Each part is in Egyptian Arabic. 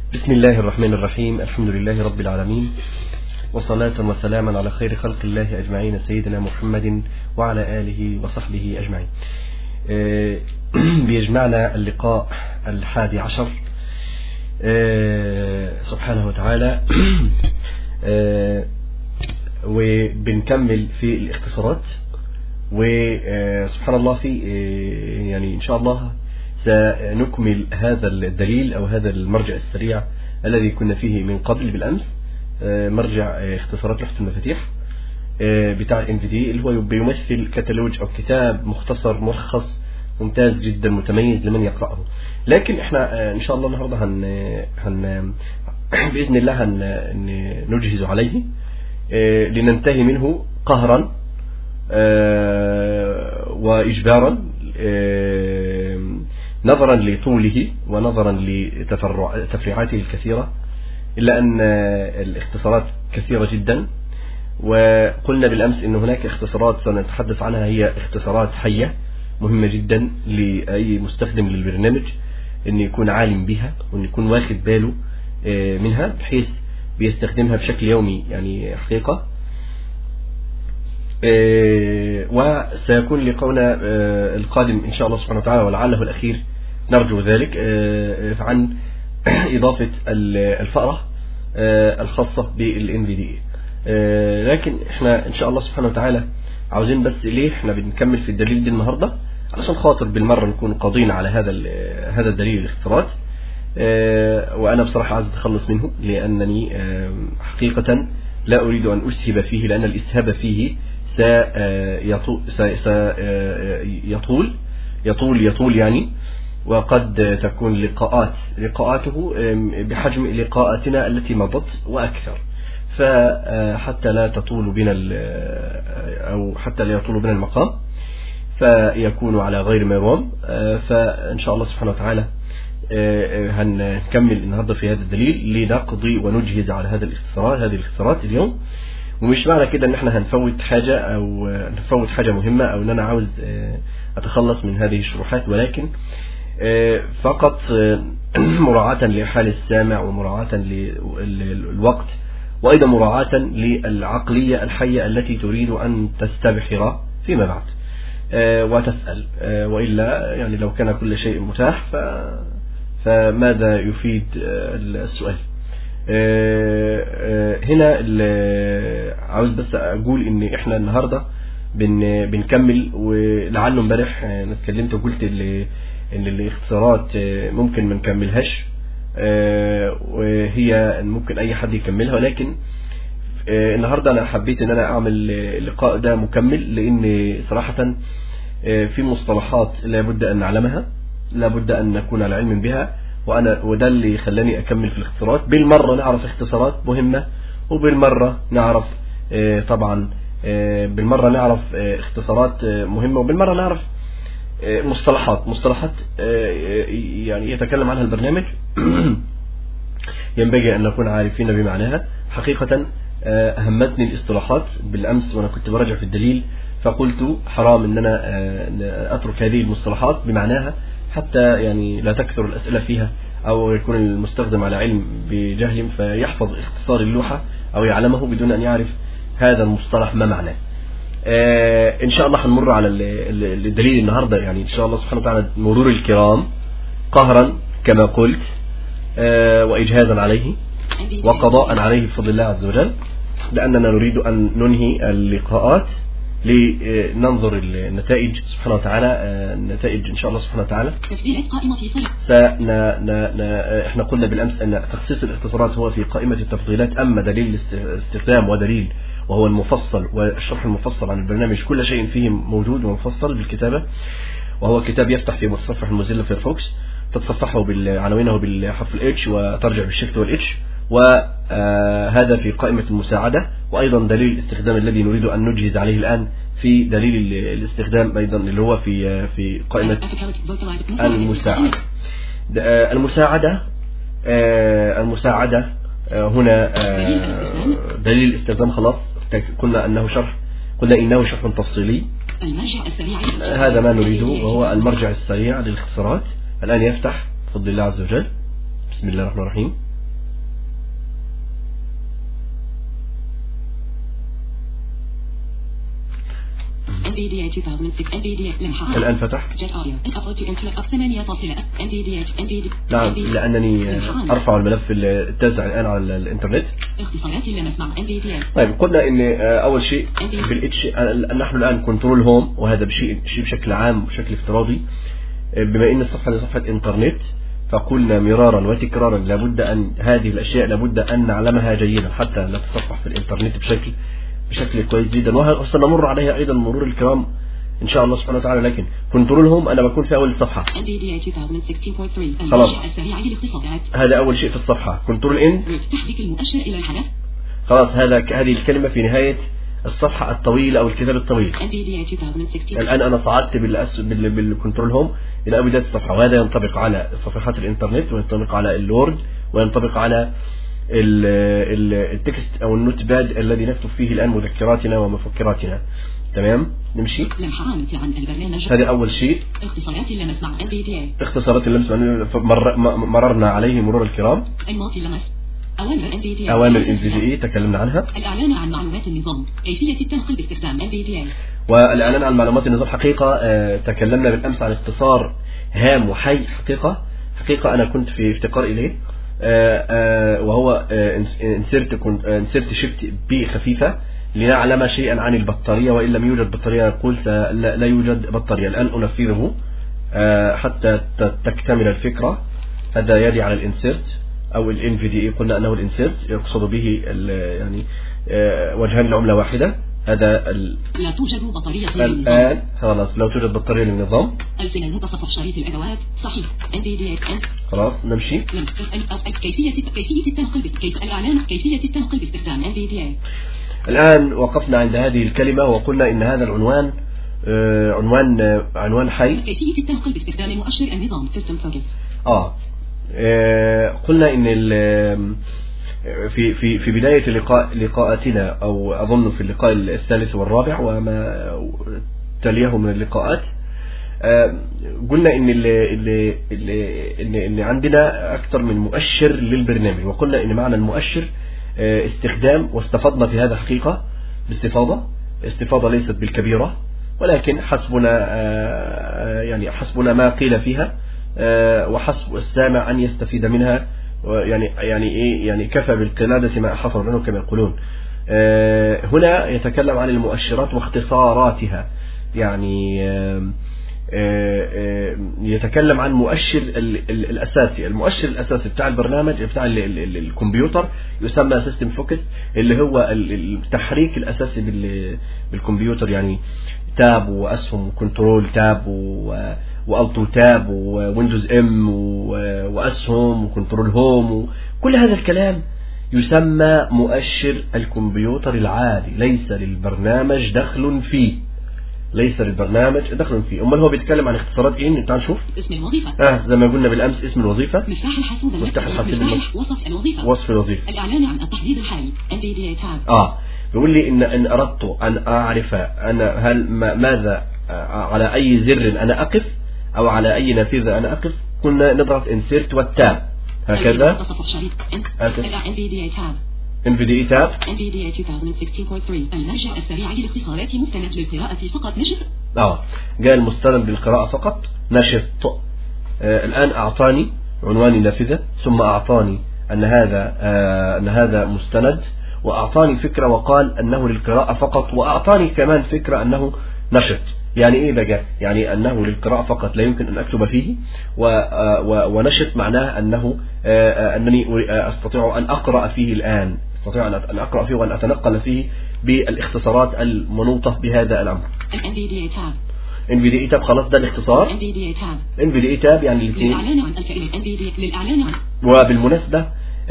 بسم الله الرحمن الرحيم الحمد لله رب العالمين وصلاة وسلاما على خير خلق الله أجمعين سيدنا محمد وعلى آله وصحبه أجمعين آه، بيجمعنا اللقاء الحادي عشر آه، سبحانه وتعالى آه، وبنكمل في الاختصارات وسبحان الله في يعني إن شاء الله سنكمل هذا الدليل أو هذا المرجع السريع الذي كنا فيه من قبل بالأمس مرجع اختصارات لوحة المفاتيح بتاع الان في دي اللي هو بيمثل كتالوج أو كتاب مختصر مرخص ممتاز جدا متميز لمن يقرأه لكن احنا ان شاء الله النهارده هن, هن باذن الله هن نجهز عليه لننتهي منه قهرا واجبارا نظرا لطوله ونظرا لتفريعاته الكثيرة إلا أن الاختصارات كثيرة جدا وقلنا بالأمس أن هناك اختصارات سنتحدث عنها هي اختصارات حية مهمة جدا لأي مستخدم للبرنامج أن يكون عالم بها وأن يكون واخد باله منها بحيث بيستخدمها بشكل يومي يعني حقيقة وسيكون لقونا القادم إن شاء الله سبحانه وتعالى ولعله الأخير نرجو ذلك عن إضافة الفأرة الخاصة بالان في دي لكن احنا إن شاء الله سبحانه وتعالى عاوزين بس ليه احنا بنكمل في الدليل دي النهاردة علشان خاطر بالمرة نكون قاضين على هذا هذا الدليل الاختراط وأنا بصراحة عايز أتخلص منه لأنني حقيقة لا أريد أن أسهب فيه لأن الإسهاب فيه سيطول يطول يطول يعني وقد تكون لقاءات لقاءاته بحجم لقاءاتنا التي مضت وأكثر فحتى لا تطول بنا أو حتى لا يطول بنا المقام فيكون على غير ما يرام فإن شاء الله سبحانه وتعالى هنكمل النهاردة في هذا الدليل لنقضي ونجهز على هذا الاختصارات هذه الاختصارات اليوم ومش معنى كده ان احنا هنفوت حاجة او نفوت حاجة مهمة او ان انا عاوز اتخلص من هذه الشروحات ولكن فقط مراعاة لحال السامع ومراعاة للوقت وايضا مراعاة للعقلية الحية التي تريد ان تستبحر فيما بعد وتسأل وإلا يعني لو كان كل شيء متاح ف فماذا يفيد السؤال هنا عاوز بس اقول ان احنا النهاردة بن بنكمل ولعله امبارح انا اتكلمت وقلت ان الاختصارات ممكن ما نكملهاش وهي ممكن اي حد يكملها ولكن النهاردة انا حبيت ان انا اعمل اللقاء ده مكمل لان صراحة في مصطلحات لابد ان نعلمها لابد ان نكون على علم بها وانا وده اللي خلاني اكمل في الاختصارات بالمرة نعرف اختصارات مهمة وبالمرة نعرف طبعا بالمرة نعرف اختصارات مهمة وبالمرة نعرف مصطلحات مصطلحات يعني يتكلم عنها البرنامج ينبغي ان نكون عارفين بمعناها حقيقة اهمتني الاصطلاحات بالامس وانا كنت براجع في الدليل فقلت حرام ان انا اترك هذه المصطلحات بمعناها حتى يعني لا تكثر الأسئلة فيها أو يكون المستخدم على علم بجهل فيحفظ اختصار اللوحة أو يعلمه بدون أن يعرف هذا المصطلح ما معناه آه إن شاء الله هنمر على الدليل النهاردة يعني إن شاء الله سبحانه وتعالى مرور الكرام قهرا كما قلت آه وإجهازا عليه وقضاء عليه بفضل الله عز وجل لأننا نريد أن ننهي اللقاءات لننظر النتائج سبحانه وتعالى النتائج إن شاء الله سبحانه وتعالى سنا احنا قلنا بالأمس أن تخصيص الاختصارات هو في قائمة التفضيلات أما دليل الاستخدام ودليل وهو المفصل والشرح المفصل عن البرنامج كل شيء فيه موجود ومفصل بالكتابة وهو كتاب يفتح في متصفح الموزيلا فيرفوكس تتصفحه بالعناوينه بالحرف الاتش وترجع بالشيفت والاتش وهذا في قائمة المساعدة وأيضا دليل الاستخدام الذي نريد أن نجهز عليه الآن في دليل الاستخدام أيضا اللي هو في في قائمة المساعدة المساعدة المساعدة هنا دليل الاستخدام خلاص قلنا أنه شرح قلنا إنه شرح تفصيلي هذا ما نريده وهو المرجع السريع للاختصارات الآن يفتح بفضل الله عز وجل بسم الله الرحمن الرحيم NVDA 2006 NVDA لمحة الآن فتح Jet audio upload to internet up 8 فاصلة NVDA NVDA نعم لأنني آه، أرفع الملف التاسع الآن على الإنترنت اختصارات اللمس مع NVDA طيب قلنا ان آه، اول شيء بالاتش نحن الان كنترول هوم وهذا بشيء شيء بشكل عام بشكل افتراضي آه، بما ان الصفحه دي صفحه انترنت فقلنا مرارا وتكرارا لابد ان هذه الاشياء لابد ان نعلمها جيدا حتى نتصفح في الانترنت بشكل بشكل كويس جدا وسنمر عليها ايضا مرور الكرام ان شاء الله سبحانه وتعالى لكن كنترول هوم انا بكون في اول الصفحه NVDA 2016.3 خلاص. المرجع السريع للاختصارات هذا اول شيء في الصفحه كنترول ان تحرك المؤشر إلى الحدث خلاص هذا هذه الكلمه في نهايه الصفحه الطويله او الكتاب الطويل NVDA 2016 الآن أنا صعدت بالأس... بال... بالكنترول هوم إلى بداية الصفحة وهذا ينطبق على صفحات الإنترنت وينطبق على اللورد وينطبق على ال... ال... التكست أو النوت باد الذي نكتب فيه الآن مذكراتنا ومفكراتنا تمام نمشي لمحة عامة عن البرنامج هذا أول شيء اختصارات اللمس مع NVDA اختصارات اللمس مر... م- مررنا عليه مرور الكرام أنماط اللمس أوامر NVDA أوامر ال NVDA تكلمنا عنها الإعلان عن معلومات النظام كيفية التنقل باستخدام NVDA والإعلان عن معلومات النظام حقيقة آه، تكلمنا بالأمس عن اختصار هام وحي حقيقة حقيقة أنا كنت في افتقار إليه آه، آه، وهو انسرت كنت انسرت شيفت بي خفيفة لنعلم شيئا عن البطارية وإن لم يوجد بطارية يقول س- لا لا يوجد بطارية الآن أنفذه آه، حتى ت- تكتمل الفكرة هذا يدي على الانسرت أو ال NVDA قلنا أنه الانسرت يقصد به ال- يعني آه، وجهان لعملة واحدة هذا ال- لا توجد بطارية للنظام الآن خلاص لو توجد بطارية للنظام ألسنة المتصفح شريط الأدوات صحيح NVDA N خلاص نمشي لم- ال- ال- كيفية كيفية التنقل بس- كيف الإعلان كيفية التنقل باستخدام NVDA الآن وقفنا عند هذه الكلمة وقلنا إن هذا العنوان آه، عنوان آه، عنوان حي كيفية التنقل باستخدام مؤشر النظام System Focus آه آه، قلنا إن ال- في في في بداية لقاء لقاءاتنا أو أظن في اللقاء الثالث والرابع وما تليه من اللقاءات آه، قلنا ان ال ال ال ان ان عندنا اكثر من مؤشر للبرنامج وقلنا ان معنى المؤشر آه، استخدام واستفضنا في هذا الحقيقة باستفاضة استفاضة ليست بالكبيرة ولكن حسبنا آه، يعني حسبنا ما قيل فيها آه، وحسب السامع ان يستفيد منها يعني يعني ايه يعني كفى بالقلادة ما حصل منه كما يقولون آه، هنا يتكلم عن المؤشرات واختصاراتها يعني آم، آه، آه، يتكلم عن مؤشر ال- ال- الأساسي المؤشر الأساسي بتاع البرنامج بتاع ال- ال- ال- الكمبيوتر يسمى سيستم فوكس اللي هو ال- التحريك الأساسي بال- بالكمبيوتر يعني تاب وأسهم وكنترول تاب و- والتو تاب وويندوز ام و- واسهم وكنترول هوم وكل هذا الكلام يسمى مؤشر الكمبيوتر العادي ليس للبرنامج دخل فيه ليس للبرنامج دخل فيه امال هو بيتكلم عن اختصارات ايه تعال نشوف اسم الوظيفة اه زي ما قلنا بالامس اسم الوظيفه مفتاح الحاسوب مفتاح الحاسوب مفتاح وصف الوظيفة وصف الوظيفه الإعلان عن التحديد الحالي NVDA Tab اه بيقول لي ان ان اردت ان اعرف انا هل ما ماذا آه، على اي زر انا اقف او على اي نافذه انا اقف كنا نضغط انسيرت والتاب هكذا تصفح شريط N- آسف. NVDA Tab NVDA تاب NVDA 2016.3 المرجع السريع للاختصارات مستند للقراءة فقط نشر اه جاء المستند للقراءة فقط نشط آه الآن أعطاني عنوان النافذة ثم أعطاني أن هذا آه أن هذا مستند وأعطاني فكرة وقال أنه للقراءة فقط وأعطاني كمان فكرة أنه نشط يعني إيه بقى يعني أنه للقراءة فقط لا يمكن أن أكتب فيه و آه، و- ونشط معناه أنه آه، آه، أنني أري- آه، أستطيع أن أقرأ فيه الآن أستطيع أن أت- أن أقرأ فيه وأن أتنقل فيه بالاختصارات المنوطة بهذا الأمر NVDA Tab NVDA تاب خلاص ده الاختصار NVDA Tab NVDA تاب يعني الاثنين للإعلان عن الكلمة NVDA للإعلان عن وبالمناسبة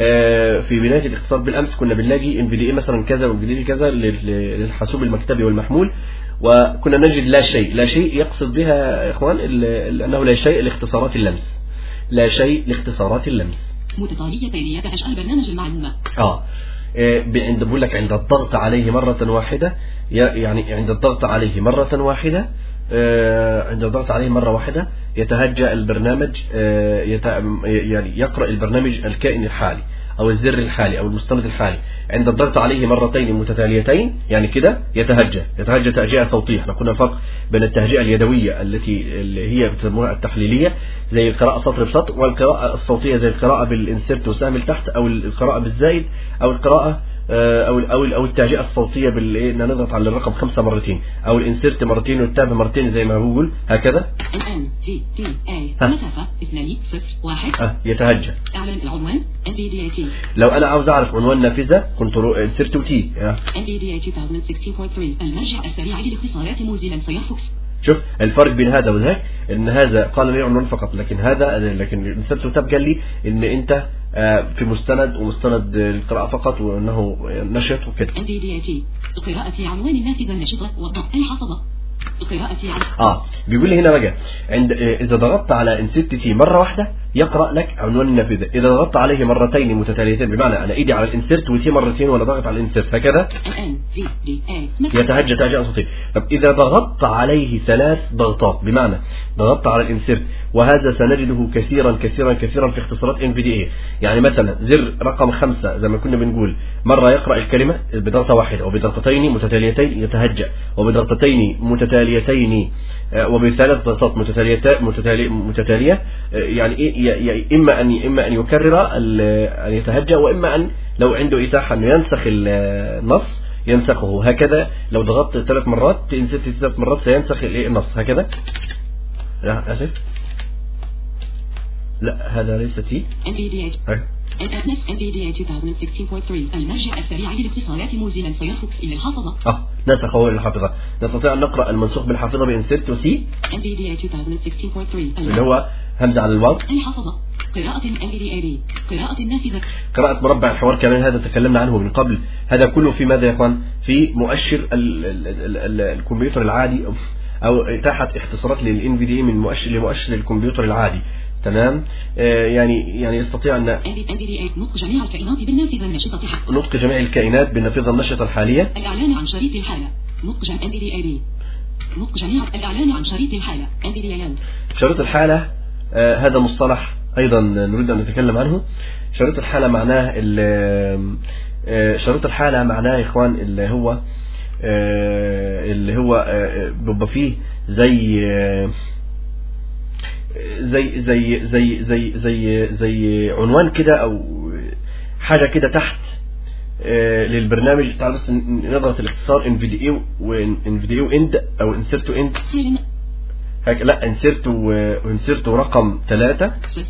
آه، في بداية الاختصار بالأمس كنا بنلاقي NVDA مثلا كذا وNVDA كذا لل- للحاسوب المكتبي والمحمول وكنا نجد لا شيء لا شيء يقصد بها يا إخوان ال- ال- أنه لا شيء لاختصارات اللمس لا شيء لاختصارات اللمس متتاليتين يتجعل برنامج المعلومة اه آه، ب- عند بقول لك عند الضغط عليه مرة واحدة ي- يعني عند الضغط عليه مرة واحدة آه، عند الضغط عليه مرة واحدة يتهجأ البرنامج آه، يت- يعني يقرأ البرنامج الكائن الحالي أو الزر الحالي أو المستند الحالي عند الضغط عليه مرتين متتاليتين يعني كده يتهجى يتهجى تهجئة صوتية احنا كنا فرق بين التهجئة اليدوية التي اللي هي بتسموها التحليلية زي القراءة سطر بسطر والقراءة الصوتية زي القراءة بالإنسرت وسهم لتحت أو القراءة بالزايد أو القراءة آه، او او او التهجئه الصوتيه بالايه ان نضغط على الرقم خمسه مرتين او الانسرت مرتين والتاب مرتين زي ما بقول هكذا الآن تي تي اي ها. مسافة اثنان صفر واحد اه يتهجى اعلان العنوان ام بي دي اي تي لو انا عاوز اعرف عنوان نافذه كنت رو... انسرت وتي آه. ام بي دي اي 2016.3 المرجع السريع للاختصارات موزيلا فيرفوكس شوف الفرق بين هذا وذاك ان هذا قال لي عنوان فقط لكن هذا لكن انسرت وتاب قال لي ان انت آه، في مستند ومستند القراءه فقط وانه نشط وكده ام بي دي اي تي قراءة عنوان النافذة النشطة والضغط الحصبة قراءة عن اه بيقول لي هنا بقى عند آه، اذا ضغطت على انسيت تي مره واحده يقرا لك عنوان النافذه اذا ضغطت عليه مرتين متتاليتين بمعنى انا ايدي على الانسيرت وتي مرتين وانا ضاغط على الانسيرت هكذا الآن في دي اي مسافة يتهجى تهجئه صوتيه طب اذا ضغطت عليه ثلاث ضغطات بمعنى ضغطت على الانسيرت وهذا سنجده كثيرا كثيرا كثيرا في اختصارات ان في دي اي يعني مثلا زر رقم خمسة زي ما كنا بنقول مره يقرا الكلمه بضغطه واحده وبضغطتين متتاليتين يتهجى وبضغطتين متتاليتين آه، وبثلاث ضغطات متتالية متتالية, متتالية آه، يعني إيه ي- ي- اما ان اما ان يكرر ال- ان يتهجى واما ان لو عنده اتاحه انه ينسخ ال- النص ينسخه هكذا لو ضغطت ثلاث مرات تنزل ثلاث مرات سينسخ الإيه النص هكذا لا اسف لا هذا ليس تي ام بي دي اي أي. الآن ام بي دي اي 2016.3 المرجع السريع لاختصارات موزيلا فيرفوكس إلى الحصبة اه نسخه الحافظه نستطيع ان نقرا المنسوخ بالحافظه بانسرت وسي ام بي دي اي 2016.3 اللي هو همزه على الواو الحصبة قراءة ام بي دي اي دي قراءة النافذة قراءة مربع الحوار كمان هذا تكلمنا عنه من قبل هذا كله في ماذا يا اخوان في مؤشر ال ال ال ال الكمبيوتر العادي او اتاحة اختصارات للان في دي من مؤشر لمؤشر الكمبيوتر العادي تمام آه يعني يعني يستطيع ان ام بي دي اي نطق جميع الكائنات بالنافذة النشطة حق نطق جميع الكائنات بالنافذة النشطة الحالية الإعلان عن شريط الحالة نطق جميع ام بي دي اي دي نطق جميع الإعلان عن شريط الحالة ام بي دي اي شريط الحالة آه هذا مصطلح أيضا نريد أن نتكلم عنه شريط الحالة معناه ال- آه، شريط الحالة معناه يا إخوان اللي هو آه، اللي هو آه، بيبقى فيه زي آه، زي زي زي زي زي زي عنوان كده أو حاجة كده تحت آه، للبرنامج تعال بس ن- نضغط الاختصار انفيديو وانفيديو اند او انسرتو اند سالم هيك لا انسرتو وانسرتو رقم ثلاثة صفر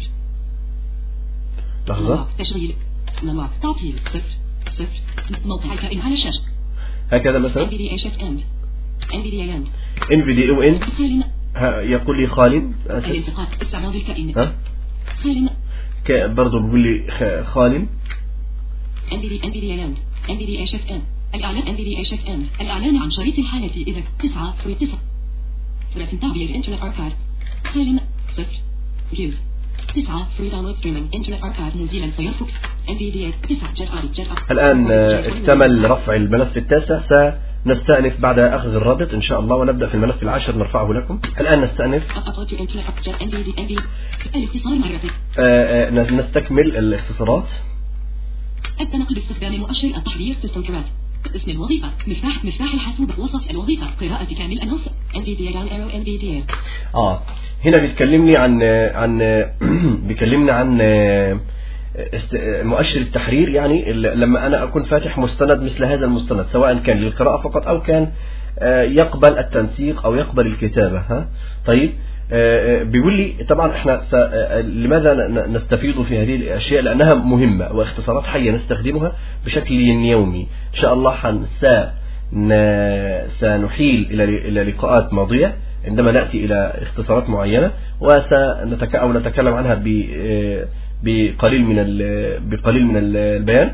لحظة نوع تشغيل نوع تعطيل صفر صفر موقع الكائن على الشاشة هكذا ام مثلا بي دي اي شيفت اند ام بي دي اي اند انفيديو اند سالم ها- يقول لي خالد آسف. الالتقاط استعراض الكائن ها سالم ك- برضه بيقول لي خ- خالد ام بي دي ام بي دي اي اند ام بي دي اي شيفت اند الإعلان ام بي دي اي شيفت اند الإعلان عن شريط الحالة إذا تسعة في تسعة ثلاث تعبير انترنت اركايف سالم صفر فيوز تسعة فري داونلود ستريمينج انترنت اركايف نيوزيلاند فيرفوكس ام بي دي اي تسعة جت اري جت اري الآن آه، اكتمل رفع الملف التاسع سنستأنف بعد أخذ الرابط إن شاء الله ونبدأ في الملف العاشر نرفعه لكم الآن نستأنف upload to internet جت ام بي دي ام بي الاختصار مرتين آه، آه، ن- نستكمل الاختصارات التنقل باستخدام مؤشر التحرير سيستم كرات اسم الوظيفة مفتاح مفتاح الحاسوب وصف الوظيفة قراءة كامل النص ام بي دي down arrow ام بي دي اه هنا بيتكلمني عن عن بيكلمنا عن است- مؤشر التحرير يعني ال- لما انا اكون فاتح مستند مثل هذا المستند سواء كان للقراءة فقط او كان آه، يقبل التنسيق او يقبل الكتابة ها طيب آه، آه، بيقول لي طبعا احنا س- آه، لماذا ن- ن- نستفيض في هذه الاشياء لانها مهمة واختصارات حية نستخدمها بشكل يومي ان شاء الله حن سا- ن- سنحيل الى الى لقاءات ماضية عندما نأتي إلى اختصارات معينة وسنتك أو نتكلم عنها ب بقليل من ال- بقليل من ال- البيان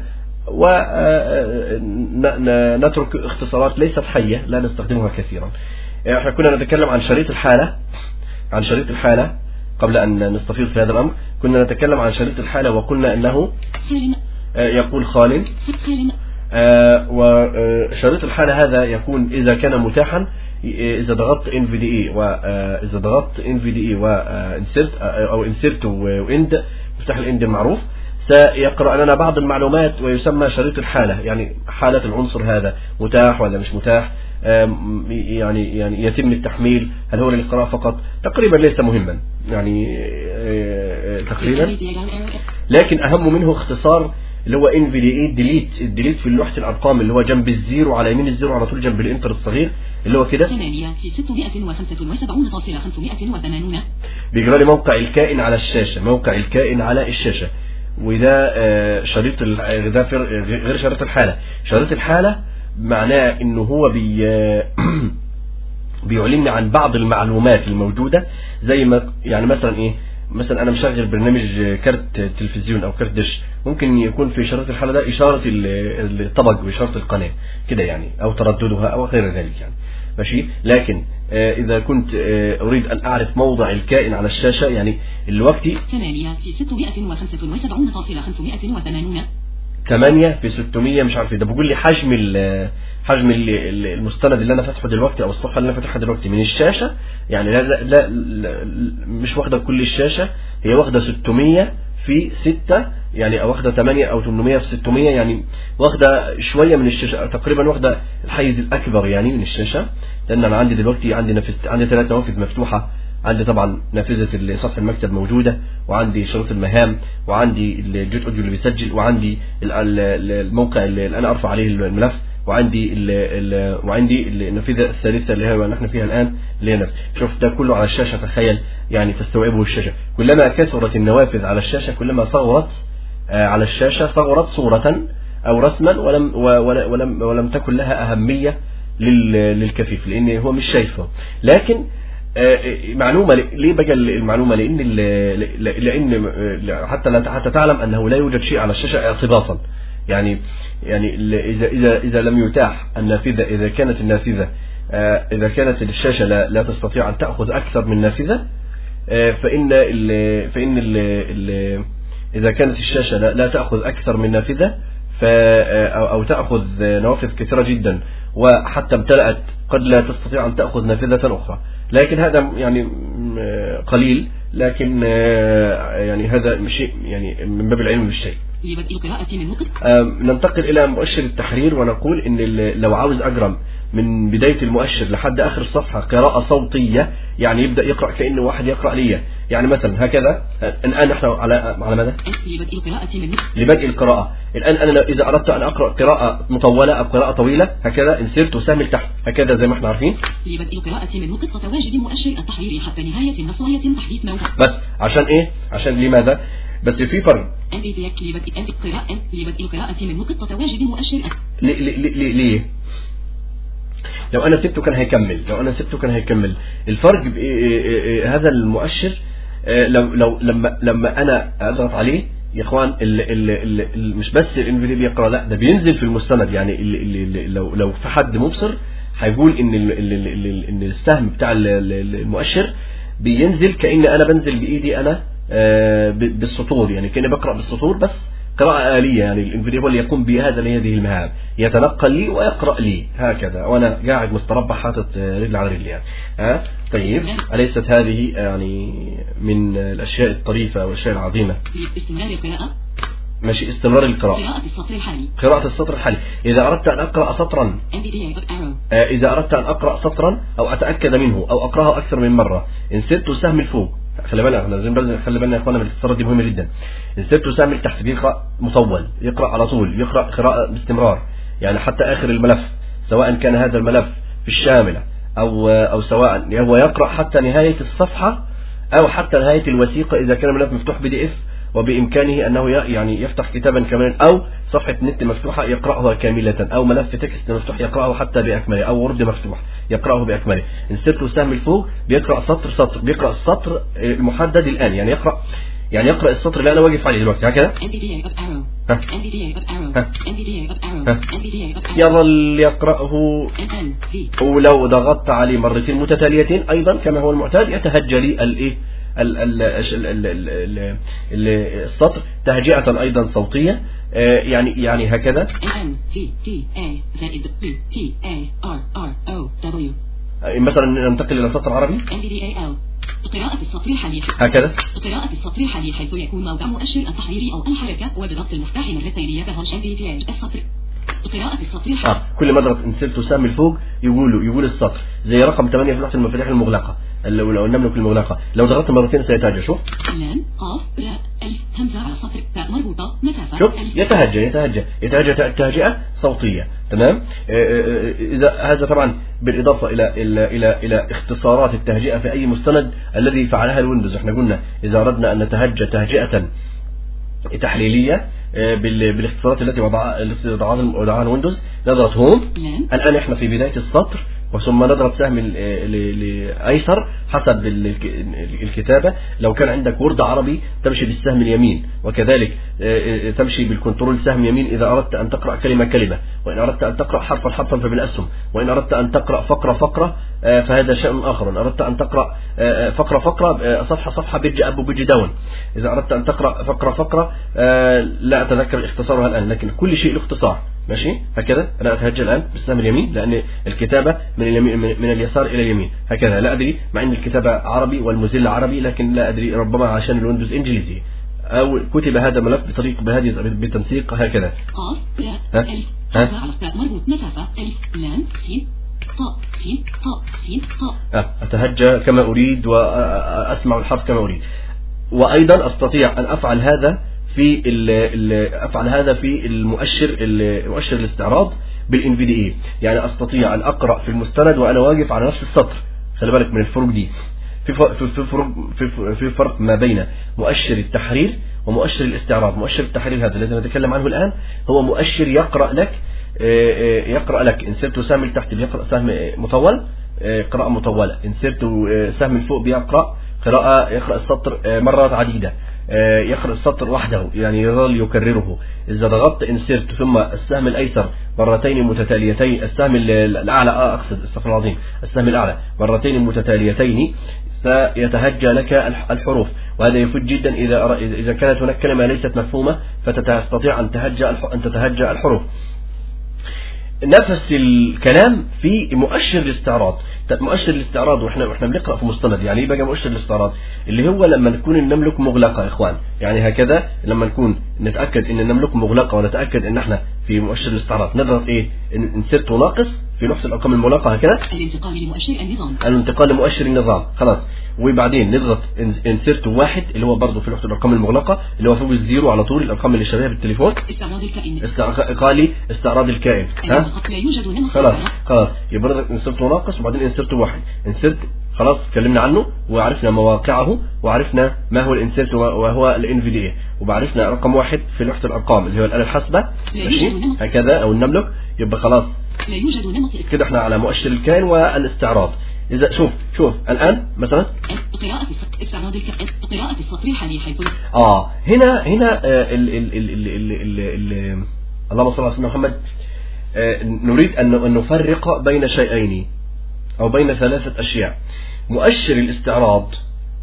ونترك اختصارات ليست حية لا نستخدمها كثيرا احنا كنا نتكلم عن شريط الحالة عن شريط الحالة قبل أن نستفيض في هذا الأمر كنا نتكلم عن شريط الحالة وقلنا أنه سالم آه، يقول خالد سالم آه، وشريط الحالة هذا يكون إذا كان متاحا إذا ضغطت NVDA وإذا ضغطت NVDA وإنسرت أو إنسرت وإند مفتاح الإند المعروف سيقرأ لنا بعض المعلومات ويسمى شريط الحالة يعني حالة العنصر هذا متاح ولا مش متاح آم، يعني يعني يتم التحميل هل هو للقراءة فقط تقريبا ليس مهما يعني آه، آه، تقريبا NVDA error. لكن أهم منه اختصار اللي هو NVDA ديليت الديليت في لوحة الأرقام اللي هو جنب الزيرو على يمين الزيرو على طول جنب الانتر الصغير اللي هو كده ثمانية في ستمائة وخمسة وسبعون فاصلة خمسمائة وثمانون بيجرى لي موقع الكائن على الشاشة موقع الكائن على الشاشة وده آه، شريط ال- ده فر- غير شريط الحالة شريط الحالة معناه انه هو بي بيعلمني عن بعض المعلومات الموجودة زي ما يعني مثلا ايه مثلا انا مشغل برنامج كارت تلفزيون او كارت دش ممكن يكون في شريط الحالة ده اشارة ال- الطبق واشارة القناة كده يعني او ترددها او غير ذلك يعني ماشي لكن آه، اذا كنت آه، اريد ان اعرف موضع الكائن على الشاشة يعني الوقت ثمانية في ستمائة وخمسة وسبعون فاصلة خمسمائة وثمانون 8 في 600 مش عارف ايه ده بيقول لي حجم ال حجم ال- ال- المستند اللي انا فاتحه دلوقتي او الصفحه اللي انا فاتحها دلوقتي من الشاشه يعني لا لا, لا, لا مش واخده كل الشاشه هي واخده 600 في 6 يعني او واخده 8 او 800 في 600 يعني واخده شويه من الشاشه تقريبا واخده الحيز الاكبر يعني من الشاشه لان انا عندي دلوقتي عندي نفس عندي ثلاث نوافذ مفتوحه عندي طبعا نافذة سطح المكتب موجودة وعندي شريط المهام وعندي الجيت اوديو اللي بيسجل وعندي ال- ال- الموقع اللي انا ارفع عليه الملف وعندي ال ال وعندي النافذة الثالثة اللي هي نحن فيها الآن اللي هي نفس شوف ده كله على الشاشة تخيل يعني تستوعبه الشاشة كلما كثرت النوافذ على الشاشة كلما صغرت آه، على الشاشة صغرت صورة أو رسما ولم و- ولم ولم, ولم تكن لها أهمية لل- للكفيف لأن هو مش شايفه لكن آه، معلومة ليه بقى المعلومة لأن ال- لأن آه، حتى لا حتى تعلم أنه لا يوجد شيء على الشاشة اعتباطا يعني يعني ال- إذا إذا إذا لم يتاح النافذة إذا كانت النافذة آه، إذا كانت الشاشة لا, لا تستطيع أن تأخذ أكثر من نافذة آه، فإن ال فإن ال ال إذا كانت الشاشة لا, لا تأخذ أكثر من نافذة ف أو, أو تأخذ نوافذ كثيرة جدا وحتى امتلأت قد لا تستطيع أن تأخذ نافذة أخرى لكن هذا يعني م- قليل لكن آه، يعني هذا شيء يعني من باب العلم بالشيء لبدء القراءة من نقط آم، ننتقل إلى مؤشر التحرير ونقول إن ال- لو عاوز أجرم من بداية المؤشر لحد آخر الصفحة قراءة صوتية يعني يبدأ يقرأ كأنه واحد يقرأ لي يعني مثلا هكذا آه، الآن نحن على على ماذا؟ لبدء القراءة من نقط لبدء القراءة الآن أنا لو- إذا أردت أن أقرأ قراءة مطولة أو قراءة طويلة هكذا انسرت وسهم لتحت هكذا زي ما احنا عارفين لبدء القراءة من نقط وتواجد مؤشر التحرير حتى نهاية النص ويتم تحديث موقع بس عشان إيه؟ عشان لماذا؟ بس في فرق NBTX لبدء NB قراءة لبدء القراءة من نقط وتواجد مؤشر ليه ليه ليه ليه؟ لو انا سبته كان هيكمل لو انا سبته كان هيكمل الفرق بإيه- إيه- إيه- هذا المؤشر آه، لو لو لما لما انا اضغط عليه يا اخوان ال ال ال ال مش بس الانفيديا بيقرا لا ده بينزل في المستند يعني ال ال ال لو لو في حد مبصر هيقول ان ال ال ال ال ان السهم بتاع ال- ال- المؤشر بينزل كان انا بنزل بايدي انا آه، ب- بالسطور يعني كاني بقرا بالسطور بس قراءة آلية يعني الانفيديا هو اللي يقوم بهذا لهذه المهام يتنقل لي ويقرأ لي هكذا وأنا قاعد مستربع حاطط آه، رجل على رجل يعني ها طيب أليست هذه يعني من الأشياء الطريفة والأشياء العظيمة لاستمرار القراءة ماشي استمرار القراءة قراءة السطر الحالي قراءة السطر الحالي إذا أردت أن أقرأ سطرا NBDA up arrow آه، إذا أردت أن أقرأ سطرا أو أتأكد منه أو أقرأه أكثر من مرة إن سرت سهم الفوق خلي بالك احنا لازم بس- خلي بالنا يا اخوانا من الاتصالات دي مهمه جدا ان سرت سهم التحت بيقرا مطول يقرا على طول يقرا قراءه باستمرار يعني حتى اخر الملف سواء كان هذا الملف في الشامله او او سواء هو يقرا حتى نهايه الصفحه او حتى نهايه الوثيقه اذا كان الملف مفتوح بي دي اف وبامكانه انه ي- يعني يفتح كتابا كاملا او صفحه نت مفتوحه يقراها كامله او ملف تكست مفتوح يقراه حتى باكمله او وورد مفتوح يقراه باكمله ان سبت سهم الفوق بيقرا سطر سطر بيقرا السطر المحدد الان يعني يقرا يعني يقرا السطر اللي انا واقف عليه دلوقتي هكذا NBDA up arrow ها. NBDA up arrow ها. NBDA up arrow ها. NBDA up arrow يظل يقراه NN V ولو ضغطت عليه مرتين متتاليتين ايضا كما هو المعتاد يتهجى لي الايه ال- ال- ال- ال- ال- ال- ال- السطر تهجئة ايضا صوتية آه، يعني يعني هكذا NN V T A زائد B T A R R O W آه، مثلا ننتقل الى سطر عربي NBDA L قراءة السطر الحالي هكذا قراءة السطر الحالي حيث يكون موضع مؤشر التحرير أو الحركة وبضغط المفتاح مرتين يتهج NVDA السطر قراءة السطر الحالي اه كل ما اضغط انسرت وسام الفوق يقول له يقول السطر زي رقم 8 في لوحه المفاتيح المغلقه لو لو النملك المغلقه لو ضغطت مرتين سيتهجى شوف لام قاف راء ألف همزة على السطر تاء مربوطة مسافة شوف ألف يتهجى يتهجى يتهجى تهجئه صوتيه تمام آه، آه، آه، اذا هذا طبعا بالاضافه الى الى الى الى اختصارات التهجئه في اي مستند الذي فعلها الويندوز احنا قلنا اذا اردنا ان نتهجى تهجئه تحليليه آه، بال- بالاختصارات التي وضعها التي وضعها وضعها الويندوز نضغط هوم لام الآن احنا في بداية السطر وثم نضغط سهم ال- ل- لأيسر حسب ال- الك- الكتابة لو كان عندك وورد عربي تمشي بالسهم اليمين وكذلك آه، آه، تمشي بالكنترول سهم يمين إذا أردت أن تقرأ كلمة كلمة وإن أردت أن تقرأ حرفا حرفا فبالأسهم وإن أردت أن تقرأ فقرة فقرة آه، فهذا شأن آخر إن أردت أن تقرأ آه، آه، فقرة فقرة آه، صفحة صفحة بيجي أب وبيجي داون إذا أردت أن تقرأ فقرة فقرة آه، لا أتذكر اختصارها الآن لكن كل شيء له اختصار ماشي هكذا انا اتهجى الان بالسهم اليمين لان الكتابه من اليمين من, من اليسار الى اليمين هكذا لا ادري مع ان الكتابه عربي والموزيلا عربي لكن لا ادري ربما عشان الويندوز انجليزي او كتب هذا الملف بطريق بهذه بتنسيق هكذا قاف راء ها؟ ألف ها؟ همزة على تاء مربوط مسافة ألف لام سين طاء سين طاء سين طاء آه، اتهجى كما اريد واسمع الحرف كما اريد وايضا استطيع ان افعل هذا في ال ال افعل هذا في المؤشر ال- مؤشر الاستعراض بالان في دي اي يعني استطيع ان اقرا في المستند وانا واقف على نفس السطر خلي بالك من الفروق دي في ف- في في فرق في في فرق ما بين مؤشر التحرير ومؤشر الاستعراض مؤشر التحرير هذا الذي نتكلم عنه الان هو مؤشر يقرا لك آه، آه، يقرا لك ان سرت سهم تحت بيقرا سهم آه، مطول آه، قراءة مطولة إن سرت آه، سهم فوق بيقرأ قراءة يقرأ السطر آه، مرات عديدة آه، يقرأ السطر وحده يعني يظل يكرره إذا ضغطت إن سرت ثم السهم الأيسر مرتين متتاليتين السهم ال- الأعلى آه أقصد استغفر الله العظيم السهم الأعلى مرتين متتاليتين سيتهجى لك الح- الحروف وهذا يفيد جدا إذا أر- إذا كانت هناك كلمة ليست مفهومة فتستطيع أن تهجى الح- أن تتهجى الحروف نفس الكلام في مؤشر الاستعراض طب مؤشر الاستعراض واحنا واحنا بنقرا في مستند يعني ايه بقى مؤشر الاستعراض اللي هو لما نكون النملك مغلقه يا اخوان يعني هكذا لما نكون نتاكد ان النملك مغلقه ونتاكد ان احنا في مؤشر الاستعراض نضغط ايه ان انسرت ناقص في لوحه الارقام المغلقه هكذا الانتقال لمؤشر النظام الانتقال لمؤشر النظام خلاص وبعدين نضغط انسرت واحد اللي هو برضه في لوحه الارقام المغلقه اللي هو فوق الزيرو على طول الارقام اللي شبيهه بالتليفون استعراض الكائن استقالي استعراض الكائن ها النمط لا يوجد نمط خلاص خلاص يبقى برضك انسرت ناقص وبعدين انسرت واحد انسرت خلاص اتكلمنا عنه وعرفنا مواقعه وعرفنا ما هو الانسرت وهو الان في دي وبعرفنا رقم واحد في لوحه الارقام اللي هو الاله الحاسبه ماشي هكذا او النملك يبقى خلاص لا يوجد نمط كده احنا على مؤشر الكائن والاستعراض اذا شوف شوف الان مثلا قراءة السطر استعراض الكائن قراءة السطر الحالي حيث اه هنا هنا آه ال ال ال ال ال ال ال اللهم صل على سيدنا محمد آه نريد ان أن نفرق بين شيئين او بين ثلاثه اشياء مؤشر الاستعراض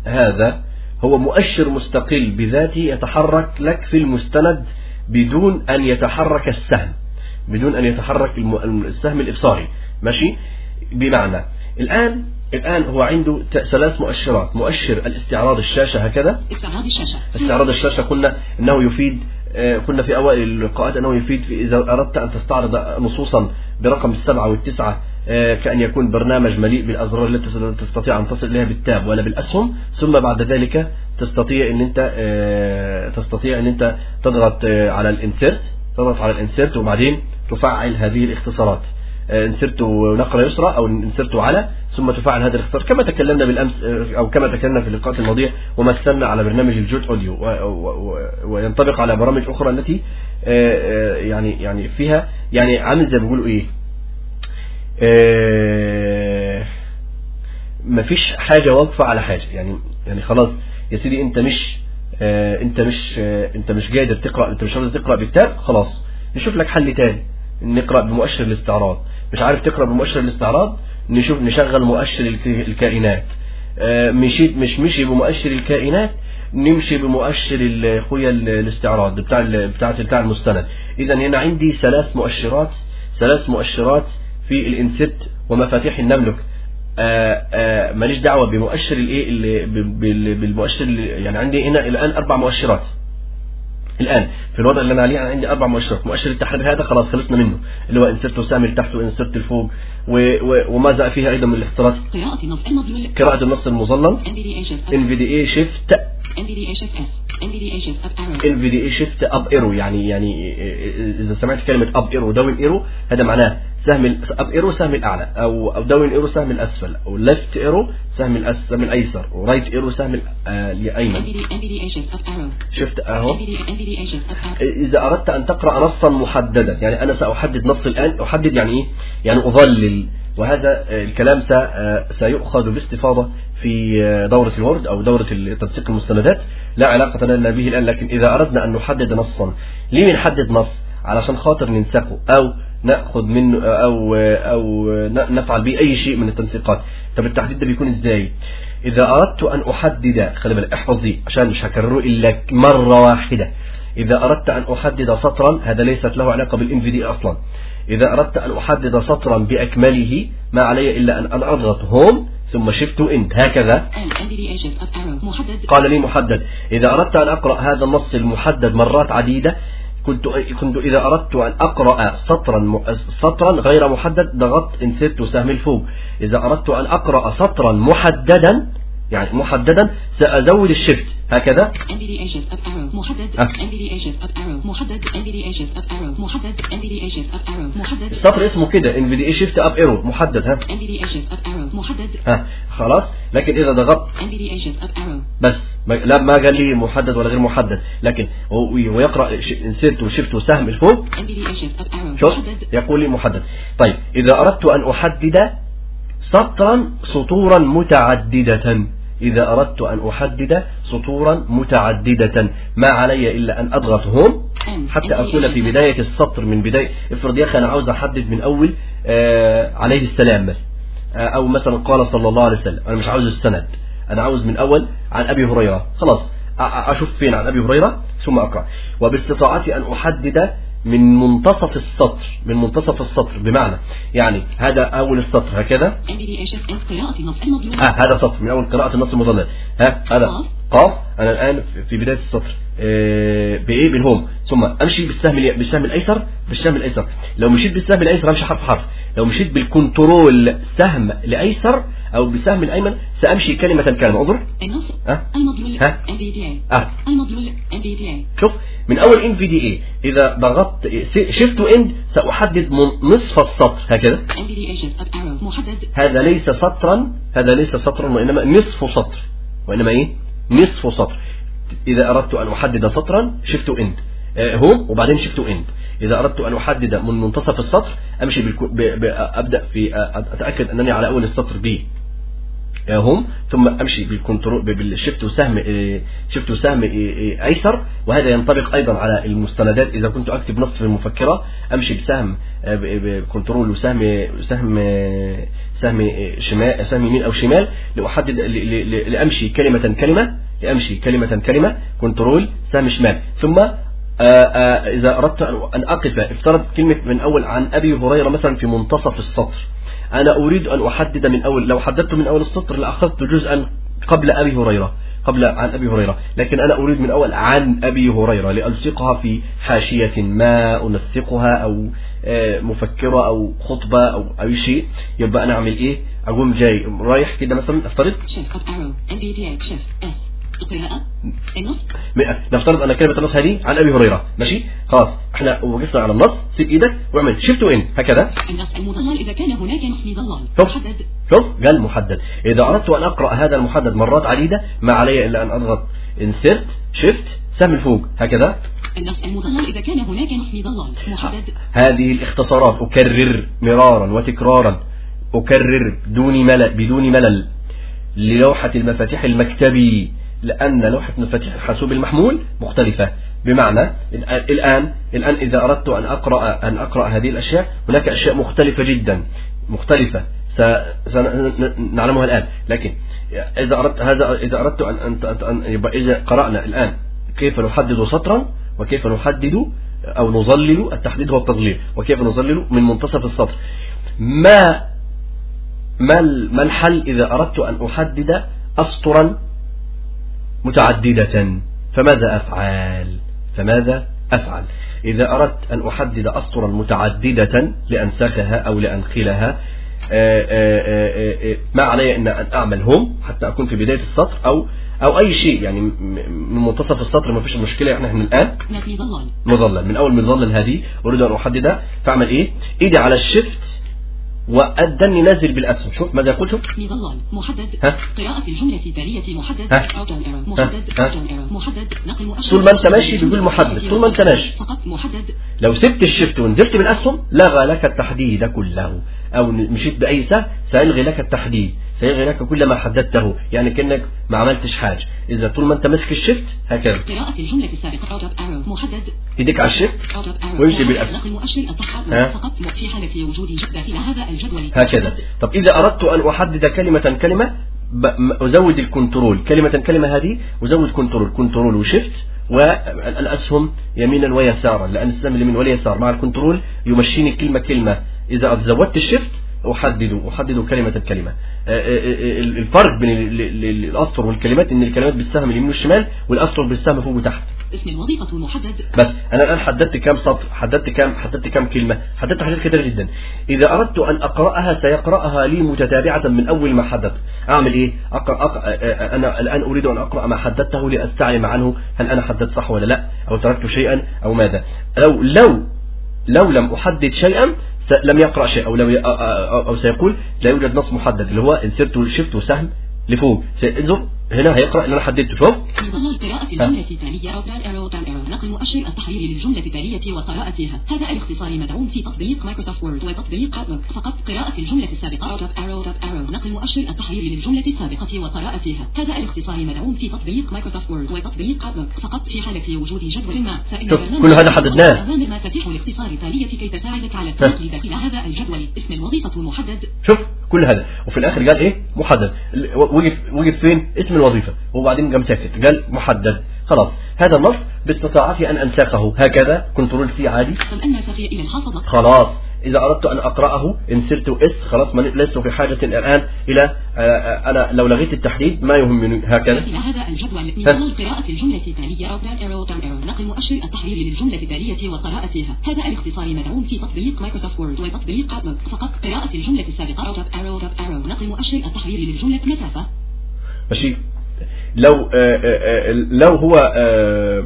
هذا هو مؤشر مستقل بذاته يتحرك لك في المستند بدون ان يتحرك السهم بدون ان يتحرك الم- السهم الابصاري ماشي بمعنى الان الان هو عنده ت- ثلاث مؤشرات مؤشر الاستعراض الشاشه هكذا استعراض الشاشة استعراض الشاشة قلنا أنه يفيد آه، قلنا في أوائل اللقاءات أنه يفيد في إذا أردت أن تستعرض نصوصا برقم السبعة والتسعة آه، كأن يكون برنامج مليء بالأزرار التي تستطيع أن تصل إليها بالتاب ولا بالأسهم ثم بعد ذلك تستطيع أن أنت آه، تستطيع أن أنت تضغط آه، على الانسيرت تضغط على الانسيرت وبعدين تفعل هذه الاختصارات آه، انسرت نقرة يسرى أو انسرت على ثم تفعل هذا الاختصار كما تكلمنا بالأمس آه، أو كما تكلمنا في اللقاءات الماضية ومثلنا على برنامج الجود أوديو و- و- و- وينطبق على برامج أخرى التي آه، آه، يعني يعني فيها يعني عامل زي ما بيقولوا إيه آه، مفيش حاجة واقفة على حاجة يعني يعني خلاص يا سيدي أنت مش آه، أنت مش آه، أنت مش قادر تقرأ أنت مش قادر تقرأ بالتاب خلاص نشوف لك حل تاني نقرأ بمؤشر الاستعراض مش عارف تقرأ بمؤشر الاستعراض نشوف نشغل مؤشر الك- الكائنات آه، مشيت مش مشي بمؤشر الكائنات نمشي بمؤشر ال- خويا ال- الاستعراض بتاع ال- بتاع بتاع المستند اذا هنا عندي ثلاث مؤشرات ثلاث مؤشرات في الانسرت ومفاتيح النملك آه، آه، ماليش دعوة بمؤشر الايه اللي ب- بال- بالمؤشر اللي يعني عندي هنا الآن أربع مؤشرات الآن في الوضع اللي أنا عليه أنا عندي أربع مؤشرات مؤشر التحرير هذا خلاص خلصنا منه اللي هو انسرت وسام لتحت وانسرت لفوق و- و- وماذا فيها أيضا من الاختيارات قراءة النص المضلول قراءة النص المظلل NVDA shift up NVDA shift NVDA shift S NVDA shift up arrow NVDA shift up arrow يعني يعني إذا سمعت كلمة up arrow down arrow هذا معناه سهم ال- up arrow سهم الأعلى أو أو down arrow سهم الأسفل أو left arrow سهم الأس سهم الأيسر و right arrow سهم ال- آه، الأيمن NVDA NVDA shift up arrow شفت أهو NVDA NVDA shift up arrow إذا أردت أن تقرأ نصا محددا يعني أنا سأحدد نص الآن أحدد يعني إيه؟ يعني أظلل وهذا آه، الكلام س- آه، سيؤخذ باستفاضة في آه، دورة الورد أو دورة تنسيق المستندات لا علاقة لنا به الآن لكن إذا أردنا أن نحدد نصا ليه بنحدد نص علشان خاطر ننسخه أو نأخذ منه أو أو ن- نفعل به أي شيء من التنسيقات طب التحديد ده بيكون إزاي إذا أردت أن أحدد خلي بالك احفظ دي عشان مش هكرره إلا مرة واحدة إذا أردت أن أحدد سطرا هذا ليست له علاقة بالإن في دي أصلا إذا أردت أن أحدد سطرا بأكمله ما علي إلا أن أن أضغط هوم ثم شيفت إند هكذا N NVDA shift up arrow محدد قال لي محدد إذا أردت أن أقرأ هذا النص المحدد مرات عديدة كنت كنت إذا أردت أن أقرأ سطرا م- سطرا غير محدد ضغطت انسرت سهم الفوق إذا أردت أن أقرأ سطرا محددا يعني محددا سأزود الشفت هكذا NVDA shift up arrow محدد آه. NVDA shift up arrow محدد NVDA shift up arrow محدد NVDA shift up arrow محدد السطر اسمه كده NVDA شيفت أب إيرو محدد ها NVDA shift up arrow محدد ها خلاص لكن إذا ضغطت NVDA shift up arrow بس ما- لا ما قال لي محدد ولا غير محدد لكن هو ويقرأ انسرت وشفت وسهم الفوق NVDA shift up arrow شوف محدد يقول لي محدد طيب إذا أردت أن أحدد سطرا سطورا متعددة إذا أردت أن أحدد سطورا متعددة ما علي إلا أن أضغط هوم N حتى أكون NVDA في shift up- بداية السطر من بداية افرض يا أخي أنا عاوز أحدد من أول آه عليه السلام بس آه أو مثلا قال صلى الله عليه وسلم أنا مش عاوز السند أنا عاوز من أول عن أبي هريرة خلاص أ- أ- أشوف فين عن أبي هريرة ثم أقرأ وباستطاعتي أن أحدد من منتصف السطر من منتصف السطر بمعنى يعني هذا أول السطر هكذا NVDA shift N قراءة النص المضلول ها هذا سطر من أول قراءة النص المضلل ها هذا قاف. قاف أنا الآن في بداية السطر آه، بإيه بالهوم ثم أمشي بالسهم الي- بالسهم الأيسر بالسهم الأيسر لو مشيت بالسهم الأيسر أمشي حرف حرف لو مشيت بالكنترول سهم لأيسر أو بالسهم الأيمن سأمشي كلمة كلمة انظر النص ها المضلول ها؟ NVDA آه. المضلول NVDA شوف من أول ان في دي اي إذا ضغطت شيفت اند سأحدد من نصف السطر هكذا NVDA shift up arrow محدد هذا ليس سطرا هذا ليس سطرا وإنما نصف سطر وإنما إيه نصف سطر إذا أردت أن أحدد سطرا شفت إند هوم وبعدين شفت إند إذا أردت أن أحدد من منتصف السطر أمشي بالكو... ب... ب... أبدأ في أتأكد أنني على أول السطر ب هوم ثم امشي بالكنترول بالشفت وسهم إيه، شفت وسهم إيه، إيه، ايسر وهذا ينطبق ايضا على المستندات اذا كنت اكتب نص في المفكره امشي بسهم آه، ب- بكنترول وسهم سهم آه، سهم آه، شمال سهم يمين او شمال لاحدد ل- ل- ل- لامشي كلمه كلمه لامشي كلمه كلمه كنترول سهم شمال ثم آه، آه، إذا أردت أن- أن أقف افترض كلمة من أول عن أبي هريرة مثلا في منتصف السطر أنا أريد أن أحدد من أول لو حددت من أول السطر لأخذت جزءا قبل أبي هريرة قبل عن أبي هريرة لكن أنا أريد من أول عن أبي هريرة لألصقها في حاشية ما أنسقها أو آه، مفكرة أو خطبة أو أي شيء يبقى أنا أعمل إيه أقوم جاي رايح كده مثلا أفترض shift up arrow NVDA shift S القراءة النص م- نفترض ان كلمه النص هذه عن ابي هريره ماشي خلاص احنا وقفنا على النص سيب ايدك واعمل شيفت وان هكذا النص المضلل إذا كان هناك نص مضلل شوف. محدد شوف قال محدد اذا اردت ان اقرا هذا المحدد مرات عديده ما علي الا ان اضغط انسرت شيفت سهم الفوق هكذا النص المضلل إذا كان هناك نص مضلل محدد هذه الاختصارات اكرر مرارا وتكرارا اكرر بدون ملل بدون ملل للوحه المفاتيح المكتبي لان لوحه مفاتيح الحاسوب المحمول مختلفه بمعنى الآن- الآن الآن إذا أردت أن أقرأ أن أقرأ هذه الأشياء هناك أشياء مختلفة جدا مختلفة س- سنعلمها الآن لكن إذا أردت هذا إذا أردت أن أن أن- أن يبقى إذا قرأنا الآن كيف نحدد سطرا وكيف نحدد أو نظلل التحديد هو التضليل وكيف نظلل من منتصف السطر ما ما ال- ما الحل إذا أردت أن أحدد أسطرا متعددة فماذا أفعل فماذا أفعل إذا أردت أن أحدد أسطرا متعددة لأنسخها أو لأنقلها آه، آه، آه، آه، ما علي أن أن أعمل هم حتى أكون في بداية السطر أو أو أي شيء يعني م- من منتصف السطر ما فيش مشكلة يعني احنا الآن نفي ظلال مظلل من أول مظلل هذه أريد أن أحددها فأعمل إيه إيدي على الشفت وأدني نازل بالأسهم شوف ماذا يقول شوف نفي ظلال محدد ها؟ قراءة الجملة التالية محدد ها؟ Out on arrow. محدد ها؟ Out on arrow. محدد نقل مؤشر طول ما أنت ماشي بيقول محدد. طول ما أنت ماشي. فقط محدد لو سبت الشفت ونزلت بالأسهم لغى لك التحديد كله أو مشيت بأي سهم سيلغي لك التحديد سيلغي لك كل ما حددته يعني كأنك ما عملتش حاجة إذا طول ما أنت ماسك الشفت هكذا قراءة الجملة السابقة Out of arrow. محدد إيديك على الشفت Out of arrow. ويمشي محدد. بالأسهم. نقل مؤشر التصحيح ها؟ فقط في حالة وجود جد داخل هذا الجدول هكذا طب إذا أردت أن أحدد كلمة كلمة ب- م- أزود الكنترول كلمة كلمة هذه أزود كنترول كنترول وشفت والأسهم يمينا ويسارا لأن السهم اليمين واليسار مع الكنترول يمشيني كلمة كلمة إذا زودت الشفت أحدد أحدد كلمة كلمة آه، آه، آه، الفرق بين ال- ال- ال- الأسطر والكلمات إن الكلمات بالسهم اليمين والشمال والأسطر بالسهم فوق وتحت اسم الوظيفة محدد بس انا الان حددت كام سطر حددت كام حددت كام كلمه حددت حاجات كتير جدا اذا اردت ان اقراها سيقراها لي متتابعه من اول ما حددت اعمل ايه أقرأ أقرأ انا الان اريد ان اقرا ما حددته لاستعلم عنه هل انا حددت صح ولا لا او تركت شيئا او ماذا لو لو لو لم احدد شيئا س- لم يقرا شيء او لو ي- أو- أو أو سيقول لا يوجد نص محدد اللي هو انسرت شفت سهم لفوق سينظر هنا هيقرا اللي انا حددته شوف في ظلال قراءة الجملة التالية أو تال أرو تال أرو نقل مؤشر التحرير للجملة التالية وقراءتها هذا الاختصار مدعوم في تطبيق مايكروسوفت وورد وتطبيق أوتلوك فقط قراءة الجملة السابقة أو أرو تال أرو نقل مؤشر التحرير للجملة السابقة وقراءتها هذا الاختصار مدعوم في تطبيق مايكروسوفت وورد وتطبيق أوتلوك فقط في حالة وجود جدول ما فإن شوف، برنامج كل هذا حددناه. أوامر مفاتيح الاختصار التالية كي تساعدك على التنقل داخل هذا الجدول اسم الوظيفة محدد شوف كل هذا وفي الاخر قال ايه محدد ال- وقف وقف فين اسم الوظيفه وبعدين قام ساكت قال محدد خلاص هذا النص باستطاعتي ان انسخه هكذا كنترول سي عادي طب النسخ إلى الحافظة خلاص إذا أردت أن أقرأه انسرت اس خلاص ما لست في حاجة الآن إلى آه، آه، أنا لو لغيت التحديد ما يهمني هكذا إلى هذا الجدول من ها. خلال قراءة الجملة التالية أو تال أرو تال أرو نقل مؤشر التحرير للجملة التالية وقراءتها هذا الاختصار مدعوم في تطبيق مايكروسوفت وورد وتطبيق أوتلوك فقط قراءة الجملة السابقة أو تال أرو تال أرو نقل مؤشر التحرير للجملة مسافة ماشي لو آه، آه، آه، لو هو آه،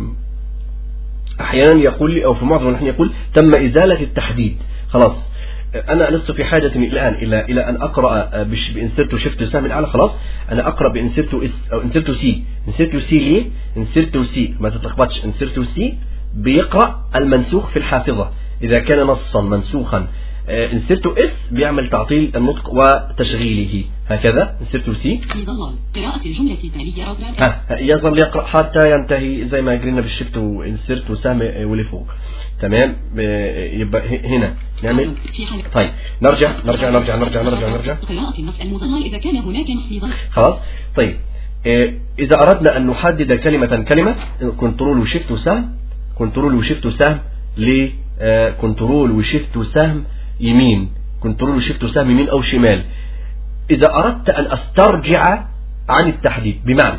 أحيانا يقول لي أو في معظم الأحيان يقول تم إزالة التحديد خلاص آه، أنا لست في حاجة الآن إلى إلى أن أقرأ آه، بش- بإنسرت شفت سهم الأعلى خلاص أنا أقرأ بإنسرت اس أو إنسرت سي إنسرت سي ليه إنسرت سي ما تتلخبطش إنسرت سي بيقرأ المنسوخ في الحافظة إذا كان نصا منسوخا آه، إنسرت اس بيعمل تعطيل النطق وتشغيله هكذا إنسرت سي في ظلال قراءة الجملة التالية أو تال ها يظل يقرأ حتى ينتهي زي ما قلنا بالشفت وانسرت وسهم ولفوق تمام آه، يبقى ه- هنا نعمل في حالة طيب نرجع نرجع نرجع نرجع نرجع نرجع قراءة النص المظلل إذا كان هناك نص في ظل خلاص طيب آه، إذا أردنا أن نحدد كلمة كلمة كنترول وشفت وسهم كنترول وشفت وسهم ل آه، كنترول وشفت وسهم يمين كنترول وشفت وسهم يمين أو شمال إذا أردت أن أسترجع عن التحديد بمعنى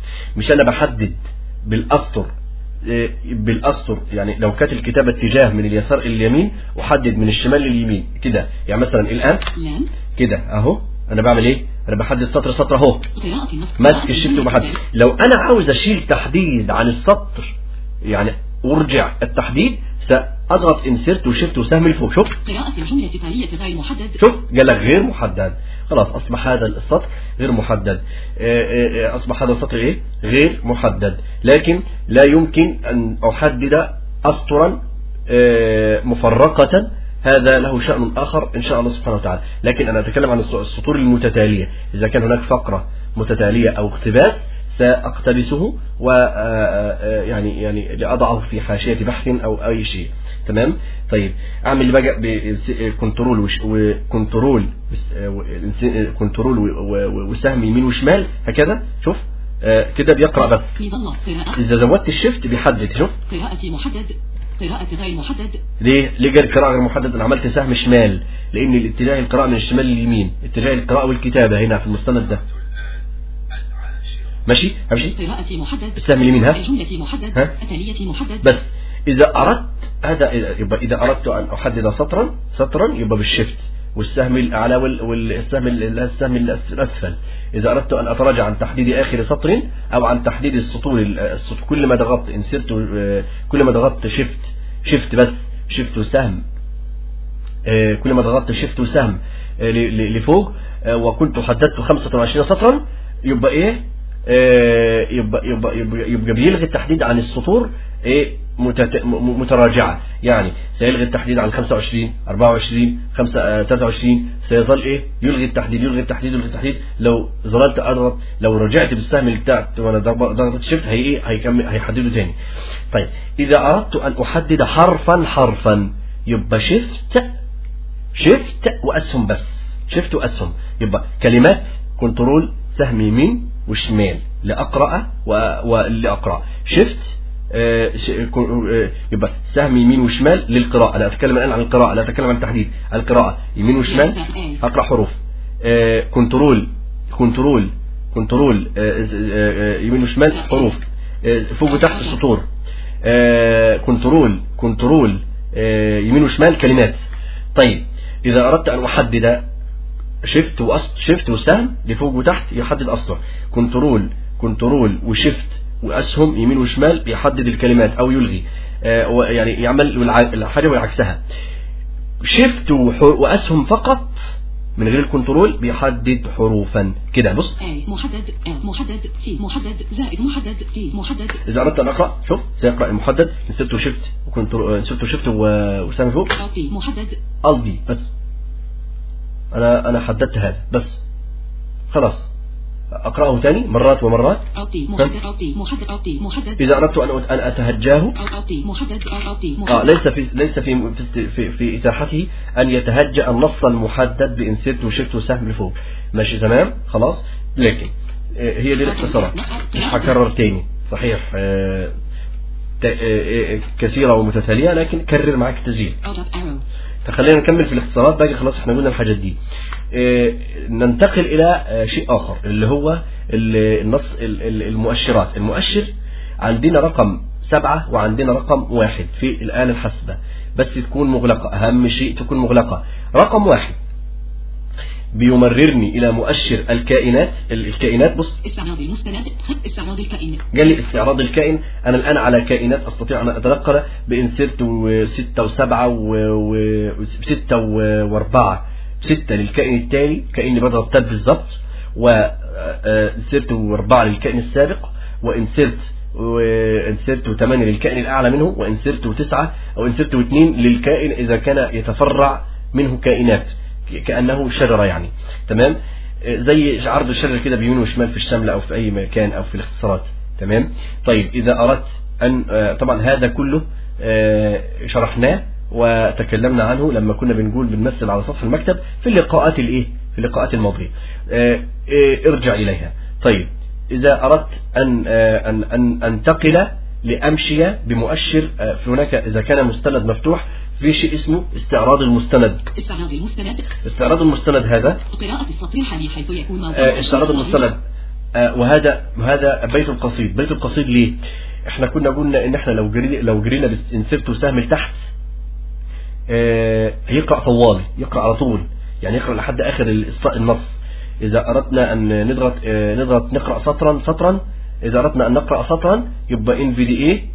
مش أنا بحدد بالأسطر آه، بالأسطر يعني لو كانت الكتابة اتجاه من اليسار إلى اليمين أحدد من الشمال لليمين كده يعني مثلا الآن لام كده أهو أنا بعمل إيه أنا بحدد سطر سطر أهو قراءة النص ماسك الشفت وبحدد لو انا عاوز اشيل تحديد عن السطر يعني ارجع التحديد ساضغط انسرت وشفت وسهم لفوق شوف قراءة الجملة التالية غير محدد شوف قال لك غير محدد خلاص اصبح هذا السطر غير محدد آه، آه، آه، اصبح هذا السطر ايه غير محدد لكن لا يمكن ان احدد اسطرا آه، مفرقة هذا له شأن آخر إن شاء الله سبحانه وتعالى لكن أنا أتكلم عن الس- السطور المتتالية إذا كان هناك فقرة متتالية أو اقتباس سأقتبسه و آه، آه، يعني يعني لأضعه في حاشية بحث أو أي شيء تمام طيب أعمل بقى بكنترول وش- وكنترول بس- آه، و- الإنس- كنترول و- و- وسهم يمين وشمال هكذا شوف آه، كده بيقرأ بس في ظل قراءة إذا زودت الشفت بيحدد شوف قراءة محدد قراءة غير محدد ليه ليه جاء القراءة غير محدد انا عملت سهم شمال لان الاتجاه القراءة من الشمال لليمين اتجاه القراءة والكتابة هنا في المستند ده ماشي همشي قراءة محدد السهم اليمين ها الجملة محدد ها؟ التالية محدد بس إذا أردت هذا يبقى إذا أردت أن أحدد سطرا سطرا يبقى بالشيفت والسهم الأعلى وال- والسهم ال- السهم الأسفل إذا أردت أن أتراجع عن تحديد آخر سطر أو عن تحديد السطور ال- السطور كل ما ضغطت انسرت كل ما ضغطت شيفت شيفت بس شيفت وسهم آه، كل ما ضغطت شيفت وسهم آه، ل- ل- لفوق آه، وكنت حددت 25 سطرا يبقى ايه آه، يبقى يبقى يبقى, يبقى بيلغي التحديد عن السطور ايه متت- م- م- متراجعه يعني سيلغي التحديد عن 25 24 5 آه، 23 سيظل ايه يلغي التحديد يلغي التحديد يلغي التحديد لو ظللت اضغط لو رجعت بالسهم اللي بتاعت وانا ضغ- ضغطت شيفت هي ايه هيكمل هيحدده تاني طيب اذا اردت ان احدد حرفا حرفا يبقى شيفت شيفت واسهم بس شيفت واسهم يبقى كلمات كنترول سهم يمين وشمال لاقرا و- ولأقرأ شيفت آه، ش- كو- آه، يبقى سهم يمين وشمال للقراءة لا أتكلم الآن عن القراءة لا أتكلم عن التحديد القراءة يمين وشمال أقرأ حروف آه، كنترول كنترول كنترول آه، آه، آه، يمين وشمال حروف آه، فوق وتحت السطور آه، كنترول كنترول آه، يمين وشمال كلمات طيب إذا أردت أن أحدد شيفت وأسط شيفت وسهم لفوق وتحت يحدد أسطر كنترول كنترول وشيفت وأسهم يمين وشمال بيحدد الكلمات أو يلغي آه، و- يعني يعمل الع- الحاجة وعكسها شيفت وح- وأسهم فقط من غير الكنترول بيحدد حروفا كده بص A محدد A محدد في محدد زائد محدد في محدد إذا أردت أن أقرأ شوف سيقرأ المحدد نسبته شيفت وكنترول نسبته شيفت و- وسهم فوق في محدد قلبي بس أنا أنا حددت هذا بس خلاص أقرأه ثاني مرات ومرات أعطي محدد أعطي محدد أعطي محدد إذا أردت أن أن أتهجاه أعطي محدد أعطي آه محدد ليس في ليس في في, في, في إتاحته أن يتهجأ النص المحدد بإنسيرت وشيفت وسهم لفوق ماشي تمام خلاص لكن آه، هي دي الاختصارات مش هكرر تاني صحيح آه، ت- آه، آه، كثيرة ومتتالية لكن كرر معاك التسجيل out of arrow فخلينا نكمل في الاختصارات باقي خلاص احنا قلنا الحاجات دي آه، ننتقل الى آه، شيء اخر اللي هو ال- النص ال- ال- المؤشرات المؤشر عندنا رقم سبعة وعندنا رقم واحد في الآلة الحاسبة بس تكون مغلقة أهم شيء تكون مغلقة رقم واحد بيمررني إلى مؤشر الكائنات ال- الكائنات بص استعراض المستند خط استعراض الكائن قال لي استعراض الكائن أنا الآن على كائنات أستطيع أن أتنقل بإنسرت وستة وسبعة و- وستة و- وأربعة ستة للكائن التالي كأني بضغط تاب بالظبط وإنسرت وأربعة للكائن السابق وإنسرت وإنسرت وثمانية للكائن الأعلى منه وإنسرت وتسعة أو إنسرت واثنين للكائن إذا كان يتفرع منه كائنات كأنه شجرة يعني تمام زي عرض الشجرة كده بيمين وشمال في الشملة أو في أي مكان أو في الاختصارات تمام طيب إذا أردت أن آه، طبعا هذا كله آه، شرحناه وتكلمنا عنه لما كنا بنقول بنمثل على سطح المكتب في اللقاءات الايه في اللقاءات الماضية آه، آه، ارجع إليها طيب إذا أردت أن آه، أن أن أنتقل لأمشي بمؤشر آه، في هناك إذا كان مستند مفتوح في شيء اسمه استعراض المستند استعراض المستند استعراض المستند هذا قراءة السطر الحالي حيث يكون موضوع آه، استعراض المستند آه، وهذا وهذا بيت القصيد بيت القصيد ليه احنا كنا قلنا ان احنا لو جرينا لو جرينا انسرت سهم لتحت آه، يقرأ طوالي يقرأ على طول يعني يقرأ لحد اخر الص- النص اذا اردنا ان نضغط آه، نضغط نقرأ سطرا سطرا اذا اردنا ان نقرأ سطرا يبقى ان في دي اي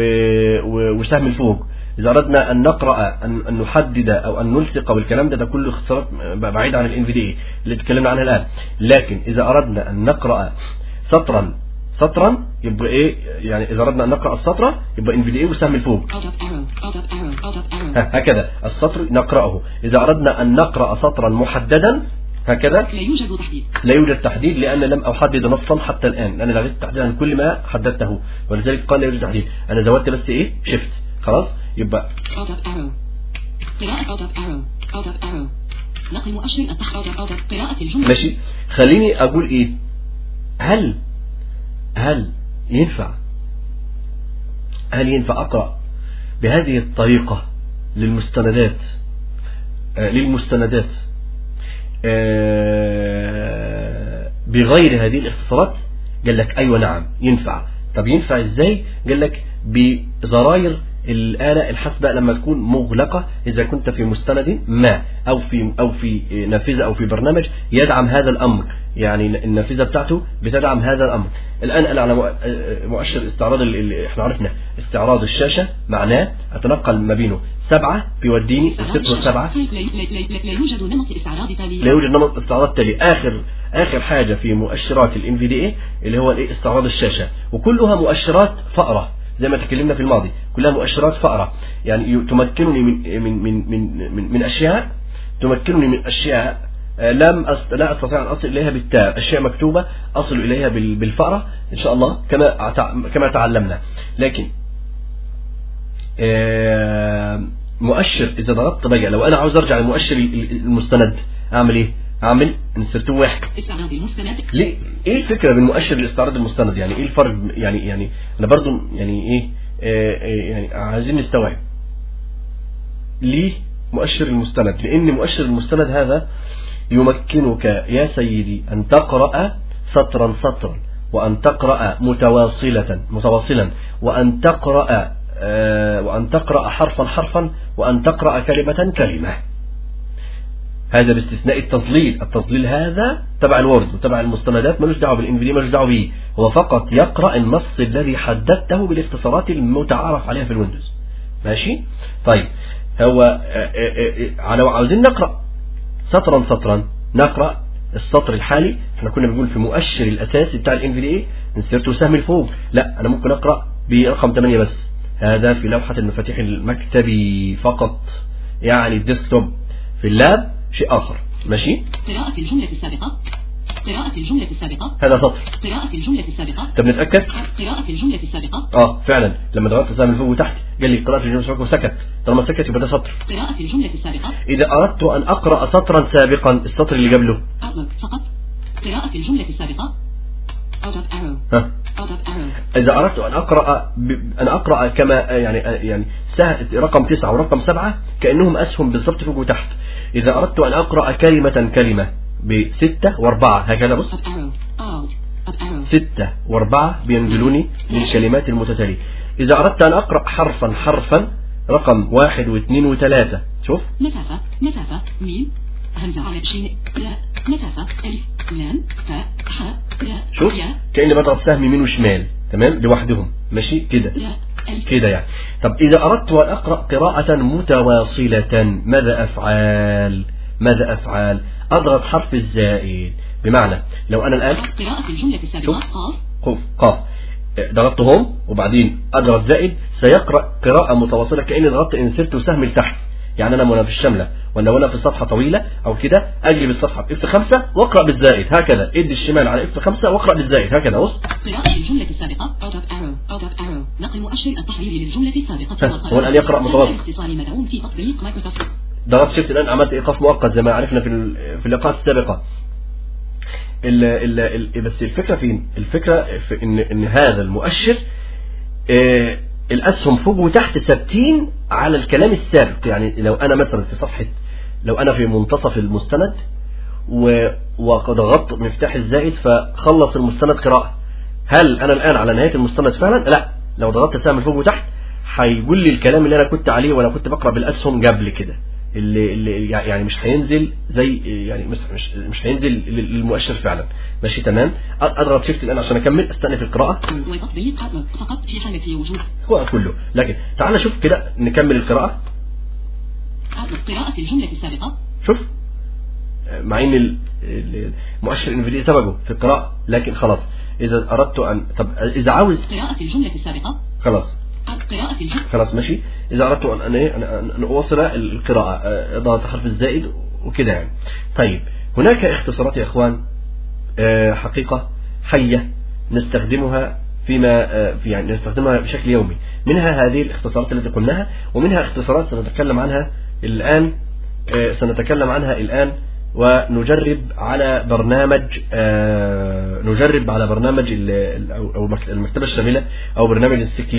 وسهم الفوق اذا اردنا ان نقرأ ان, أن نحدد او ان نلصق بالكلام ده ده كله اختصارات بعيد عن الان في دي اي اللي اتكلمنا عنها الان لكن اذا اردنا ان نقرأ سطرا سطرا يبقى ايه يعني اذا اردنا ان نقرأ السطر يبقى ان في دي اي وسهم الفوق out of arrow out of arrow out of arrow ها- هكذا السطر نقرأه إذا أردنا أن نقرأ سطرا محددا هكذا لا يوجد تحديد لا يوجد تحديد لأن لم أحدد نصا حتى الآن أنا لغيت التحديد عن كل ما حددته ولذلك قال لا يوجد تحديد أنا زودت بس إيه شفت خلاص يبقى out of arrow قراءة out of arrow out of arrow نقل مؤشر التخ out of out of قراءة الجملة ماشي خليني أقول إيه هل هل ينفع هل ينفع أقرأ بهذه الطريقة للمستندات آه، للمستندات آه، بغير هذه الاختصارات قال لك أيوة نعم ينفع طب ينفع ازاي قال لك بزراير الآلة الحاسبة لما تكون مغلقة إذا كنت في مستند ما أو في أو في نافذة أو في برنامج يدعم هذا الأمر يعني النافذة بتاعته بتدعم هذا الأمر الآن أنا على مؤشر استعراض اللي احنا عرفنا استعراض الشاشة معناه أتنقل ما بينه سبعة بيوديني صفر سبعة لا يوجد نمط استعراض تالي لا يوجد نمط استعراض تالي آخر آخر حاجة في مؤشرات ال NVDA اللي هو الإيه استعراض الشاشة وكلها مؤشرات فأرة زي ما تكلمنا في الماضي كلها مؤشرات فأرة يعني تمكنني من من من من من, من أشياء تمكنني من أشياء آه، لم أست... لا أستطيع أن أصل إليها بالتاء أشياء مكتوبة أصل إليها بال... بالفأرة إن شاء الله كما أتع- كما تعلمنا لكن آه، مؤشر إذا ضغطت بقى لو أنا عاوز أرجع للمؤشر ال- ال- المستند أعمل إيه؟ أعمل انسرت واحد استعراض المستند ليه ايه الفكره بالمؤشر الاستعراض المستند يعني ايه الفرق يعني يعني انا برضو يعني ايه آه آه، يعني عايزين نستوعب ليه مؤشر المستند لان مؤشر المستند هذا يمكنك يا سيدي ان تقرا سطرا سطرا وان تقرا متواصله متواصلا وان تقرا آه وان تقرا حرفا حرفا وان تقرا كلمه كلمه هذا باستثناء التضليل التضليل هذا تبع الوورد وتبع المستندات ملوش دعوه بالانفيدي ملوش دعوه بيه هو فقط يقرا النص الذي حددته بالاختصارات المتعارف عليها في الويندوز ماشي طيب هو آه، آه، آه، على عاوزين نقرا سطرا سطرا نقرا السطر الحالي احنا كنا بنقول في مؤشر الاساسي بتاع الان في دي اي انسرت سهم الفوق لا انا ممكن اقرا برقم 8 بس هذا في لوحه المفاتيح المكتبي فقط يعني الديسكتوب في اللاب شيء اخر ماشي قراءة الجملة السابقة قراءة الجملة السابقة هذا سطر قراءة الجملة السابقة طب نتاكد قراءة الجملة السابقة اه فعلا لما ضغطت سهم الفوق وتحت قال لي قراءه الجمله السابقه وسكت طالما سكت يبقى ده سطر قراءة الجملة السابقة اذا اردت ان اقرا سطرا سابقا السطر اللي قبله Outlook فقط قراءة الجملة السابقة Out of arrow ها Out of arrow إذا أردت أن أقرأ ب... أن أقرأ كما يعني يعني سه... رقم تسعة ورقم سبعة كأنهم أسهم بالضبط فوق وتحت إذا أردت أن أقرأ كلمة كلمة بستة وأربعة هكذا بص Up arrow Alt Up arrow ستة وأربعة بينقلوني للكلمات المتتالية إذا أردت أن أقرأ حرفا حرفا رقم واحد واثنين وثلاثة شوف مسافة مسافة ميم همزة على شين لا مسافة ألف لام فاء حاء راء شوف يا كأني بضغط سهم يمين وشمال تمام لوحدهم ماشي كده لا ألف كده يعني طب إذا أردت أن أقرأ قراءة متواصلة ماذا أفعل ماذا أفعل أضغط حرف الزائد بمعنى لو أنا الآن قراءة الجملة السابقة شوف. قاف قف قاف ضغطت هوم وبعدين أضغط زائد سيقرأ قراءة متواصلة كأني ضغطت انسرت سهم لتحت يعني أنا وانا في الشملة ولا وانا في صفحة طويلة أو كده أجلب الصفحة اف 5 واقرأ بالزائد هكذا ادي الشمال على اف 5 واقرأ بالزائد هكذا بص قراءة الجملة السابقة Out of arrow Out of arrow نقل مؤشر التحرير للجملة السابقة ها، هو الآن يقرأ متواصل. اتصال مدعوم في تطبيق مايكروسوفت ضغطت شفت الآن عملت إيقاف مؤقت زي ما عرفنا في ال- في اللقاءات السابقة ال ال ال بس الفكرة فين الفكرة في إن إن هذا المؤشر آه، الأسهم فوق وتحت ثابتين على الكلام السابق يعني لو أنا مثلا في صفحة لو أنا في منتصف المستند و- وضغطت مفتاح الزائد فخلص المستند قراءة هل أنا الآن على نهاية المستند فعلا لا لو ضغطت سهم فوق وتحت هيقول لي الكلام اللي أنا كنت عليه وأنا كنت بقرأ بالأسهم قبل كده اللي, اللي يعني مش هينزل زي يعني مش مش, مش هينزل للمؤشر فعلا ماشي تمام اضغط شيفت الان عشان اكمل استأنف القراءة وتطبيق Outlook فقط في حالة وجود هو كله لكن تعال نشوف كده نكمل القراءة Outlook قراءة الجملة السابقة شوف مع ان ال- ال- المؤشر انفيديا سبقه في القراءة لكن خلاص اذا اردت ان طب اذا عاوز قراءة الجملة السابقة خلاص قراءة الجملة خلاص ماشي اذا اردت ان ان إيه؟ ان أن اواصل القراءة آه، اضغط حرف الزائد وكده يعني طيب هناك اختصارات يا اخوان آه، حقيقة حية نستخدمها فيما آه، في يعني نستخدمها بشكل يومي منها هذه الاختصارات التي قلناها ومنها اختصارات سنتكلم عنها الآن آه، سنتكلم عنها الآن ونجرب على برنامج آه، نجرب على برنامج ال- ال- أو أو مك- المكتبة الشاملة أو برنامج السكلينر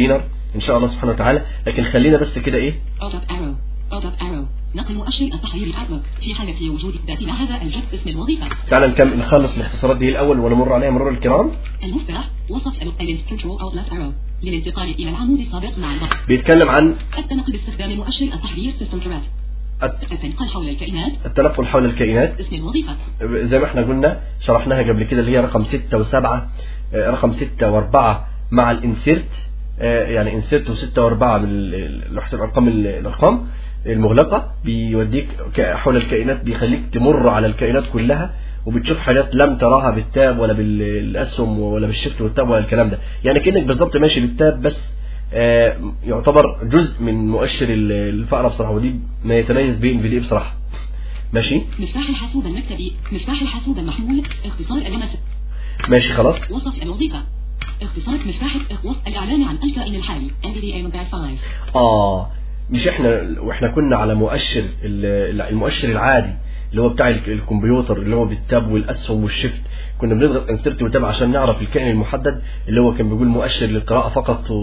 ان شاء الله سبحانه وتعالى لكن خلينا بس كده ايه Alt up arrow. Alt up arrow. نقل مؤشر التحرير الأطلق في حالة وجود ذاتنا هذا الجد اسم الوظيفة تعالى نكمل نخلص الاختصارات دي الاول ونمر عليها مرور الكرام المفتاح وصف ال control alt left arrow للانتقال إلى العمود السابق مع الضغط بيتكلم عن التنقل باستخدام مؤشر التحرير سيستم تراك الت- التنقل حول الكائنات التنقل حول الكائنات اسم الوظيفة زي ما احنا قلنا شرحناها قبل كده اللي هي رقم ستة وسبعة آه، رقم ستة واربعة مع الانسيرت آه، يعني انسيرت وستة واربعة من ال- لوحة الارقام ال- الارقام المغلقة بيوديك ك- حول الكائنات بيخليك تمر على الكائنات كلها وبتشوف حاجات لم تراها بالتاب ولا بالاسهم ولا بالشفت والتاب ولا الكلام ده يعني كأنك بالظبط ماشي بالتاب بس آه، يعتبر جزء من مؤشر ال- الفأرة بصراحة ودي ما يتميز به انفيديا بصراحة ماشي مفتاح الحاسوب المكتبي مفتاح الحاسوب المحمول اختصار اللمس ماشي خلاص وصف الوظيفة اختصار مفتاح وصف الإعلان عن الكائن الحالي NVDA Mobile 5 اه مش احنا واحنا كنا على مؤشر ال- المؤشر العادي اللي هو بتاع الك- الكمبيوتر اللي هو بالتاب والاسهم والشيفت كنا بنضغط انسرت وتاب عشان نعرف الكائن المحدد اللي هو كان بيقول مؤشر للقراءة فقط و-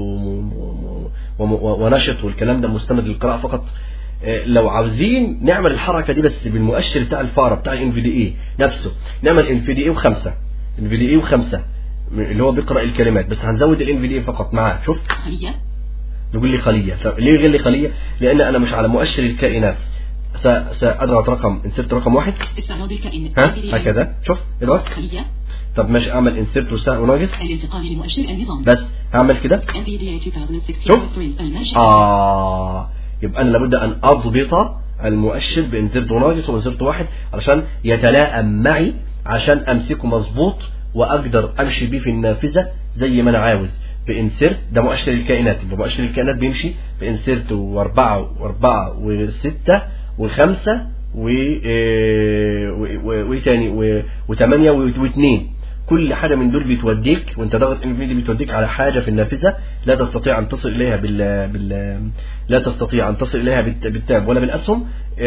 و- و- ونشط والكلام ده مستند للقراءة فقط آه، لو عاوزين نعمل الحركة دي بس بالمؤشر بتاع الفارة بتاع الان في دي اي نفسه نعمل ان في دي اي وخمسة ان في دي اي وخمسة اللي هو بيقرأ الكلمات بس هنزود الان في دي اي فقط معاه شوف خلية يقول لي خلية طب ليه يقول لي خلية لأن أنا مش على مؤشر الكائنات س- سأضغط رقم انسرت رقم واحد استعراض الكائن ها NVDA هكذا شوف اضغط خلية طب ماشي أعمل انسرت وسا- وناقص الانتقال لمؤشر النظام بس هعمل كده NVDA 2016 شوف. 3 المنشأ آه يبقى أنا لابد أن أضبط المؤشر بانسرت وناقص وانسرت واحد علشان يتلائم معي عشان أمسكه مظبوط وأقدر أمشي بيه في النافذة زي ما أنا عاوز بانسرت ده مؤشر الكائنات يبقى مؤشر الكائنات بيمشي بانسرت واربعة واربعة وستة وخمسة و آه، و- و- وايه تاني و- وثمانية و- واثنين كل حاجة من دول بتوديك وانت ضاغط انفيديا بتوديك على حاجة في النافذة لا تستطيع ان تصل اليها بال, بال... لا تستطيع ان تصل اليها بالت- بالتاب ولا بالاسهم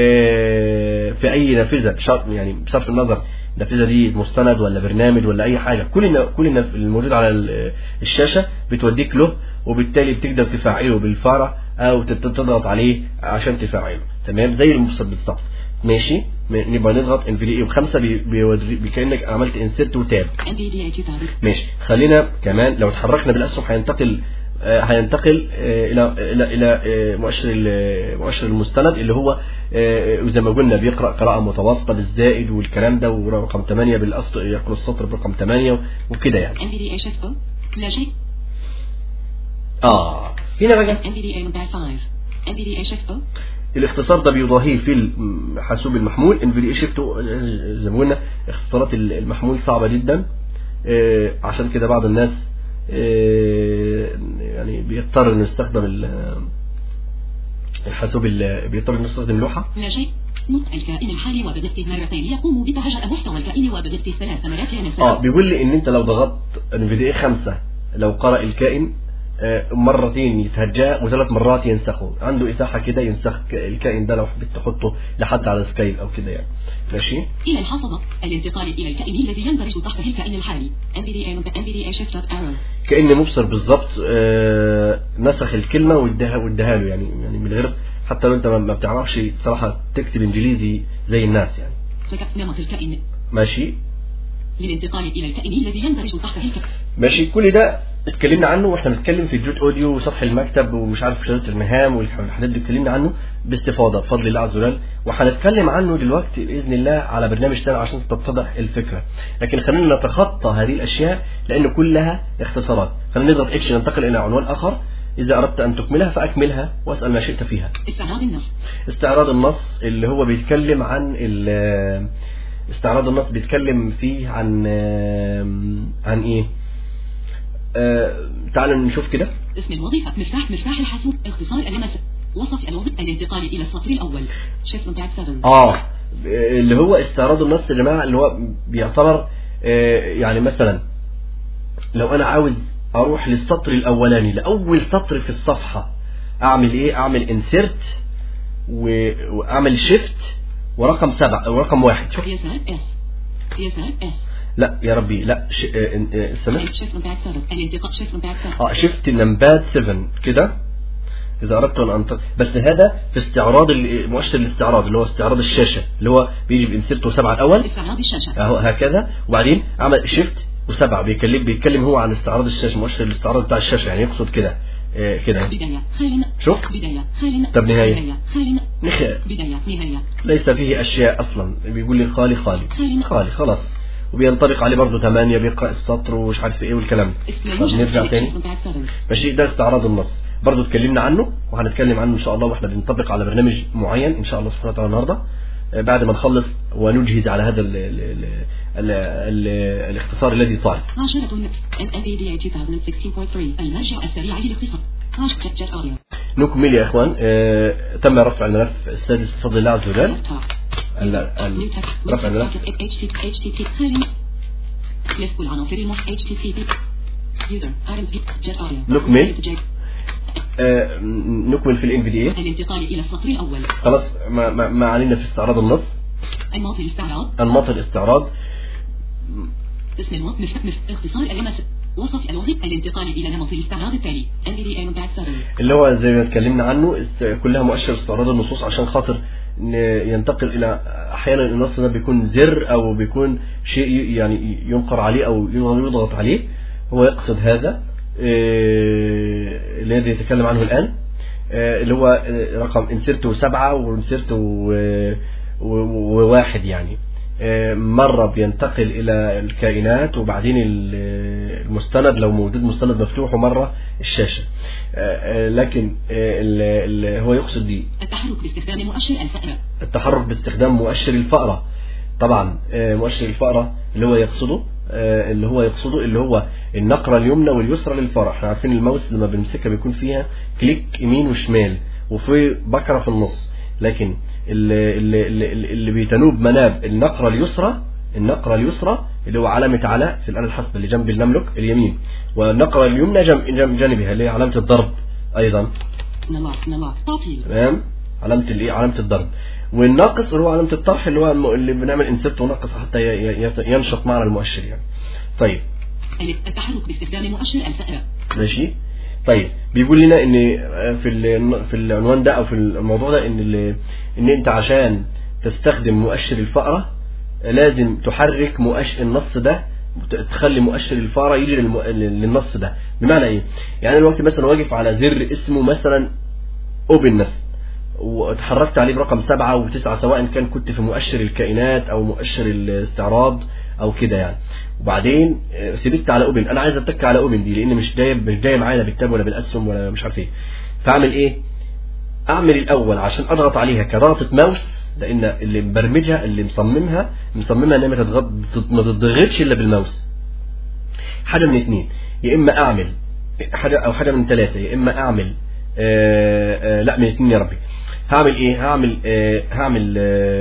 آه، في اي نافذة بشرط يعني بصرف النظر النافذة دي مستند ولا برنامج ولا اي حاجة كل النا- كل النا- الموجود على ال- الشاشة بتوديك له وبالتالي بتقدر تفعله بالفارة او تت- تضغط عليه عشان تفعله تمام زي المبسط بالظبط ماشي م- نبقى نضغط ان في دي وخمسة بي- بيوري كانك عملت انسرت وتاب NVDA 2000 ماشي خلينا كمان لو اتحركنا بالاسهم هينتقل آه، هينتقل آه، الى الى الى آه، مؤشر ال- مؤشر المستند اللي هو آه، زي ما قلنا بيقرا قراءه متوسطه بالزائد والكلام ده ورقم 8 بالاسطر يقرا السطر برقم 8 وكده يعني NVDA Shift O لا شيء اه هنا بقى NVDA Mobile 5 NVDA Shift O الاختصار ده بيضاهيه في الحاسوب المحمول انفيديا شيفت زي ما قلنا اختصارات المحمول صعبه جدا آه، عشان كده بعض الناس آه، يعني بيضطر انه يستخدم ال- الحاسوب ال- بيضطر انه يستخدم لوحه لا شيء نطق الكائن الحالي وبضغطه مرتين يقوم بتهجأ محتوى الكائن وبضغطه ثلاث مرات ينسى اه بيقول لي ان انت لو ضغطت انفيديا 5 لو قرأ الكائن آه، مرتين يتهجاه وثلاث مرات ينسخه عنده اتاحه كده ينسخ الكائن ده لو حبيت تحطه لحد على سكايب او كده يعني ماشي إلى الحافظة الانتقال إلى الكائن الذي يندرج تحته الكائن الحالي NVDA NVDA Shift Up Arrow كأن مبصر بالظبط آه، نسخ الكلمة واداها واداها له يعني يعني من غير حتى لو انت ما ما بتعرفش صراحة تكتب انجليزي زي الناس يعني فك نمط الكائن ماشي للانتقال إلى الكائن الذي يندرج تحته الكائن ماشي كل ده اتكلمنا عنه واحنا بنتكلم في جود اوديو وسطح المكتب ومش عارف شريط المهام والحاجات دي اتكلمنا عنه باستفاضه بفضل الله عز وجل وهنتكلم عنه دلوقتي باذن الله على برنامج تاني عشان تتضح الفكره لكن خلينا نتخطى هذه الاشياء لان كلها اختصارات خلينا نضغط اتش ننتقل الى عنوان اخر اذا اردت ان تكملها فاكملها واسال ما شئت فيها استعراض النص استعراض النص اللي هو بيتكلم عن ال- استعراض النص بيتكلم فيه عن عن ايه آه، تعالوا نشوف كده اسم الوظيفة مفتاح مفتاح الحاسوب اختصار اللمس وصف الوظيفة الانتقال إلى السطر الأول Shift Impact 7 اه اللي هو استعراض النص يا جماعه اللي هو بيعتبر آه، يعني مثلا لو انا عاوز اروح للسطر الاولاني لاول سطر في الصفحه اعمل ايه اعمل انسيرت واعمل شيفت ورقم سبعة ورقم واحد شوف يسار S يسار S لا يا ربي لا ش... آه، آه، استنى shift from back 7 الانتقال shift from back 7 اه شفت نمبات 7 كده اذا اردت ان انتقل بس هذا في استعراض ال- مؤشر الاستعراض اللي هو استعراض الشاشه اللي هو بيجي بانسيرتو سبعه الاول استعراض الشاشة اهو هكذا وبعدين عمل شيفت وسبعه بيتكلم بيتكلم هو عن استعراض الشاشه مؤشر الاستعراض بتاع الشاشه يعني يقصد كده آه، كده بداية خال شوف. بداية خال طب نهاية. بداية خال نخ- بداية نهاية ليس فيه اشياء اصلا بيقول لي خالي خالي خالي. خالي خلاص وبينطبق عليه برضه 8 بيقرا السطر ومش عارف ايه والكلام طب نرجع تاني shift from back 7 ماشي ده استعراض النص برضه اتكلمنا عنه وهنتكلم عنه ان شاء الله واحنا بنطبق على برنامج معين ان شاء الله سبحانه وتعالى النهارده آه، بعد ما نخلص ونجهز على هذا ال ال ال ال ال الاختصار الذي طال عشرة NADA 2016.3 المرجع السريع للاختصار عشرة جت أوريو نكمل يا اخوان آه، تم رفع الملف السادس بفضل الله عز وجل ال- ال- رفع الملف HTTP خالي لف العناصر المح HTTP user RMP جت أوريو نكمل. آه، نكمل في الان في دي الانتقال إلى السطر الأول خلاص ما, ما, ما علينا في استعراض النص أنماط الاستعراض انماط الاستعراض اسم النمط مف... مف... اختصار النمط وصف الوظيفة الانتقال إلى نمط الاستعراض التالي NVDA back 7 اللي هو زي ما اتكلمنا عنه است- كلها مؤشر استعراض النصوص عشان خاطر ن- ينتقل الى احيانا النص ده بيكون زر او بيكون شيء ي- يعني ينقر عليه او يضغط عليه هو يقصد هذا آه، الذي يتكلم عنه الان آه، اللي هو آه، رقم انسرته سبعة وانسرته و- و- وواحد يعني آه، مرة بينتقل إلى الكائنات وبعدين ال- المستند لو موجود مستند مفتوح ومرة الشاشة آه، آه، لكن آه، ال- ال- هو يقصد دي التحرك باستخدام مؤشر الفأرة التحرك باستخدام مؤشر الفأرة طبعا آه، مؤشر الفأرة اللي هو يقصده آه، اللي هو يقصده اللي هو النقرة اليمنى واليسرى للفأرة احنا عارفين الماوس لما بنمسكها بيكون فيها كليك يمين وشمال وفي بكرة في النص لكن اللي, اللي, اللي, اللي بيتنوب مناب النقرة اليسرى النقرة اليسرى اللي هو علامة على في الآلة الحاسبة اللي جنب المملك اليمين والنقرة اليمنى جنب جنب جانبها اللي هي علامة الضرب أيضا نمط نمط تعطيل تمام علامة الايه علامة الضرب والناقص اللي هو علامة الطرح اللي هو الم- اللي بنعمل انسبت ونقص حتى ي- ي- ينشط معنا المؤشر يعني طيب ألف التحرك باستخدام مؤشر الفأرة ماشي طيب بيقول لنا ان في ال- في العنوان ده او في الموضوع ده ان ال- ان انت عشان تستخدم مؤشر الفأرة لازم تحرك مؤشر النص ده ت- تخلي مؤشر الفأرة يجي للم- للنص ده بمعنى ايه يعني دلوقتي مثلا واقف على زر اسمه مثلا اوبن مثلا وتحركت عليه برقم سبعة وتسعة سواء كان كنت في مؤشر الكائنات او مؤشر الاستعراض او كده يعني وبعدين آه، سبت على اوبن انا عايز اتك على اوبن دي لان مش جايه مش جايه معايا لا بالتاب ولا بالاسهم ولا مش عارف ايه فاعمل ايه اعمل الاول عشان اضغط عليها كضغطة ماوس لان اللي مبرمجها اللي مصممها مصممها انها ما تتغط ما تتضغطش الا بالماوس حاجه من اتنين يا اما اعمل حاجه او حاجه من ثلاثه يا اما اعمل آه آه لا من اتنين يا ربي هعمل ايه هعمل آه هعمل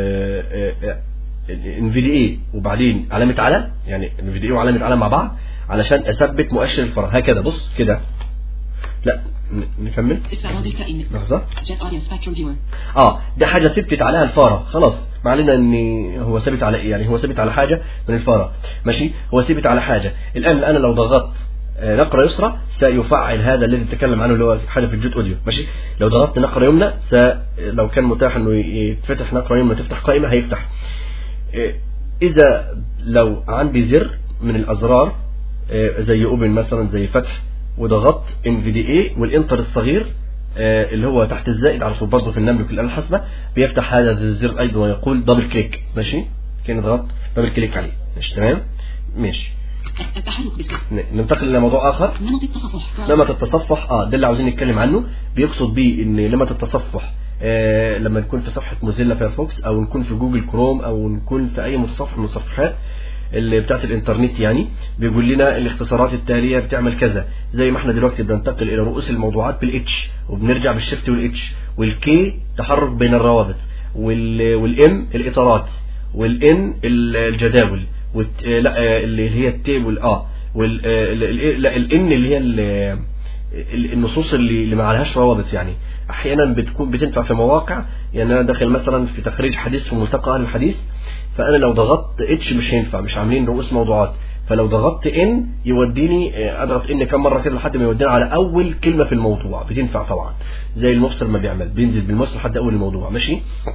ان في دي اي وبعدين علامه على يعني ان في دي اي وعلامه على مع بعض علشان اثبت مؤشر الفراغ هكذا بص كده لا ن- نكمل استعراض الكائن لحظه جت أوريو سبكتروم فيور اه دي حاجه ثبتت عليها الفاره خلاص ما علينا ان هو ثابت على ايه يعني هو ثابت على حاجه من الفاره ماشي هو ثابت على حاجه الان انا لو ضغطت آه، نقرة يسرى سيفعل هذا الذي تكلم عنه اللي هو حاجة في الجوت اوديو ماشي لو ضغطت نقرة يمنى س... لو كان متاح انه يتفتح نقرة يمنى تفتح قائمة هيفتح آه، اذا لو عندي زر من الازرار آه، زي اوبن مثلا زي فتح وضغطت ان في دي اي والانتر الصغير آه، اللي هو تحت الزائد على طول برضه في النمل في الآلة الحاسبة بيفتح هذا الزر أيضا ويقول دبل كليك ماشي كان ضغط دبل كليك عليه ماشي تمام ماشي التحرك باستخدام ن- ننتقل إلى موضوع آخر نمط التصفح لما التصفح اه ده اللي عاوزين نتكلم عنه بيقصد بيه ان لما التصفح آه لما نكون في صفحة موزيلا فايرفوكس او نكون في جوجل كروم او نكون في اي متصفح من المتصفحات اللي بتاعت الانترنت يعني بيقول لنا الاختصارات التالية بتعمل كذا زي ما احنا دلوقتي بننتقل الى رؤوس الموضوعات بالاتش وبنرجع بالشيفت والاتش والكي تحرك بين الروابط وال والام الاطارات والان الجداول والت... آه، لا آه، اللي هي التيبل اه وال آه، ال- ال- لا الان اللي هي ال- ال- النصوص اللي اللي ما عليهاش روابط يعني احيانا بتكون بتنفع في مواقع يعني انا داخل مثلا في تخريج حديث في ملتقى اهل الحديث فانا لو ضغطت اتش مش هينفع مش عاملين رؤوس موضوعات فلو ضغطت ان يوديني آه، اضغط ان كم مره كده لحد ما يوديني على اول كلمه في الموضوع بتنفع طبعا زي المفصل ما بيعمل بينزل بالمفصل لحد اول الموضوع ماشي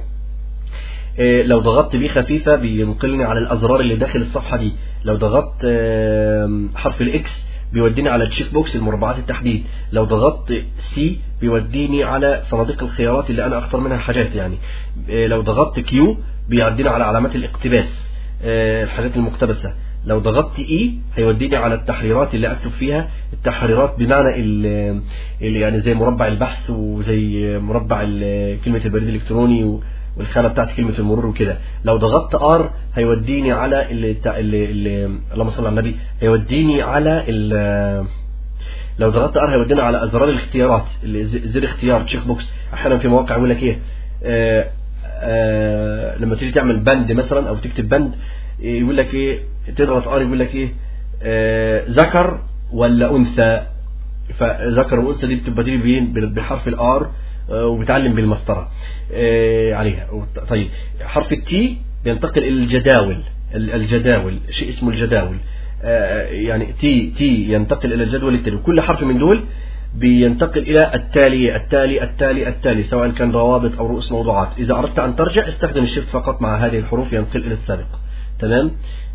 آه، لو ضغطت بيه خفيفة بينقلني على الأزرار اللي داخل الصفحة دي لو ضغطت آه، حرف الإكس بيوديني على التشيك بوكس المربعات التحديد لو ضغطت سي بيوديني على صناديق الخيارات اللي أنا أختار منها الحاجات يعني آه، لو ضغطت كيو بيوديني على علامات الاقتباس آه، الحاجات المقتبسة لو ضغطت اي هيوديني على التحريرات اللي اكتب فيها التحريرات بمعنى ال- اللي يعني زي مربع البحث وزي مربع ال- كلمة البريد الالكتروني و- والخانه بتاعت كلمه المرور وكده لو ضغطت ار هيوديني على اللي بتاع اللي اللي اللهم صل على النبي هيوديني على ال- لو ضغطت ار هيودينا على ازرار الاختيارات اللي ز- زر اختيار تشيك بوكس احيانا في مواقع يقول لك ايه آه آه لما تيجي تعمل بند مثلا او تكتب بند يقول لك ايه تضغط ار يقول لك ايه آه ذكر ولا انثى فذكر وانثى دي بتبقى تيجي بين- بحرف الار وبتعلم بالمسطره آه، عليها وط- طيب حرف التي بينتقل الى الجداول ال- الجداول شيء اسمه الجداول آه، يعني تي تي ينتقل الى الجدول التالي كل حرف من دول بينتقل الى التالي التالي التالي التالي سواء كان روابط او رؤوس موضوعات اذا اردت ان ترجع استخدم الشيفت فقط مع هذه الحروف ينقل الى السابق تمام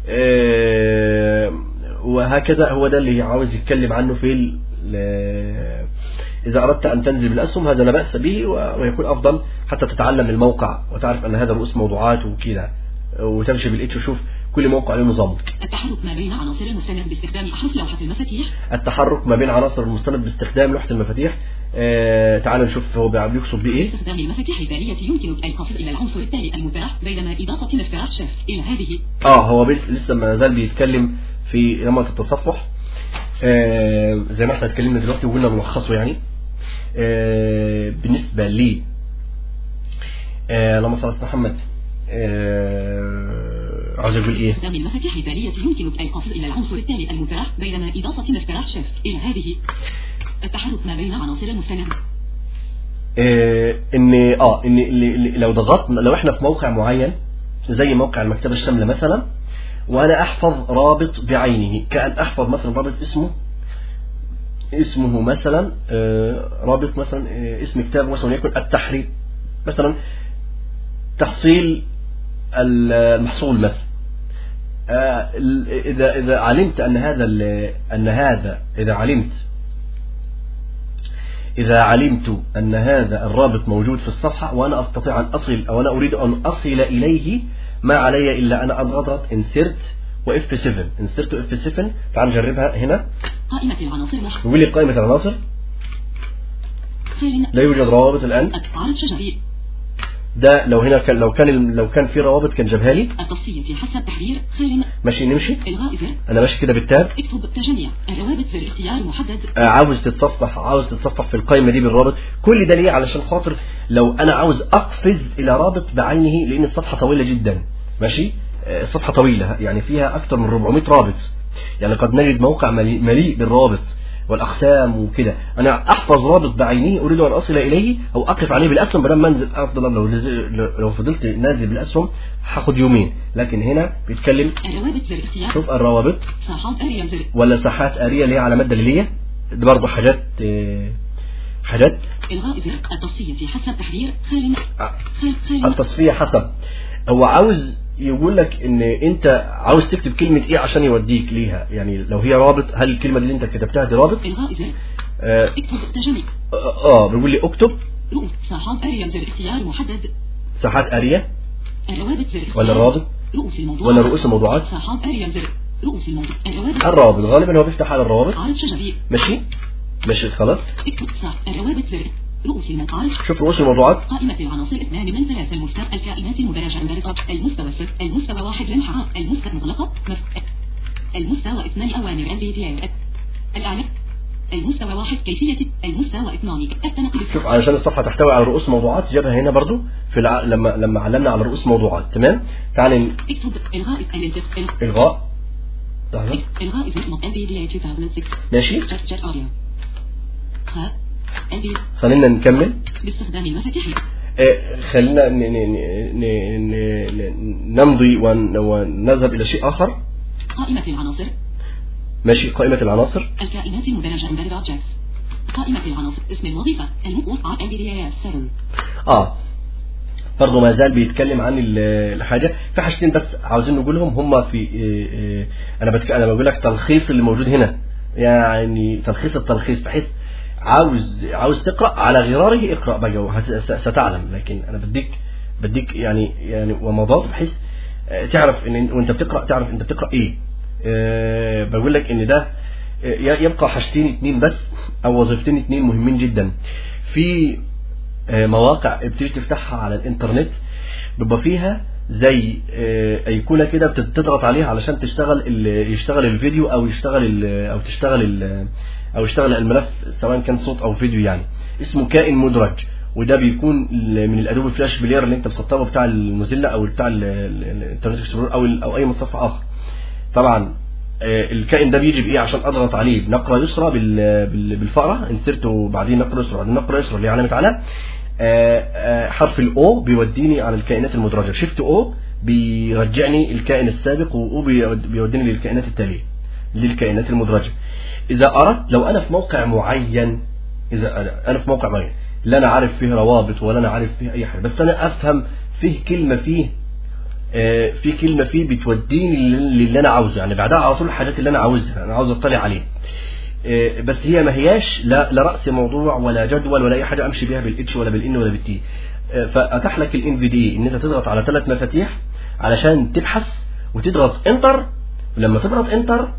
آه، وهكذا هو ده اللي عاوز يتكلم عنه في ال- ال- إذا أردت أن تنزل بالأسهم هذا لا بأس به و- ويكون أفضل حتى تتعلم الموقع وتعرف أن هذا رؤوس موضوعات وكذا وتمشي بالإتش وشوف كل موقع له نظامه التحرك ما بين عناصر المستند باستخدام أحرف لوحة المفاتيح التحرك ما بين عناصر المستند باستخدام لوحة المفاتيح آه تعال نشوف هو بيقصد بإيه باستخدام المفاتيح التالية يمكنك القفز إلى العنصر التالي المتاح بينما إضافة مفتاح شيفت إلى هذه اه هو بس- لسه ما زال بيتكلم في نمط التصفح آه زي ما احنا اتكلمنا دلوقتي وقلنا ملخصه يعني آه بالنسبة لي آه اللهم صل على سيدنا محمد آه عاوز اقول ايه باستخدام المفاتيح التالية يمكنك القفز إلى العنصر التالي المتاح بينما إضافة مفتاح شيفت إلى هذه التحرك ما بين عناصر المستند آه ان اه ان اللي- اللي- لو ضغطنا لو احنا في موقع معين زي موقع المكتبة الشاملة مثلا وانا احفظ رابط بعينه كأن احفظ مثلا رابط اسمه اسمه مثلا آه، رابط مثلا آه، اسم كتاب مثلا يكون التحرير مثلا تحصيل المحصول مثلا آه، ال- اذا اذا علمت ان هذا ال- ان هذا اذا علمت إذا علمت أن هذا الرابط موجود في الصفحة وأنا أستطيع أن أصل أو أنا أريد أن أصل إليه ما علي إلا أن أضغط insert و F7 insert و F7 تعال نجربها هنا قائمة العناصر لح يقول لي قائمة العناصر خال لا يوجد روابط الآن عرض شجري ده لو هنا كان لو كان لو كان في روابط كان جابها لي التصفية حسب تحرير خال ماشي نمشي إلغاء زر أنا ماشي كده بالتاب اكتب تجميع الروابط زر اختيار محدد آه، عاوز تتصفح عاوز تتصفح في القائمة دي بالرابط كل ده ليه علشان خاطر لو أنا عاوز أقفز إلى رابط بعينه لأن الصفحة طويلة جدا ماشي آه، الصفحة طويلة يعني فيها أكثر من 400 رابط يعني قد نجد موقع مليء مليء بالروابط والأقسام وكده أنا أحفظ رابط بعينه أريد أن أصل إليه أو أقف عليه بالأسهم بدل ما أنزل أفضل لو نزل- لو فضلت نازل بالأسهم هاخد يومين لكن هنا بيتكلم الروابط زر اختيار شوف الروابط صفحات اريال زر ولا ساحات آلية اللي هي علامات دليلية دي برضه حاجات آه، حاجات الغاء زر التصفية حسب تحرير خال آه، خال خال التصفية حسب هو عاوز يقول لك ان انت عاوز تكتب كلمة ايه عشان يوديك ليها يعني لو هي رابط هل الكلمة دي اللي انت كتبتها دي رابط الغاء زر اه, اكتب تجميع آه بيقول لي اكتب رؤوس صفحات اريال زر اختيار محدد ساحات آلية الروابط زر اختيار ولا الرابط رؤوس الموضوع ولا رؤوس الموضوعات صفحات اريال زر رؤوس الموضوع الروابط الروابط غالبا هو بيفتح على الروابط عرض شجري ماشي ماشي خلاص اكتب صح الروابط زر رؤوس المقال شوف رؤوس الموضوعات قائمة العناصر اثنان من ثلاث المستوى الكائنات المدرجة المنبثقة المستوى صفر المستوى واحد للحرام المستوى مغلقة مف- المستوى اثنان أوامر البي الأعلى المستوى واحد كيفية المستوى اثنان التنقل شوف علشان الصفحة تحتوي على رؤوس موضوعات جابها هنا برضو في الع... لما لما علمنا على رؤوس موضوعات تمام تعال ن- اكتب إلغاء الانتق الغاء لحظة. إلغاء اسم البي دي 2006 ماشي جت جت أوديو ها NVDA خلينا نكمل باستخدام المفاتيح آه، خلينا ن- ن- ن- ن- ن- نمضي ون- ونذهب إلى شيء آخر قائمة العناصر ماشي قائمة العناصر الكائنات المدرجة embedded objects قائمة العناصر اسم الوظيفة الموقع NVDA 7 اه برضه ما زال بيتكلم عن ال- الحاجه في حاجتين بس عاوزين نقولهم هم في إيه إيه انا بتك... انا بقول لك تلخيص اللي موجود هنا يعني تلخيص التلخيص بحيث عاوز عاوز تقرا على غراره اقرا بقى وهت- س- ستعلم لكن انا بديك بديك يعني يعني ومضات بحيث آه، تعرف ان وانت بتقرا تعرف انت بتقرا ايه آه، بقول لك ان ده آه، ي- يبقى حاجتين اتنين بس او وظيفتين اتنين مهمين جدا في آه، مواقع بتيجي تفتحها على الانترنت بيبقى فيها زي آه، ايقونه كده بتضغط عليها علشان تشتغل ال- يشتغل الفيديو او يشتغل ال- او تشتغل ال- او يشتغل الملف سواء كان صوت او فيديو يعني اسمه كائن مدرج وده بيكون ال- من الادوبي فلاش بلاير اللي انت مسطبه بتاع الموزيلا او بتاع ال- ال- الانترنت اكسبلورر او ال- او اي متصفح اخر طبعا آه، الكائن ده بيجي بايه عشان اضغط عليه بنقره يسرى بال- بال- بالفأرة انسرت وبعدين نقره يسرى بعدين نقره يسرى اللي هي علامه على آه، آه، حرف الاو بيوديني على الكائنات المدرجه شيفت او بيرجعني الكائن السابق واو بيوديني للكائنات التاليه للكائنات المدرجه اذا اردت لو انا في موقع معين اذا أنا- انا في موقع معين لا انا عارف فيه روابط ولا انا عارف فيه اي حاجه بس انا افهم فيه كلمه فيه آه، في كلمة فيه بتوديني لل- للي أنا عاوزه يعني بعدها على طول الحاجات اللي أنا عاوزها أنا عاوز أطلع عليه آه، بس هي ما هياش لا, لا رأس موضوع ولا جدول ولا أي حاجة أمشي بيها بالإتش ولا بالإن ولا بالتي آه، فأتاح لك الإن في دي إن أنت تضغط على ثلاث مفاتيح علشان تبحث وتضغط انتر ولما تضغط انتر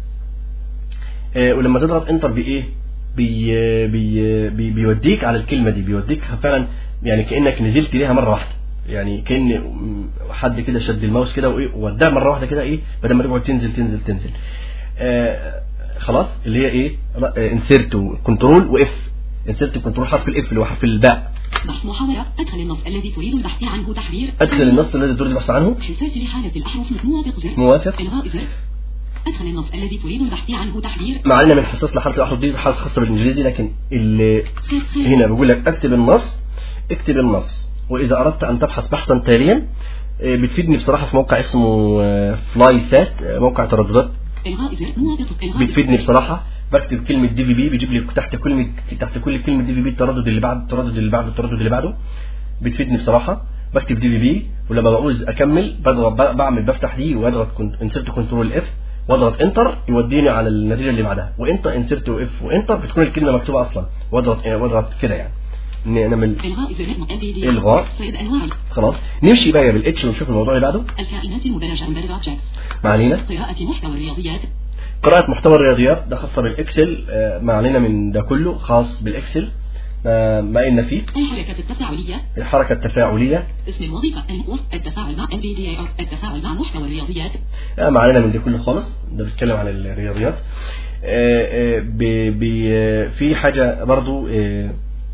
آه، ولما تضغط انتر بايه بي بي بي بيوديك على الكلمه دي بيوديك فعلا يعني كانك نزلت ليها مره واحده يعني كان حد كده شد الماوس كده وايه وداها مره واحده كده ايه بدل ما تقعد تنزل تنزل تنزل آه خلاص اللي هي ايه انسرت وكنترول واف انسرت كنترول حرف الاف اللي هو حرف الباء بحث محاورة أدخل النص الذي تريد البحث عنه تحرير ادخل النص الذي تريد البحث عنه حساس لحالة الأحرف موافق زر موافق إلغاء زر أدخل النص الذي تريد البحث عنه تحرير ما علينا من حساس لحرف الاحرف دي حاجه خاصه بالانجليزي لكن اللي كاف خالد. هنا بيقول لك اكتب النص اكتب النص واذا اردت ان تبحث بحثا تاليا آه، بتفيدني بصراحه في موقع اسمه فلاي سات موقع ترددات إلغاء زر موافق إلغاء زر. بتفيدني بصراحه بكتب كلمه دي في بي بيجيب لي تحت كل تحت كل كلمه دي في بي التردد اللي بعد التردد اللي بعده التردد اللي بعده بتفيدني بصراحه بكتب دي في بي ولما بعوز اكمل بضغط ب- بعمل بفتح دي واضغط انسرت كنترول اف واضغط انتر يوديني على النتيجه اللي بعدها وانتر انسرت واف وانتر بتكون الكلمه مكتوبه اصلا واضغط واضغط كده يعني ن- نعمل إلغاء زر MPD. إلغاء. صيد أنواع خلاص نمشي بقى بالاتش ونشوف الموضوع اللي بعده الكائنات المدرجة embedded objects ما علينا قراءة محتوى الرياضيات قراءة محتوى الرياضيات ده خاصة بالإكسل آه، ما علينا من ده كله خاص بالإكسل آه، ما قلنا فيه الحركة التفاعلية الحركة التفاعلية اسم الوظيفة الوصف التفاعل مع MPDA أو التفاعل مع محتوى الرياضيات آه، ما علينا من ده كله خالص ده بيتكلم عن الرياضيات آه، آه، بي- بي- آه، في حاجة برضو آه،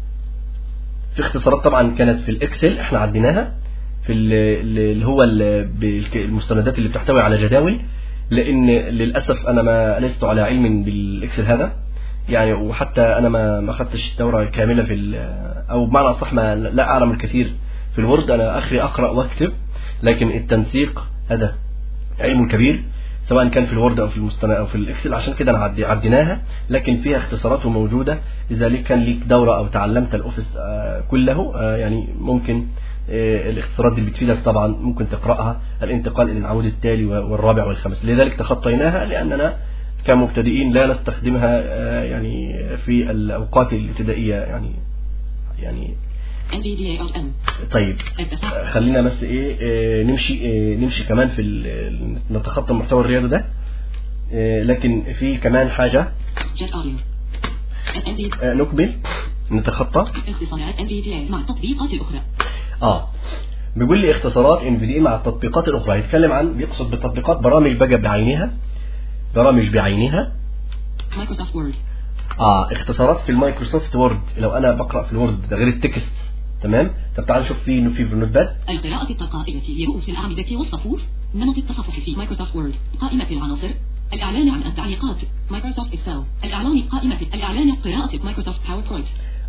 في اختصارات طبعا كانت في الإكسل احنا عديناها في ال- ال- اللي هو ال- بالك- المستندات اللي بتحتوي على جداول لان للاسف انا ما لست على علم بالاكسل هذا يعني وحتى انا ما ما خدتش دوره كامله في ال- او بمعنى اصح ما لا اعلم الكثير في الوورد انا اخري اقرا واكتب لكن التنسيق هذا علم كبير سواء كان في الوورد او في المستند او في الاكسل عشان كده انا عدي عديناها لكن فيها اختصارات موجوده اذا ليك كان ليك دوره او تعلمت الاوفيس آه، كله آه، يعني ممكن آه، الاختصارات دي بتفيدك طبعا ممكن تقراها الانتقال الى العمود التالي والرابع والخامس لذلك تخطيناها لاننا كمبتدئين لا نستخدمها آه، يعني في الاوقات الابتدائيه يعني يعني MPDA أو M طيب التفاعل خلينا بس ايه آه، نمشي آه، نمشي كمان في ال- نتخطى المحتوى الرياضي ده آه، لكن في كمان حاجة Jet Audio MPD آه، نقبل نتخطى اختصارات MPDA مع التطبيقات الأخرى اه بيقول لي اختصارات ان في دي مع التطبيقات الاخرى هيتكلم عن بيقصد بالتطبيقات برامج بقى بعينها برامج بعينها Microsoft Word اه اختصارات في المايكروسوفت وورد لو انا بقرا في الوورد ده غير التكست تمام طب تعال نشوف في في في النوت باد القراءة التلقائية لرؤوس الأعمدة والصفوف نمط التصفح في مايكروسوفت وورد قائمة العناصر الإعلان عن التعليقات مايكروسوفت إكسل الإعلان قائمة الإعلان قراءة مايكروسوفت باوربوينت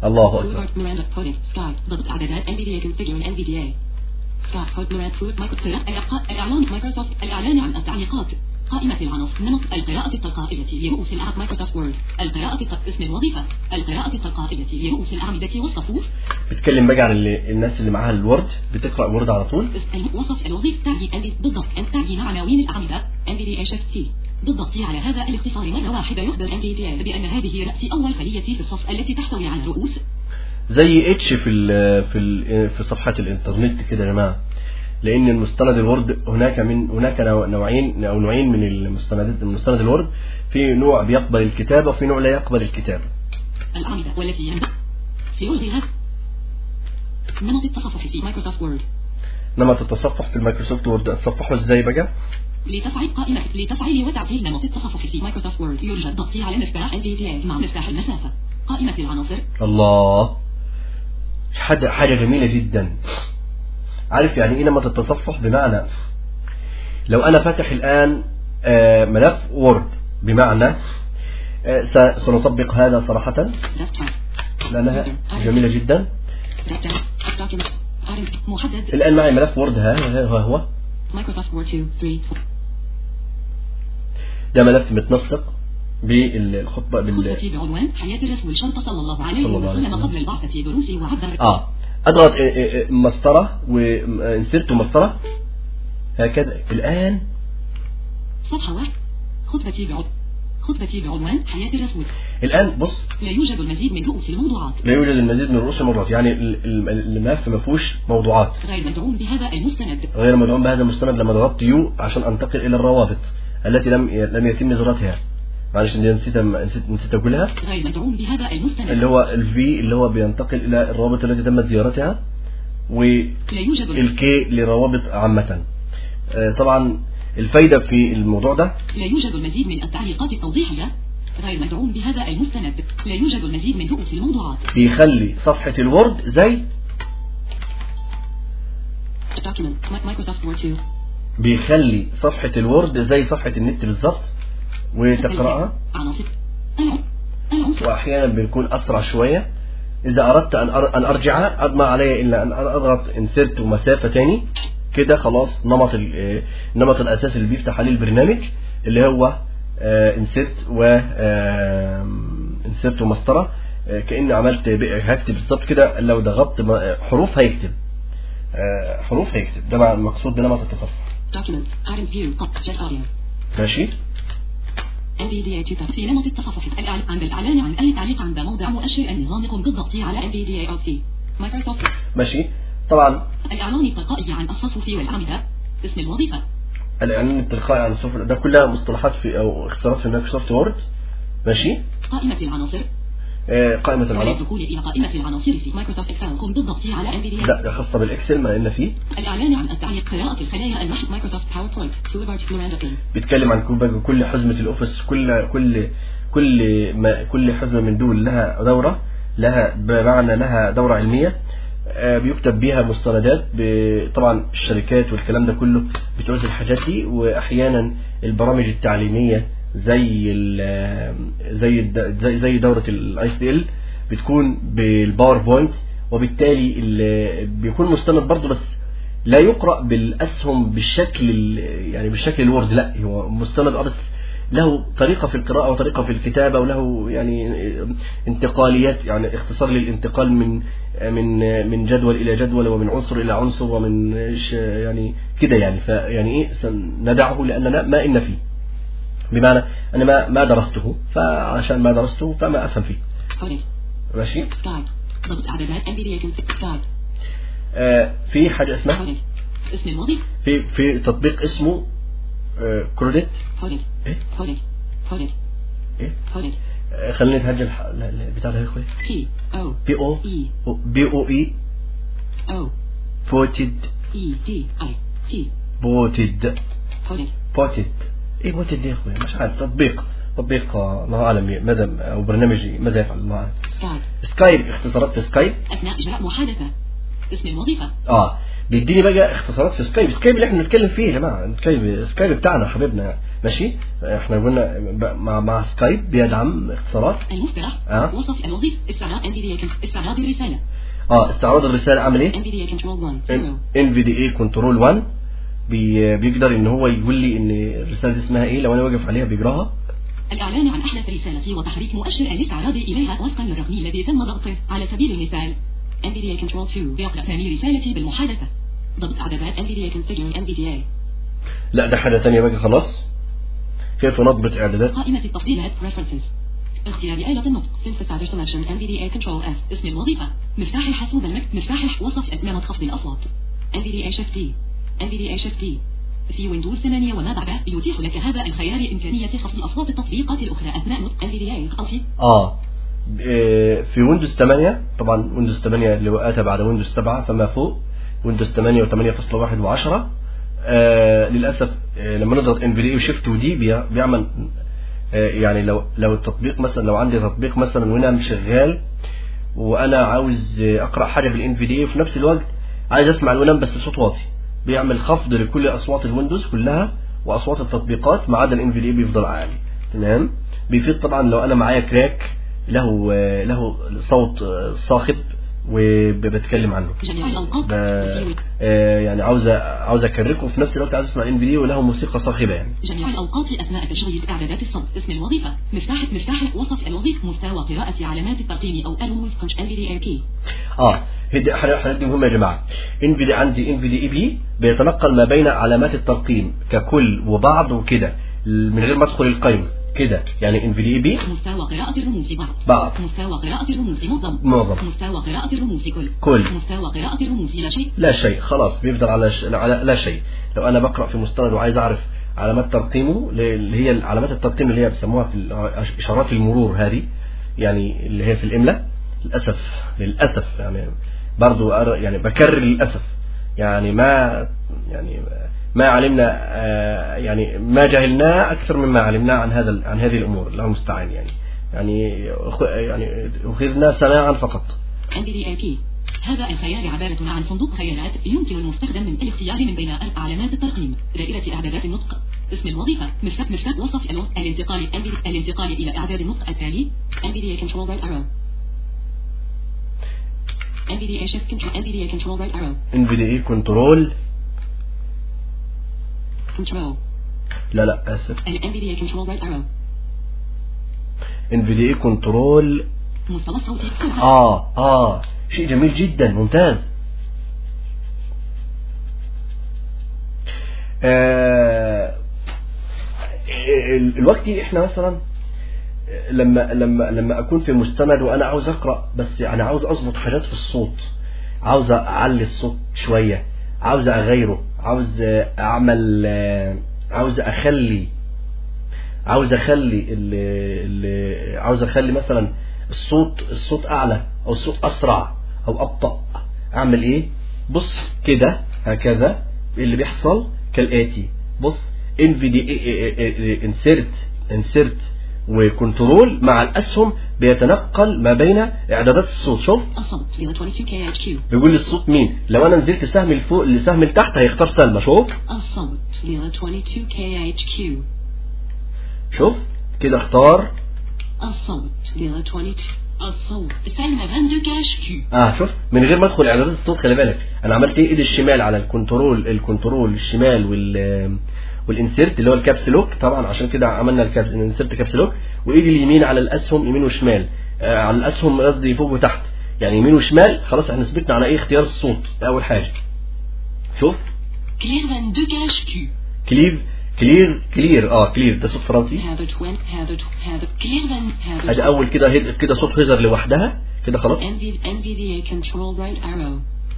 الله أكبر فود ميراندا فودك سكايب ضبط اعدادات NVDA configure NVDA سكايب فود ميراندا فود مايكروسوفت الإعقاء- الاعلان مايكروسوفت الاعلان عن التعليقات قائمة العناصر نمط القراءة التلقائية لرؤوس الأعمدة مايكروسوفت وورد القراءة الت- اسم الوظيفة القراءة التلقائية لرؤوس الأعمدة والصفوف بتكلم بقى عن اللي الناس اللي معاها الورد بتقرأ وورد على طول اسم وصف الوظيفة تعجين NV بالضبط أن تعجين عناوين الأعمدة NVDA Shift T بالضبط على هذا الاختصار مرة واحدة يخبر NVDA بأن هذه رأس أول خلية في الصف التي تحتوي على رؤوس زي اتش في ال في ال في صفحة الانترنت كده يا جماعة لأن المستند الورد هناك من هناك نوع- نوعين أو نوعين من المستندات من مستند الورد في نوع بيقبل الكتابة وفي نوع لا يقبل الكتابة الأعمدة والتي ينبغي سيلغيها نمط التصفح في مايكروسوفت وورد نمط التصفح في المايكروسوفت وورد اتصفحه ازاي بقى لتفعيل قائمة لتفعيل وتعديل نمط التصفح في مايكروسوفت وورد يرجى الضغط على مفتاح NVDA مع مفتاح المسافة قائمة العناصر الله حاجة حاجة جميلة جدا عارف يعني ايه نمط التصفح بمعنى لو انا فاتح الان آه، ملف وورد بمعنى آه، س- سنطبق هذا صراحة Desktop. لأنها جميلة جدا Desktop. Document. Item. محدد الآن معي ملف وورد ها ها هو هو مايكروسوفت وورد 2 3 ده ملف متنسق بالخطبة بال خطتي بعنوان حياة الرسول شرط صلى الله عليه صلى الله عليه وسلم وسلم. قبل البعثة دروسي وعبر اه اضغط آه، آه، آه، مسطرة وانسرت مسطرة هكذا الآن صفحة واحد خطبتي بعد خطبتي بعنوان حياة الرسول الآن بص لا يوجد المزيد من رؤوس الموضوعات لا يوجد المزيد من رؤوس الموضوعات يعني ال- ال- الملف ما فيهوش موضوعات غير مدعوم بهذا المستند غير مدعوم بهذا المستند لما ضغطت يو عشان انتقل الى الروابط التي لم لم يتم زيارتها معلش دي نسيت نسيت نسيت اقولها غير مدعوم بهذا المستند اللي هو الفي اللي هو بينتقل الى الروابط التي تمت زيارتها لا يوجد والكي لروابط عامة آه، طبعا الفايدة في الموضوع ده لا يوجد المزيد من التعليقات التوضيحية غير مدعوم بهذا المستند لا يوجد المزيد من رؤوس الموضوعات بيخلي صفحة الوورد زي Document. Mi- Microsoft Word 2 بيخلي صفحة الوورد زي صفحة النت بالظبط وتقرأها عناصر الع- العنصر واحيانا بيكون اسرع شويه اذا اردت ان أر- ان ارجع ما علي الا ان اضغط انسرت ومسافه تاني كده خلاص نمط ال- آه، النمط الاساسي اللي بيفتح عليه البرنامج اللي هو انسرت و انسرت ومسطره آه، كاني عملت ب- هكتب بالظبط كده لو ضغطت م- حروف هيكتب آه، حروف هيكتب ده مع- المقصود بنمط التصفح Document. Item view. Up. Jet audio. ماشي NVDA 2 في نمط التصفح الإعلان عند الإعلان عن أي تعليق عند موضع مؤشر النظام يقوم بالضغط على NVDA أو T مايكروسوفت ماشي طبعا الإعلان التلقائي عن الصفوف والأعمدة اسم الوظيفة الاعلان التلقائي عن الصفر ده كلها مصطلحات في او اختصارات في مايكروسوفت وورد ماشي قائمة العناصر آه، قائمة العناصر للدخول إلى قائمة العناصر في مايكروسوفت إكسل قم بالضغط على NVDA لا ده خاصة بالإكسل ما إن فيه الإعلان عن التعليق قراءة الخلايا المحو مايكروسوفت باوربوينت تولبارت ميراندا إن بيتكلم عن كل بقى كل حزمة الأوفيس كل كل كل ما كل حزمة من دول لها دورة لها بمعنى لها دورة علمية آه، بيكتب بيها مستندات ب- طبعا الشركات والكلام ده كله بتعوز الحاجات دي وأحيانا البرامج التعليمية زي ال- زي الد- زي زي دورة الاي سي ال بتكون بالباوربوينت وبالتالي ال- بيكون مستند برضه بس لا يقرأ بالأسهم بالشكل ال- يعني بالشكل الوورد لا هو مستند اه بس له طريقة في القراءة وطريقة في الكتابة وله يعني انتقاليات يعني اختصار للانتقال من من من جدول إلى جدول ومن عنصر إلى عنصر ومن ش- يعني كده يعني فيعني إيه سندعه لأننا ما إن فيه بمعنى أنا ما ما درسته فعشان ما درسته فما أفهم فيه كوري ماشي سكايب ضبط إعدادات NVDA سكايب آه في حاجة اسمها كوري اسم الوظيفة في في تطبيق اسمه آه كريدت كوري إيه كوري كوري إيه كوري آه، خليني اتهجل الح- لا- لا، بتاع ده يا اخوي P O بي او E بي او اي O بوتد E D I T بوتد كوري بوتد ايه بوتد دي يا اخوي مش عارف تطبيق تطبيق آه، الله اعلم ماذا او برنامج ماذا يفعل الله اعلم سكايب سكايب اختصارات في سكايب أثناء إجراء محادثة اسم الوظيفة اه بيديني بقى اختصارات في سكايب سكايب اللي احنا بنتكلم فيه يا جماعه سكايب سكايب بتاعنا حبيبنا ماشي احنا قلنا ب- مع مع سكايب بيدعم اختصارات المفترح آه. وصف الوظيفة استعراض NVDA كنت- استعراض الرسالة اه استعراض الرساله عامل ايه NVDA control 1 zero ان في دي اي كنترول 1 بي بيقدر ان هو يقول لي ان الرساله دي اسمها ايه لو انا واقف عليها بيقراها الإعلان عن أحدث رسالة وتحريك مؤشر الاستعراض إليها وفقا للرقم الذي تم ضغطه على سبيل المثال NVDA Control 2 يقرأ ثاني رسالتي بالمحادثة ضبط إعدادات NVDA Configuring NVDA لا ده حاجه ثانيه بقى خلاص كيف نضبط اعدادات قائمة التفضيلات Preferences اختيار آلة النطق Synthesizer Selection NVDA Control F اسم الوظيفة مفتاح الحاسوب المك مفتاح وصف نمط خفض الأصوات NVDA Shift D NVDA Shift D في ويندوز 8 وما بعده يتيح لك هذا الخيار إمكانية خفض أصوات التطبيقات الأخرى أثناء نطق NVDA أو في اه إيه، في ويندوز 8 طبعا ويندوز 8 اللي هو اتى بعد ويندوز 7 فما فوق ويندوز 8 و8.1 و10 آه للاسف آه لما نضغط ان في دي وشيفت ودي بي- بيعمل آه يعني لو لو التطبيق مثلا لو عندي تطبيق مثلا وانا مش شغال وانا عاوز آه، اقرا حاجه بالان في دي وفي نفس الوقت عايز اسمع الونام بس بصوت واطي بيعمل خفض لكل اصوات الويندوز كلها واصوات التطبيقات ما عدا الان في دي بيفضل عالي تمام بيفيد طبعا لو انا معايا كراك له آه، له صوت آه، صاخب وبتكلم عنه جميع الأوقات ب- آه، يعني عاوز عاوز اكركه وفي نفس الوقت عاوز اسمع ان فيديو وله موسيقى صاخبه يعني جميع الأوقات أثناء تشغيل إعدادات الصوت اسم الوظيفة مفتاح مفتاح وصف الوظيفة مستوى قراءة علامات الترقيم أو الرموز كونش NVDA key اه هدي حاجه دي مهمه يا جماعه ان في دي عندي ان في دي اي بي بيتنقل ما بين علامات الترقيم ككل وبعض وكده من غير ما ادخل القائمه كده يعني ان في دي اي بي مستوى قراءة الرموز بعض بعض. مستوى قراءة الرموز معظم معظم. مستوى قراءة الرموز كل كل. مستوى قراءة الرموز لا شيء لا شيء خلاص بيفضل على, ش... على لا شيء لو انا بقرا في مستند وعايز اعرف علامات ترقيمه اللي هي علامات الترقيم اللي هي بيسموها في ال- اشارات المرور هذه يعني اللي هي في الاملاء للاسف للاسف يعني برضو أر- يعني بكرر للاسف يعني ما يعني ما علمنا آه، يعني ما جهلناه اكثر مما علمناه عن هذا ال- عن هذه الامور الله المستعان يعني يعني أخ- يعني اخذنا سماعا فقط NVDA key هذا الخيار عبارة عن صندوق خيارات يمكن المستخدم من الاختيار من بين علامات الترقيم دائرة إعدادات النطق اسم الوظيفة مفتاح مفتاح وصف الو- الانتقال NVD الانتقال إلى إعداد النطق التالي NVDA control right arrow NVDA shift control NVDA control right arrow ان في دي اي كنترول control لا لا اسف ال NVDA control right arrow ان في دي اي كنترول مستوى الصوتي سرعة اه اه شيء جميل جدا ممتاز آه ال- الوقت احنا مثلا لما لما لما اكون في مستند وانا عاوز اقرا بس انا عاوز اظبط حاجات في الصوت عاوز اعلي الصوت شويه عاوز اغيره عاوز اعمل آه، عاوز اخلي عاوز اخلي ال ال عاوز اخلي مثلا الصوت الصوت اعلى او الصوت اسرع او ابطا اعمل ايه بص كده هكذا اللي بيحصل كالاتي بص ان في دي انسرت انسرت وكنترول مع الاسهم بيتنقل ما بين اعدادات الصوت شوف الصوت إلى 22 KHQ بيقول لي الصوت مين لو انا نزلت سهم لفوق لسهم لتحت هيختار سلمى شوف الصوت إلى 22 KHQ شوف كده اختار الصوت إلى 22 الصوت سلمى 22 KHQ اه شوف من غير ما ادخل اعدادات الصوت خلي بالك انا عملت ايه ايدي الشمال على الكنترول الكنترول الشمال وال والانسيرت اللي هو الكابس لوك طبعا عشان كده عملنا الكابس الانسيرت كابس لوك وايدي اليمين على الاسهم يمين وشمال آه على الاسهم قصدي فوق وتحت يعني يمين وشمال خلاص احنا ثبتنا على ايه اختيار الصوت ده اول حاجه شوف كلير 22 KHQ كلير كلير كلير اه كلير ده صوت فرنسي هذا 20 هذا هذا كلير هذا ادي اول كده هيد- كده صوت هيزر لوحدها كده خلاص NV NVDA control right arrow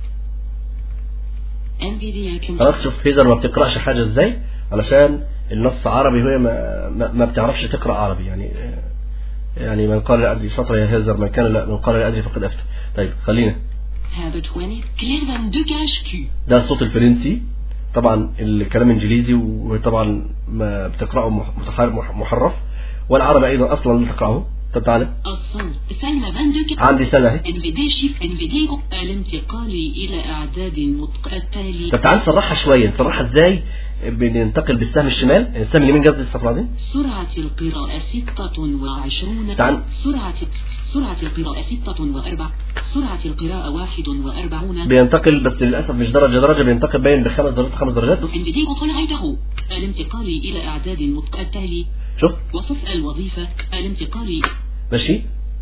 NVDA control خلاص شوف هيزر ما بتقراش حاجه ازاي علشان النص عربي وهي ما, ما, ما بتعرفش تقرا عربي يعني يعني من قال لا ادري شطر يا هيزر من كان لا من قال لا ادري فقد افتى طيب خلينا هذا 20 كلير 22 KHQ ده الصوت الفرنسي طبعا الكلام انجليزي وطبعا ما بتقراه مح- متحر- مح- محرف والعربي ايضا اصلا لا تقراه طب تعالى الصوت سلمى فاندوك عندي سنة اهي NVD شيف NVD الانتقال إلى إعداد النطق التالي طب تعالى نصرحها شوية نصرحها ازاي بننتقل بالسهم الشمال السهم اليمين قصدي الصفحة دي سرعة القراءة ستة وعشرون تعال. سرعة سرعة القراءة ستة وأربع سرعة القراءة واحد وأربعون بينتقل بس للأسف مش درجة درجة بينتقل باين بخمس درجات خمس درجات بص NVD قلعته الانتقال إلى إعداد النطق التالي شوف وصف الوظيفة الانتقال ماشي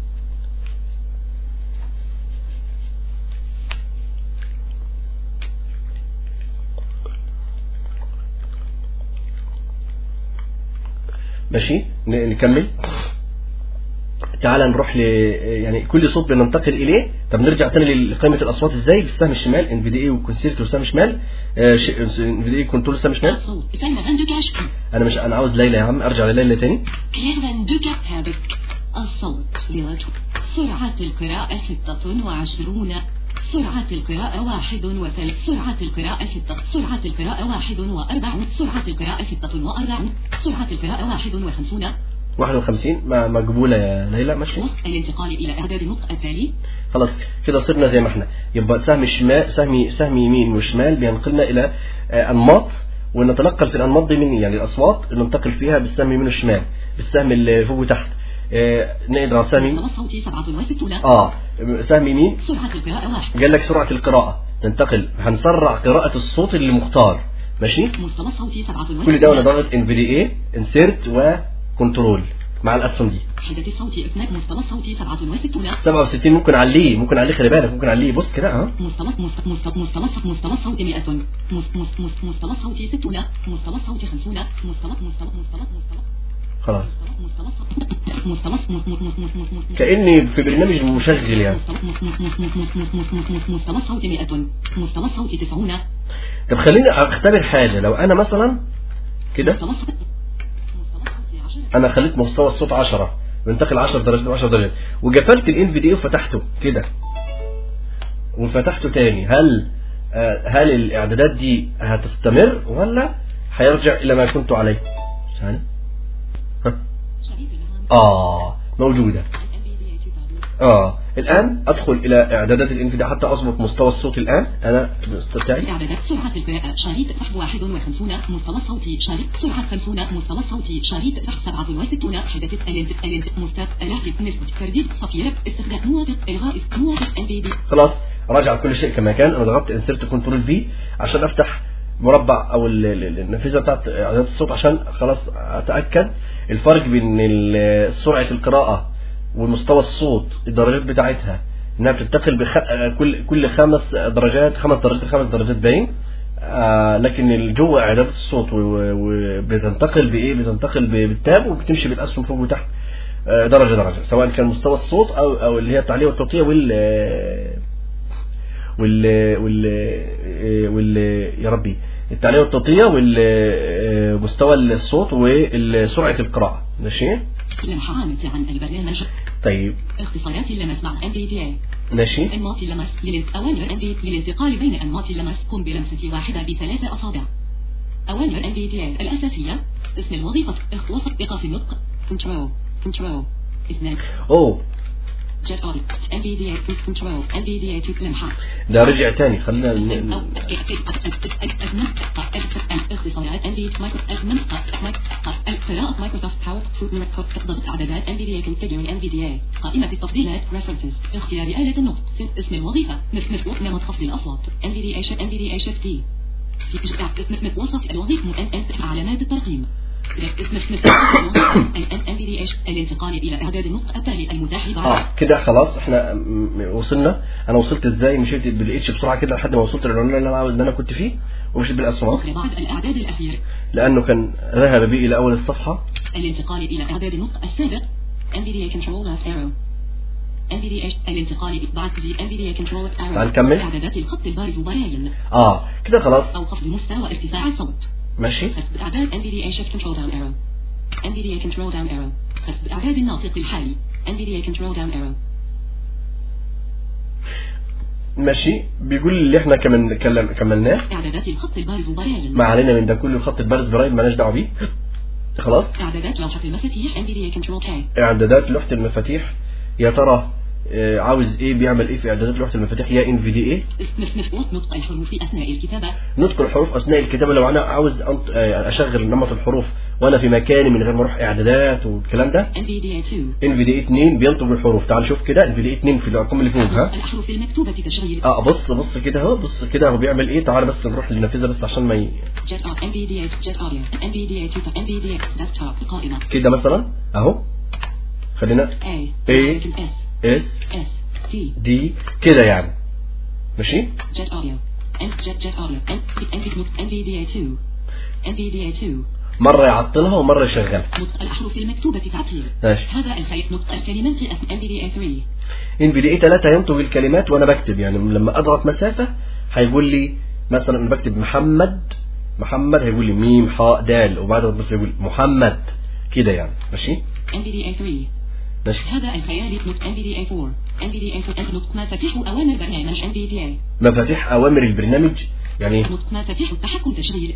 ماشي ن- نكمل تعال نروح ل يعني كل صوت بننتقل اليه طب نرجع تاني لقائمه الاصوات ازاي بالسهم الشمال ان في دي اي وكونسيرت والسهم شمال ان في دي اي كنترول السهم شمال الصوت سلمى فاندوك أشكر انا مش انا عاوز ليلى يا عم ارجع لليلى تاني كلير فاندوك هابك الصوت لغته سرعة القراءة ستة وعشرون سرعة القراءة واحد وثلاث سرعة القراءة ستة سرعة القراءة واحد وأربعون سرعة القراءة ستة وأربعون سرعة القراءة واحد وخمسون 51 ما مقبوله يا ليلى ماشي وصف الانتقال إلى إعداد النطق التالي خلاص كده صرنا زي ما احنا يبقى سهم الشمال سهم سهم يمين وشمال بينقلنا الى آه، انماط ونتنقل في الانماط دي من يعني الاصوات ننتقل فيها بالسهم يمين والشمال بالسهم اللي فوق وتحت آه، نقدر على سهم يمين مستوى الصوت سبعة وستون اه سهم يمين سرعة القراءة واحد قال لك سرعه القراءه ننتقل هنسرع قراءه الصوت اللي مختار ماشي مستوى الصوت سبعة وستون كل ده وانا ضاغط ان في دي اي انسيرت وكنترول مع الاسهم دي حدة الصوت اثنان مستوى الصوت سبعة وستون 67 ممكن اعليه ممكن اعليه خلي بالك ممكن اعليه بص كده اه مستوى مستوى مستوى مستوى مستوى الصوت 100 مس- مس- مس- مستوى الصوت 60 مستوى الصوت 50 مستوى مستوى مستوى مستوى خلاص مستوى الصوت مستوى مستوى مستوى كاني في برنامج مشغل يعني مستوى الصوت 100 مستوى الصوت 90 طب خليني اختبر حاجه لو انا مثلا كده مستوى الصوت مستوى الصوت 10 انا خليت مستوى الصوت 10 بنتقل 10 درجات 10 درجات وقفلت الان في دي اي وفتحته كده وفتحته تاني هل آه، هل الاعدادات دي هتستمر ولا هيرجع الى ما كنت عليه ثاني ها شريط الهام اه موجوده NVDA 2000 اه الان ادخل الى اعدادات الانفداء حتى اضبط مستوى الصوت الان انا بالصوت بتاعي إعدادات سرعة القراءة شريط سحب 51 مستوى صوتي شريط سرعة 50 مستوى صوتي شريط سحب 67 حدث الانت الانت مستوى الهدف نسبة ترديد صفير استخدام موافق إلغاء موافق ام بي دي خلاص راجع كل شيء كما كان انا ضغطت انسرت كنترول في عشان افتح مربع او ال- ال- النافذه بتاعت اعدادات الصوت عشان خلاص اتاكد الفرق بين ال- سرعه القراءه ومستوى الصوت الدرجات بتاعتها انها بتنتقل بخ... كل كل خمس درجات خمس درجات خمس درجات باين آه لكن ال- جوه اعدادات الصوت و- و- وبتنتقل بايه بتنتقل ب- بالتاب وبتمشي بالاسهم فوق وتحت آه درجه درجه سواء كان مستوى الصوت او او اللي هي التعليق والتوطيه وال وال وال وال يا ربي التعليق والتوطية ومستوى الصوت وسرعة القراءة ماشي لمحة عامة عن البرنامج طيب اختصارات اللمس مع ام بي دي ماشي انماط اللمس للانت- اوامر ام بي للانتقال بين انماط اللمس قم بلمسة واحدة بثلاث اصابع اوامر ام بي دي الاساسية اسم الوظيفة اخ- وصف ايقاف النطق كنترول كنترول اثنان اوه جت اودي ام بي دي كنترول ام بي دي لمحة ده رجع تاني خلينا ن- أو ن- اختصارات ام بي قراءة مايكروسوفت باور ضغط اعدادات ام بي دي configuring ام بي دي قائمة التفضيلات references اختيار آلة النطق اسم الوظيفة مثل مثل نمط خفض الأصوات ام بي دي اي ام بي دي اي شيفت تي في وصف الوظيفة علامات الترقيم اسم اسم ام بي دي ايش الانتقال الى اعداد النطق التالي المتاح بعد اه كده خلاص احنا م- م- وصلنا انا وصلت ازاي مشيت بالاتش بسرعه كده لحد ما وصلت للعنوان اللي انا عاوز اللي انا كنت فيه ومشيت بالاسهم أخرى بعد الإعداد الأخير لانه كان ذهب بي الى اول الصفحه الانتقال إلى إعداد النطق السابق NVDA Control Left Arrow NVDA الانتقال بعد زي NVDA Control Left Arrow هنكمل؟ إعدادات الخط البارز وبرايل اه كده خلاص أو خفض مستوى ارتفاع الصوت ماشي خفض إعداد NVDA Shift Control Down Arrow NVDA Control Down Arrow خفض إعداد الناطق الحالي NVDA Control Down Arrow ماشي بيقول اللي احنا كمان كلم- كملناه إعدادات الخط البارز وبرايل ما علينا من ده كله خط البرز برايل مالناش دعوه بيه خلاص إعدادات لوحة المفاتيح NVDA Control K اعدادات لوحة المفاتيح يا ترى آه، عاوز ايه بيعمل ايه في اعدادات لوحة المفاتيح يا ان في دي ايه اسم مفتوح نطق الحروف أثناء الكتابة نطق الحروف اثناء الكتابة لو انا عاوز أنط- آه، اشغل نمط الحروف وانا في مكاني من غير ما اروح اعدادات والكلام ده NVDA 2 ان في دي 2 بينطق الحروف تعال شوف كده ان في دي 2 في الارقام اللي فوق ها الأحرف المكتوبة تشغيل اه بص بص كده اهو بص كده هو بيعمل ايه تعال بس نروح لننفذها بس عشان ما ي... Jet Up NVDA Jet Audio NVDA 2 NVDA Desktop قائمة كده مثلا اهو خلينا A A. S اس S T دي كده يعني ماشي Jet Audio N Jet Jet Audio N NVDA 2 NVDA 2 مرة يعطلها ومرة يشغلها نطق الأحرف المكتوبة تعطيل ماشي هذا الخيط نطق الكلمات NVDA 3 ان في دي اي 3 ينطق الكلمات وانا بكتب يعني لما اضغط مسافة هيقول لي مثلا انا بكتب محمد محمد هيقول لي ميم حاء دال وبعد بس يقول محمد كده يعني ماشي NVDA 3 ماشي هذا الخيال نطق NVDA 4 NVDA 4 نطق مفاتيح أوامر برنامج NVDA مفاتيح اوامر البرنامج يعني إيه؟ نطق مفاتيح التحكم تشغيل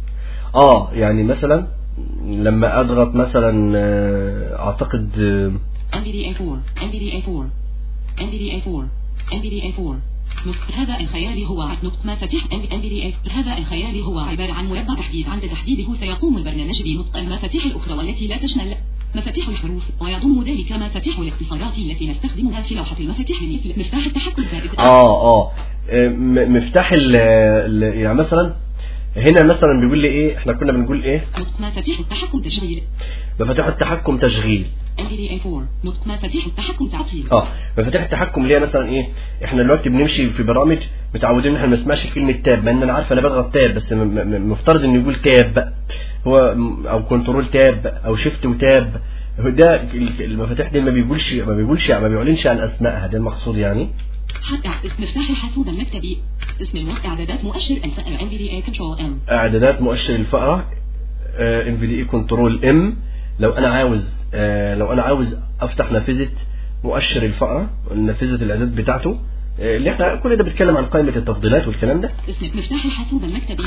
اه يعني مثلا لما اضغط مثلا آه، اعتقد آه، NVDA 4 NVDA 4 NVDA 4 NVDA 4 نطق هذا الخيال هو نطق مفاتيح NVDA هذا الخيال هو عبارة عن مربع تحديد عند تحديده سيقوم البرنامج بنطق المفاتيح الأخرى والتي لا تشمل مفاتيح الحروف ويضم ذلك مفاتيح الاختصارات التي نستخدمها في لوحة المفاتيح مثل مفتاح التحكم زائد اه اه آه، م- مفتاح ال ال- يعني مثلا هنا مثلا بيقول لي ايه احنا كنا بنقول ايه نطق مفاتيح التحكم تشغيل مفاتيح التحكم تشغيل NVDA 4 نطق مفاتيح التحكم تعطيل اه مفاتيح التحكم اللي هي مثلا ايه احنا دلوقتي بنمشي في برامج متعودين ان احنا ما نسمعش كلمه تاب مع ان انا عارف انا بضغط تاب بس م- م- مفترض انه يقول تاب بقى. هو م- او كنترول تاب او شيفت وتاب هو ده ال- المفاتيح دي ما بيقولش ما بيقولش ما بيعلنش عن اسمائها ده المقصود يعني حتى اسم مفتاح الحاسوب المكتبي اسم الموقع اعدادات مؤشر الفأر NVDA Control M اعدادات مؤشر الفأرة ان في دي اي كنترول ام لو انا عاوز آه، لو انا عاوز افتح نافذه مؤشر الفأرة نافذه الاعداد بتاعته آه، اللي احنا كل ده بيتكلم عن قائمه التفضيلات والكلام ده اسم مفتاح الحاسوب المكتبي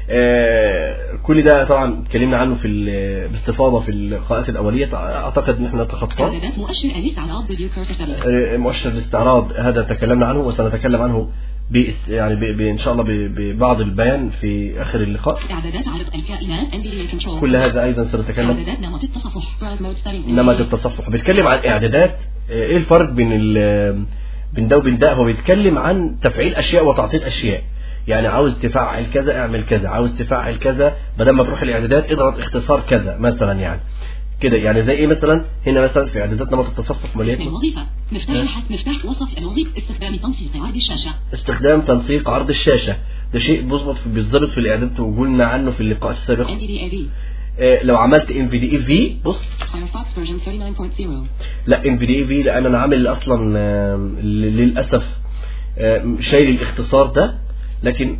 آه، كل ده طبعا اتكلمنا عنه في ال- باستفاضه في اللقاءات الاوليه اعتقد ان احنا نتخطاه اعدادات مؤشر الاستعراض فيديو كيرسر آه، مؤشر الاستعراض هذا تكلمنا عنه وسنتكلم عنه بإس- يعني ب- ب- ان شاء الله ب- ببعض البيان في اخر اللقاء اعدادات عرض الكائنات NVDA Control كل هذا ايضا سنتكلم اعدادات نمط التصفح Browse Mode Settings نمط التصفح بيتكلم عن اعدادات آه، ايه الفرق بين ال بين ده وبين ده هو بيتكلم عن تفعيل اشياء وتعطيل اشياء يعني عاوز تفعل كذا اعمل كذا عاوز تفعل كذا بدل ما تروح الاعدادات اضغط اختصار كذا مثلا يعني كده يعني زي ايه مثلا هنا مثلا في اعدادات نمط التصفح اسم مليان الوظيفة مفتاح الحس مفتاح وصف الوظيفة استخدام تنسيق عرض الشاشة استخدام تنسيق عرض الشاشه ده شيء بيظبط في بيتظبط في الاعداد وقلنا عنه في اللقاءات السابقه NVDA V آه، لو عملت ام في دي اي في بص Firefox version 39.0 لا ام في دي اي في لان انا عامل اصلا آه، ل- للاسف آه، شايل الاختصار ده لكن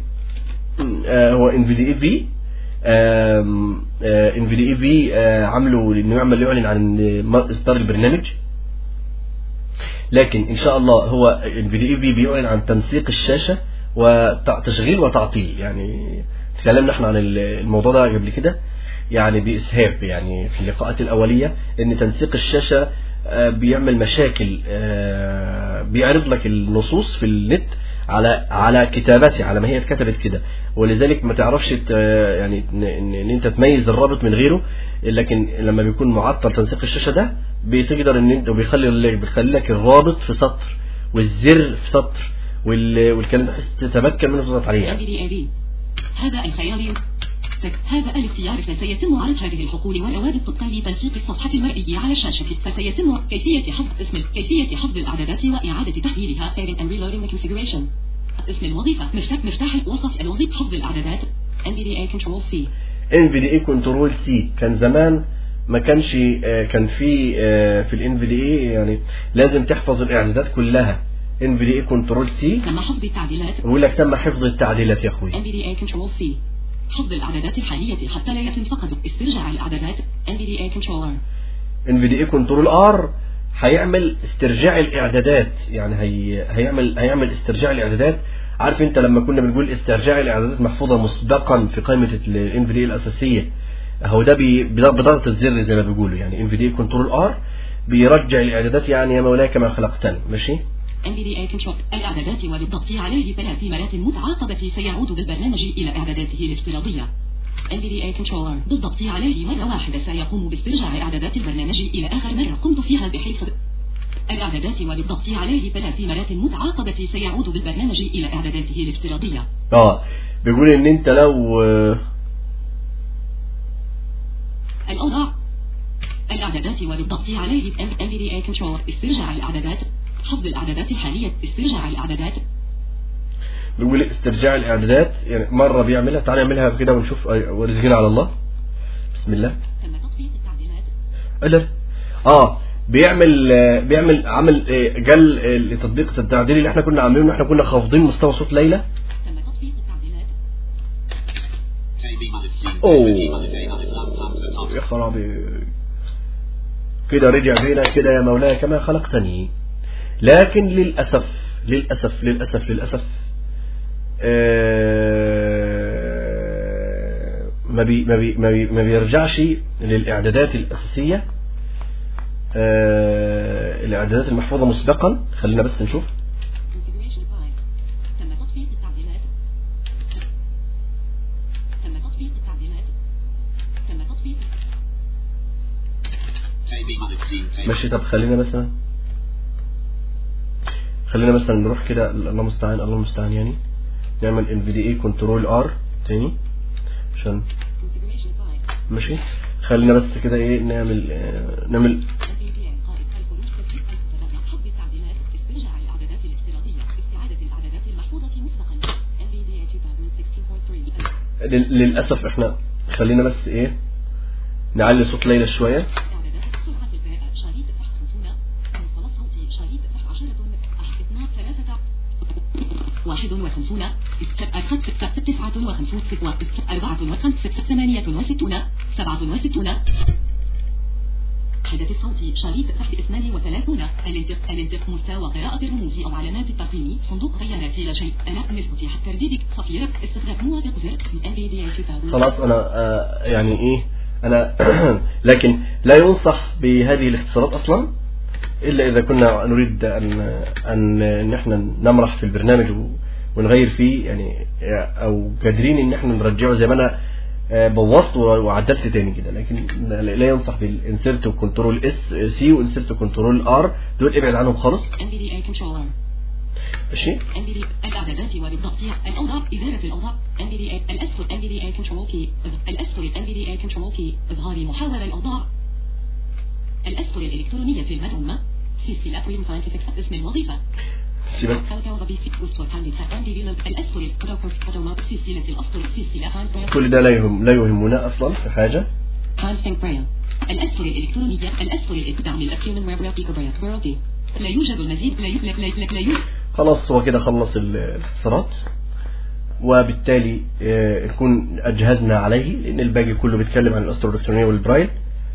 آه، هو ان في دي اي في ان في دي اي في عامله انه يعمل يعلن عن ما- اصدار البرنامج لكن ان شاء الله هو ان في دي اي في بيعلن عن تنسيق الشاشه وتشغيل وتعطيل يعني تكلمنا احنا عن ال- الموضوع ده قبل كده يعني باسهاب يعني في اللقاءات الاوليه ان تنسيق الشاشه آه، بيعمل مشاكل آه، بيعرض لك النصوص في النت على على كتابتها على ما هي اتكتبت كده ولذلك ما تعرفش ت- يعني ان ان إن انت تميز الرابط من غيره لكن لما بيكون معطل تنسيق الشاشه ده بتقدر ان انت وبيخلي لك بيخلي لك الرابط في سطر والزر في سطر وال- والكلام ده بحيث تتمكن منه وتضغط عليه يعني. NVDA V هذا الخيال تك- هذا الاختيار فسيتم عرض هذه الحقول والروابط طبقا لتنسيق الصفحة المرئية على الشاشة فسيتم كيفية حفظ اسم كيفية حفظ الإعدادات وإعادة تحليلها saving and reloading the configuration اسم الوظيفة مفتاح مفتاح وصف الوظيفة حفظ الإعدادات NVDA Control C ان في دي اي كنترول سي كان زمان ما كانش آه، كان في آه، في الان في دي اي يعني لازم تحفظ الاعدادات كلها ان في دي اي كنترول سي تم حفظ التعديلات بيقول لك تم حفظ التعديلات يا اخوي NVDA Control C حفظ الإعدادات الحالية حتى لا يتم فقط استرجاع الإعدادات NVDA Controller ان في دي اي كنترول ار هيعمل استرجاع الاعدادات يعني هي هيعمل هيعمل استرجاع الاعدادات عارف انت لما كنا بنقول استرجاع الاعدادات محفوظه مسبقا في قائمه الان في دي الاساسيه هو ده بي- بضغط الزر زي ما بيقولوا يعني ان في دي كنترول ار بيرجع الاعدادات يعني يا مولاي كما خلقتني ماشي NVDA Control الإعدادات وبالضغط عليه ثلاث مرات متعاقبة سيعود بالبرنامج إلى إعداداته الافتراضية NVDA Controller بالضغط عليه مرة واحدة سيقوم باسترجاع إعدادات البرنامج إلى آخر مرة قمت فيها بحيث الإعدادات وبالضغط عليه ثلاث مرات متعاقبة سيعود بالبرنامج إلى إعداداته الافتراضية اه بيقول ان انت لو آه، الأوضاع الإعدادات وبالضغط عليه NVDA Controller استرجاع الإعدادات حفظ الإعدادات الحالية استرجاع الإعدادات بيقول لي استرجاع الاعدادات يعني مره بيعملها تعالى نعملها كده ونشوف آه، ورزقنا على الله بسم الله تم تطبيق التعديلات لا اه بيعمل آه، بيعمل عمل آه، جل آه، لتطبيق التعديل اللي احنا كنا عاملينه احنا كنا خافضين مستوى صوت ليلى تم تطبيق التعديلات اوه يا خرابي كده رجع بينا كده يا مولاي كما خلقتني لكن للأسف للأسف للأسف للأسف آه، ما بي ما بي ما, بي ما بيرجعش للإعدادات الأساسية آه، الإعدادات المحفوظة مسبقا خلينا بس نشوف configuration file تم تطبيق التعديلات تم تطبيق التعديلات تم تطبيق ماشي طب خلينا مثلا خلينا مثلا نروح كده الله المستعان الله المستعان يعني نعمل ان في دي اي كنترول ار تاني عشان configuration file ماشي خلينا بس كده ايه نعمل آه، نعمل NVDA قائد الخروج تسجيل الفترة حفظ التعديلات استرجاع الإعدادات الافتراضية استعادة الإعدادات المحفوظة مسبقا NVDA 2016.3 لل- للاسف احنا خلينا بس ايه نعلي صوت ليلى شويه إعدادات سرعة القراءة شريط فحص 50 مصطلح صوتي شريط فحص 10 أحد اثنان ثلاثة واحد وخمسون أخذت تسعة وخمسون ستة أربعة وخمسة ثمانية وستون سبعة وستون حدث الصوتي شريط تحت اثنان وثلاثون الانتق الانتق مستوى قراءة الرموز أو علامات التقييم صندوق غيرات لا شيء أنا نسبة حتى ترديدك صفيرك استخدام موافق زر NVDA 2000 خلاص انا آه يعني ايه انا لكن لا ينصح بهذه الاختصارات اصلا الا اذا كنا نريد ان ان ان احنا نمرح في البرنامج و- ونغير فيه يعني او قادرين ان احنا نرجعه زي ما انا آه، بوظت وعدلت تاني كده لكن لا لا ينصح بالانسيرت وكنترول اس سي وانسيرت وكنترول ار دول ابعد عنهم خالص NVDA controller ماشي NVDA الإعدادات والضغط الأوضاع إدارة الأوضاع NVDA الأسفل NVDA control key الأسفل NVDA control key إظهار محاور الأوضاع الأسفل الإلكترونية في المهمة سلسلة Green Scientific اسم الوظيفة سيبك خلق وظيفة أسفل حدث NVDA الأسفل Photocopy Photomark سلسلة الأسفل سلسلة Times Braille كل ده لا يهم لا يهمنا اصلا في حاجه Times Think Braille الأسفل الإلكترونية الأسفل الدعم الأكيوم ويب Braille Braille Braille لا يوجد المزيد لا يوجد لا يوجد لا يوجد خلاص هو كده خلص ال- الاختصارات وبالتالي آه، نكون أجهزنا عليه لأن الباقي كله بيتكلم عن الأسطر الإلكترونية والبرايل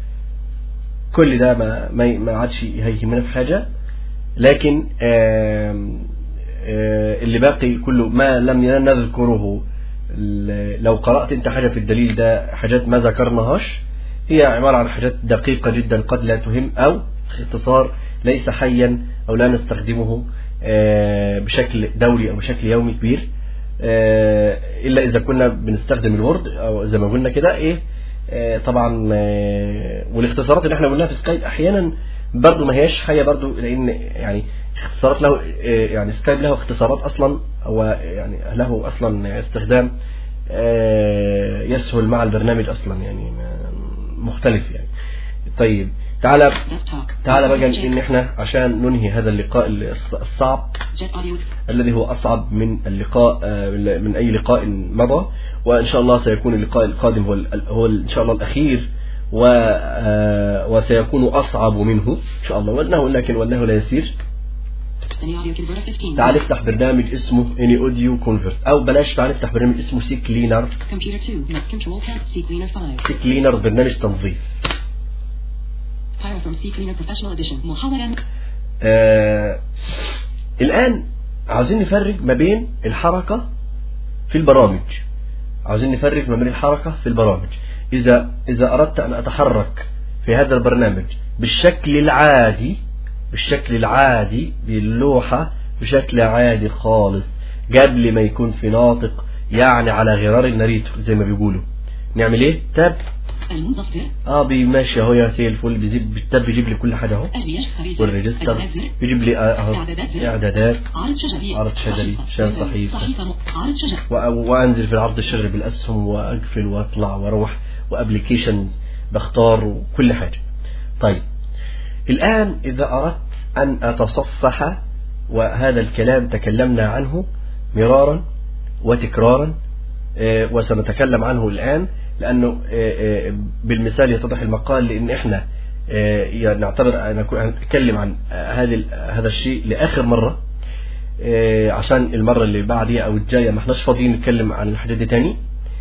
كل ده ما ما ما عادش هيهمنا في حاجة لكن آم، آه، اللي باقي كله ما لم نذكره ال- لو قرأت انت حاجة في الدليل ده حاجات ما ذكرناهاش هي عبارة عن حاجات دقيقة جدا قد لا تهم أو اختصار ليس حيا أو لا نستخدمه آه، بشكل دوري أو بشكل يومي كبير آه، إلا إذا كنا بنستخدم الوورد أو زي ما قلنا كده إيه آه، طبعا آه، والاختصارات اللي احنا قلناها في سكايب أحيانا برضو ما هياش حاجة برضو لأن يعني اختصارات له آه، يعني سكايب له اختصارات أصلا هو يعني له أصلا استخدام آه، يسهل مع البرنامج أصلا يعني ما- مختلف يعني طيب تعالى Desktop تعالى بقى ان احنا عشان ننهي هذا اللقاء الص- الصعب Jet Audio الذي هو اصعب من اللقاء آه، من اي لقاء مضى وان شاء الله سيكون اللقاء القادم هو ال- هو ان شاء الله الاخير و آه، وسيكون اصعب منه ان شاء الله وانه لكن وانه لا يسير Any Audio Converter 15 تعال افتح برنامج اسمه اني اوديو كونفرت او بلاش تعال افتح برنامج اسمه سي كلينر Computer 2 Next Control Tab C Cleaner 5 سي كلينر برنامج تنظيف Pyro from C Cleaner Professional Edition محاولا آه الآن عاوزين نفرق ما بين الحركة في البرامج عاوزين نفرق ما بين الحركة في البرامج إذا إذا أردت أن أتحرك في هذا البرنامج بالشكل العادي بالشكل العادي باللوحة بشكل عادي خالص قبل ما يكون في ناطق يعني على غرار الناريتو زي ما بيقولوا نعمل ايه تاب المنتصر اه بيمشي اهو يا سي الفل بيجيب بالتاب بيجيب لي كل حاجه اهو الرياش خريطة والريجستر الأزر بيجيب لي آه، اهو إعدادات زر. اعدادات عرض شجري عرض شجري، صحيفة. شان صحيفة. صحيفة م- عرض شجر و- وانزل في العرض الشجري بالاسهم واقفل واطلع واروح وابلكيشنز بختار وكل حاجه طيب الان اذا اردت ان اتصفح وهذا الكلام تكلمنا عنه مرارا وتكرارا آه، وسنتكلم عنه الآن لأنه آه، آه، بالمثال يتضح المقال لأن إحنا آه، يعني نعتبر أن أكون- هنتكلم عن آه، هذه ال- هذا الشيء لآخر مرة آه، عشان المرة اللي بعديها أو الجاية ما احناش فاضيين نتكلم عن الحاجات دي تاني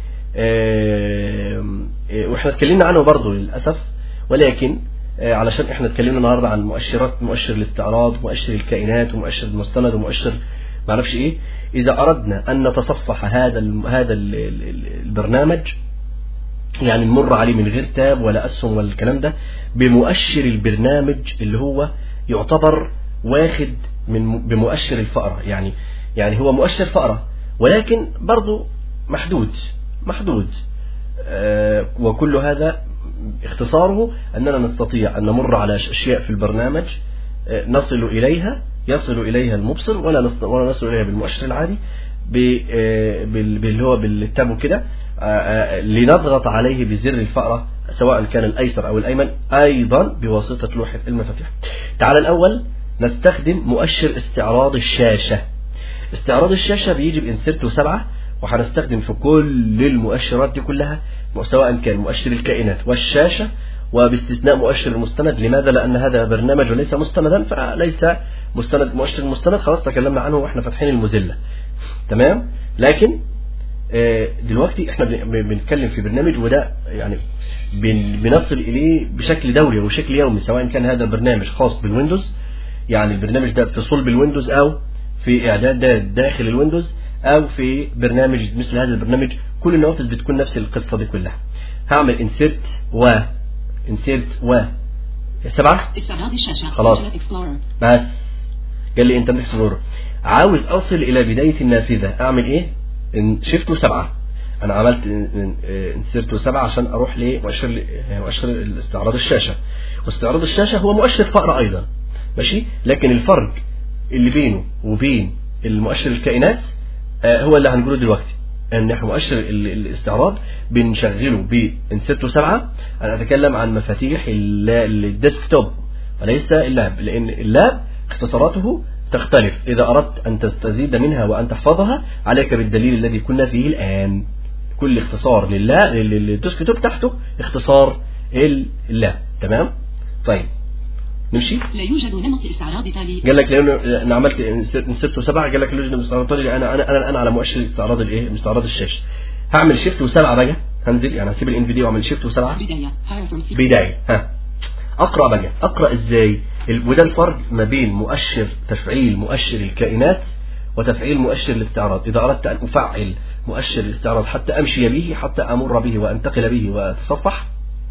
آه، آه، واحنا اتكلمنا عنه برضه للأسف ولكن آه، علشان احنا اتكلمنا النهارده عن مؤشرات مؤشر الاستعراض مؤشر الكائنات ومؤشر المستند ومؤشر ما اعرفش ايه اذا اردنا ان نتصفح هذا الم- هذا ال- ال- ال- البرنامج يعني نمر عليه من غير تاب ولا اسهم ولا الكلام ده بمؤشر البرنامج اللي هو يعتبر واخد من م- بمؤشر الفأرة يعني يعني هو مؤشر فأرة ولكن برضه محدود محدود آه، وكل هذا اختصاره أننا نستطيع أن نمر على أشياء في البرنامج آه، نصل إليها يصل إليها المبصر ولا نصل, ولا نصل إليها بالمؤشر العادي ب- آه، بال- باللي هو بالتاب كده آه، آه، لنضغط عليه بزر الفأرة سواء كان الأيسر أو الأيمن أيضا بواسطة لوحة المفاتيح تعال الأول نستخدم مؤشر استعراض الشاشة استعراض الشاشة بيجي بانسرت وسبعة وهنستخدم في كل المؤشرات دي كلها سواء كان مؤشر الكائنات والشاشة وباستثناء مؤشر المستند لماذا لأن هذا برنامج وليس مستندا فليس مستند مؤشر المستند خلاص تكلمنا عنه واحنا فاتحين الموزيلا تمام لكن آه، دلوقتي احنا بن- بن- بنتكلم في برنامج وده يعني بن- بنصل اليه بشكل دوري او بشكل يومي سواء كان هذا برنامج خاص بالويندوز يعني البرنامج ده في صلب الويندوز او في اعداد ده داخل الويندوز او في برنامج مثل هذا البرنامج كل النوافذ بتكون نفس القصه دي كلها هعمل انسيرت و انسيرت و سبعه استعراض الشاشة خلاص. Internet Explorer بس قال لي انت اكسبلور عاوز اوصل الى بدايه النافذه اعمل ايه ان شفت سبعة انا عملت انسرت سبعة عشان اروح لمؤشر مؤشر استعراض الشاشه واستعراض الشاشه هو مؤشر فأر ايضا ماشي لكن الفرق اللي بينه وبين المؤشر الكائنات آه، هو اللي هنقوله دلوقتي ان احنا مؤشر ال- الاستعراض بنشغله بانسرتو سبعة انا اتكلم عن مفاتيح ال- الديسكتوب وليس اللاب لان اللاب اختصاراته تختلف اذا اردت ان تستزيد منها وان تحفظها عليك بالدليل الذي كنا فيه الان كل اختصار لله لل- للديسكتوب تحته اختصار اللاب تمام طيب نمشي لا يوجد نمط استعراض تالي قال لك لانه انا عملت انسرت وسبعه قال لك اللوجن المستعرض انا انا انا الان على مؤشر استعراض الايه استعراض الشاشه هعمل شيفت وسبعه بقى هنزل يعني هسيب الان في دي واعمل شيفت وسبعه بداية Higher from C بدايه ها اقرا بقى اقرا ازاي ال- وده الفرق ما بين مؤشر تفعيل مؤشر الكائنات وتفعيل مؤشر الاستعراض اذا اردت ان افعل مؤشر الاستعراض حتى امشي به حتى امر به وانتقل به واتصفح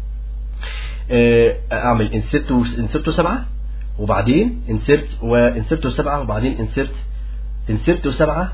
آه، اعمل انسرت انسرت سبعة وبعدين انسرت وانسرت سبعة وبعدين انسرت انسرت سبعة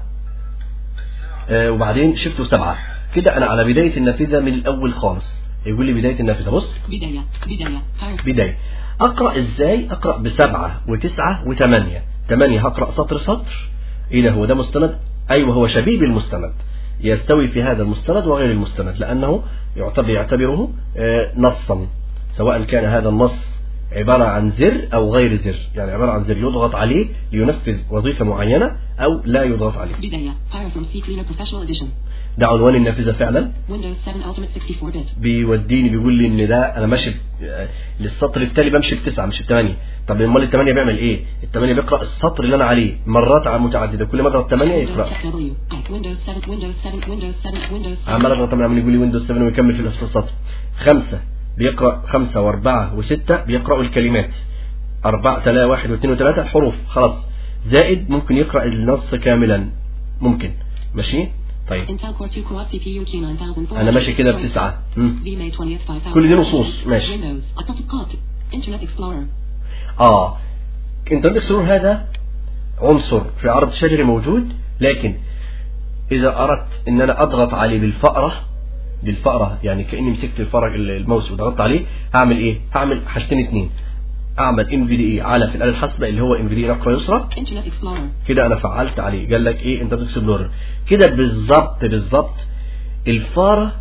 آه، وبعدين شفت سبعة كده انا على بداية النافذة من الاول خالص يقول لي بداية النافذة بص بداية بداية Higher بداية اقرأ ازاي اقرأ بسبعة وتسعة وثمانية ثمانية هقرأ سطر سطر ايه ده هو ده مستند ايوه هو شبيه بالمستند يستوي في هذا المستند وغير المستند لانه يعتبر يعتبره آه، نصا سواء كان هذا النص عبارة عن زر او غير زر يعني عبارة عن زر يضغط عليه لينفذ وظيفة معينة او لا يضغط عليه بداية Higher from C Cleaner Professional Edition ده عنوان النافذة فعلا Windows 7 Ultimate 64 bit بيوديني بيقول لي ان ده انا ماشي ب- آه، للسطر التالي بمشي بتسعة مش بثمانية طب امال الثمانية بيعمل ايه؟ الثمانية بيقرأ السطر اللي انا عليه مرات متعددة كل ما اضغط ثمانية يقرأ Windows W I Windows 7 Windows 7 Windows 7 Windows 7 عمال اضغط طبعا عمال يقول لي ويندوز 7 ويكمل في نفس السطر خمسة بيقرأ خمسة وأربعة وستة بيقرأوا الكلمات أربعة ثلاثة واحد واثنين وثلاثة الحروف خلاص زائد ممكن يقرأ النص كاملا ممكن ماشي طيب Intel Core 2 Quad CPU Q9400 انا ماشي كده بتسعة مم. VMate 20 5000 كل دي نصوص، ماشي. Windows التطبيقات Internet Explorer اه انترنت اكسبلور هذا عنصر في عرض شجري موجود لكن اذا اردت ان انا اضغط عليه بالفأرة بالفأرة يعني كاني مسكت الفأرة الماوس وضغطت عليه هعمل ايه هعمل حاجتين اتنين اعمل ان في دي اي على في الاله الحاسبه اللي هو ان في دي نقره يسرى Internet Explorer كده انا فعلت عليه قال لك ايه انترنت اكسبلورر كده بالظبط بالظبط الفاره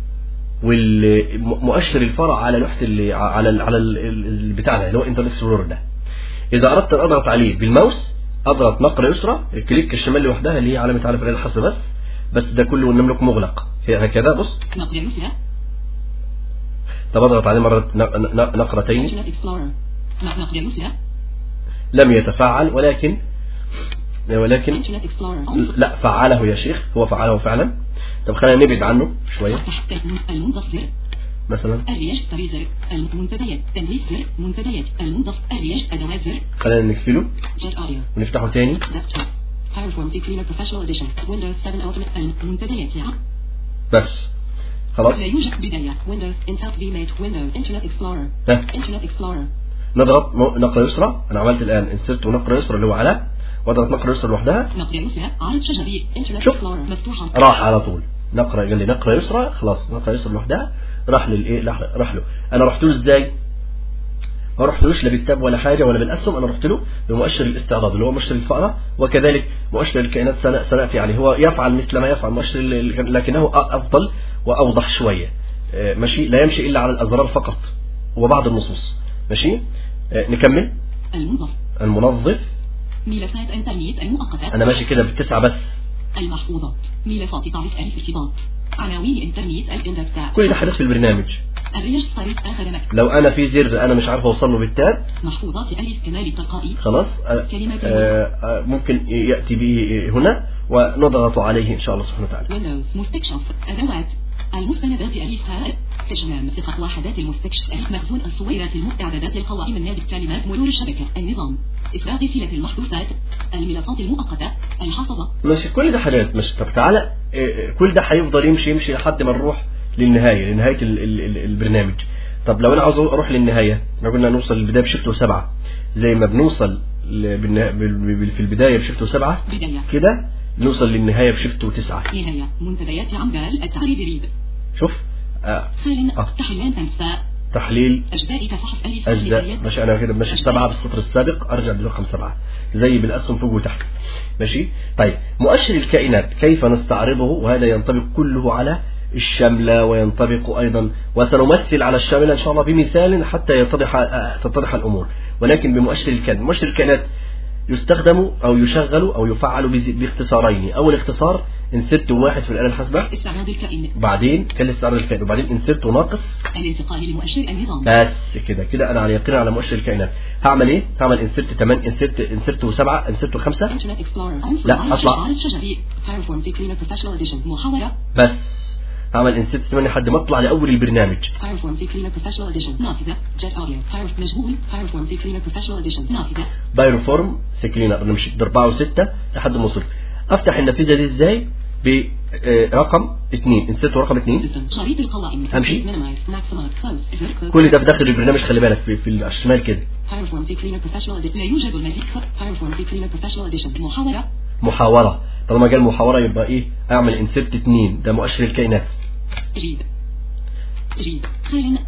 والمؤشر الفاره على لوحه اللي على ال على ال- ال- البتاع ده اللي هو انترنت اكسبلورر ده اذا اردت ان اضغط عليه بالماوس اضغط نقره يسرى الكليك الشمال لوحدها اللي هي علامه على في الاله الحاسبه بس بس ده كله النملك مغلق هكذا بص نقر يسرى طب اضغط عليه مره ن- ن- نقرتين Internet Explorer نقر يسرى لم يتفاعل ولكن ولكن Internet Explorer لا فعله يا شيخ هو فعله فعلا طب خلينا نبعد عنه شوية تحت المنضف زر مثلا الرياش سري زر المنتديات تنويس زر منتديات المنضف الرياش ادوات زر خلينا نقفله جت اوديو ونفتحه تاني ديسكتوب Fireform في Cleaner Professional Edition Windows 7 Ultimate المنتديات يا بس خلاص لا يوجد بداية Windows Intel VMate Windows Internet Explorer ها Internet Explorer نضغط م- نقرة يسرى انا عملت الان انسرت ونقرة يسرى اللي هو على واضغط نقرة يسرى لوحدها نقر يسرى عرض شجري Internet شوف. Explorer مفتوحة راح على طول نقرة قال لي نقرة يسرى خلاص نقرة يسرى لوحدها راح للايه راح راح له انا رحت له ازاي ما رحتلوش لا بالتاب ولا حاجه ولا بالاسهم انا رحت له بمؤشر الاستعراض اللي هو مؤشر الفأرة وكذلك مؤشر الكائنات سن- سناتي عليه هو يفعل مثل ما يفعل مؤشر ال- ال- لكنه افضل واوضح شويه آه، ماشي لا يمشي الا على الازرار فقط وبعض النصوص ماشي آه، نكمل المنظف المنظف ملفات انترنت المؤقتة انا ماشي كده بالتسعه بس المحفوظات ملفات تعريف ألف ارتباط عناوين انترنت الاندكس كل ده حدث في البرنامج الريش صارت آخر مكتب لو انا في زر انا مش عارف اوصل له بالتاب محفوظات ألف كمال التلقائي خلاص آه، كلمات آه، آه، ممكن ياتي به هنا ونضغط عليه ان شاء الله سبحانه وتعالى ويندوز مستكشف أدوات المستندات ألفها استخدام ثقة وحدات المستكشف ألف مخزون الصويرات المستعددات القوائم النادي كلمات مرور الشبكة النظام إفراغ صلة المحدوثات الملفات المؤقتة الحافظة ماشي كل ده حاجات مش طب تعالى إيه، كل ده هيفضل يمشي يمشي لحد ما نروح للنهايه لنهايه ال ال ال البرنامج طب لو انا عاوز اروح للنهايه احنا قلنا نوصل للبدايه بشفت وسبعه زي ما بنوصل ل- بالنها- بال- بال- في البدايه بشفت وسبعه بداية كده نوصل للنهايه بشفت وتسعه نهاية منتديات عمدال التعريب ريد شوف آه خال آه. تحليل أنفاء تحليل أجزاء كفحص ألف أجزاء بداية. ماشي أنا كده ماشي بسبعة بالسطر السابق أرجع برقم سبعة زي بالأسهم فوق وتحت ماشي طيب مؤشر الكائنات كيف نستعرضه وهذا ينطبق كله على الشملة وينطبق أيضا وسنمثل على الشاملة إن شاء الله بمثال حتى يتضح آه، تتضح الأمور ولكن بمؤشر الكائنات مؤشر الكائنات يستخدم أو يشغل أو يفعل بز- باختصارين أول اختصار انسرت واحد في الآلة الحاسبة استعراض الكائن بعدين كان استعراض الكائن وبعدين انسرت ناقص الانتقال لمؤشر النظام بس كده كده انا على يقين على مؤشر الكائنات هعمل ايه هعمل انسرت 8 انسرت انسرت 7 انسرت 5 انترنت اكسبلورر لا، أطلع. عرض شجري فايرفورم في كلينر بروفيشنال اديشن محاورة بس هعمل انسرت 8 لحد ما اطلع لاول البرنامج فايرفورم في كلينر بروفيشنال اديشن نافذة جيت اوديو فاير مجهول فايرفورم في كلينر بروفيشنال اديشن نافذة بايروفورم سكلينر انا مشيت باربعه وسته لحد ما وصلت افتح النافذه دي ازاي برقم 2 انسرت رقم 2 سيستم شريط القوائم أمشي. minimize maximize close زر close كل ده في داخل البرنامج خلي بالك في, في الشمال كده فايرفورم في كلينر بروفيشنال اديشن لا يوجد المزيد فايرفورم في كلينر بروفيشنال اديشن محاورة محاوره طالما جاء المحاوره يبقى ايه اعمل انسرت 2 ده مؤشر الكائنات جيد جيد خال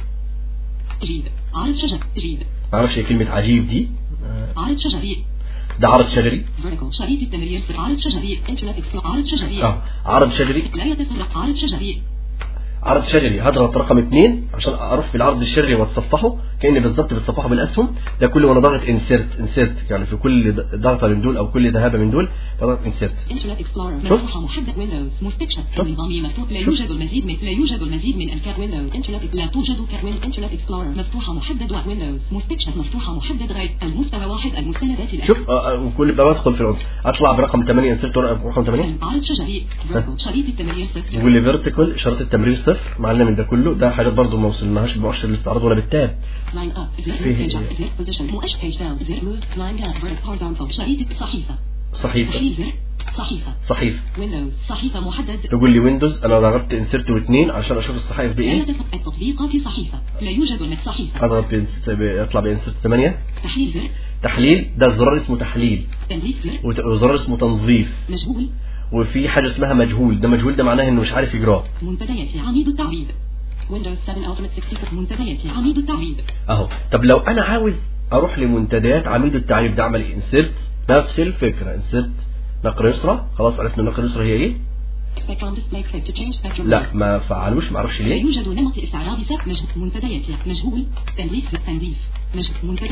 جيد عرض شجر جيد ما اعرفش هي كلمه عجيب دي عرض شجري ده عرض شجري vertical شريط التمرير عرض شجري انترنت اكسبلور عرض شجري اه عرض شجري لا يتفرق عرض شجري عرض شجري هضغط رقم اثنين عشان اروح في العرض الشجري واتصفحه كاني بالظبط بتصفحه بالاسهم ده كله وانا ضاغط انسيرت انسيرت يعني في كل ض- ضغطه من دول او كل ذهابه من دول بضغط انسيرت انترنت اكسبلورر شوف. مفتوحة محدد ويندوز مستكشف شوف. النظامي مفتوح لا شوف. يوجد المزيد من لا يوجد المزيد من الكات ويندوز انترنت لا توجد كات ويندوز انترنت اكسبلورر مفتوحة محدد ويندوز مستكشف مفتوحة محدد غير المستوى واحد المستندات الأ- شوف آه، آه، وكل بقى بدخل في العنصر اطلع برقم 8 انسيرت رقم 8 عرض شجري vertical شريط التمرير صفر يقول لي فيرتيكال اشاره التمرير صفر معلنا من ده كله ده حاجات برضو ما وصلناهاش بمؤشر الاستعراض ولا بالتاب لاين اب زر فيه- page up زر position مؤشر page down زر move لاين down vertical horizontal شريط الصحيفة صحيفه تحليل زر صحيفة صحيفة ويندوز صحيفة محدد تقول لي ويندوز انا ضغطت انسرت واثنين عشان اشوف الصحائف دي لا ايه تفق التطبيقات صحيفة لا يوجد هناك صحيفة اضغط بإنس- يطلع بانسرت 8 تحليل زر تحليل ده زرار اسمه تحليل تنظيف زر وت- وزرار اسمه تنظيف مجهول وفي حاجة اسمها مجهول ده مجهول ده معناه انه مش عارف يقراه منتديات عميد التعويض ويندوز 7 Ultimate 64 منتديات عميد التعويض اهو طب لو انا عاوز اروح لمنتديات عميد التعريف ده اعمل انسرت نفس الفكرة انسرت نقر يسرى خلاص عرفنا نقر يسرى هي ايه Spectrum display click to change spectrum لا ما فعلوش ما اعرفش لا ليه يوجد نمط استعراض سب مجهول منتديات مجهول تنظيف تنظيف مجهول منتدى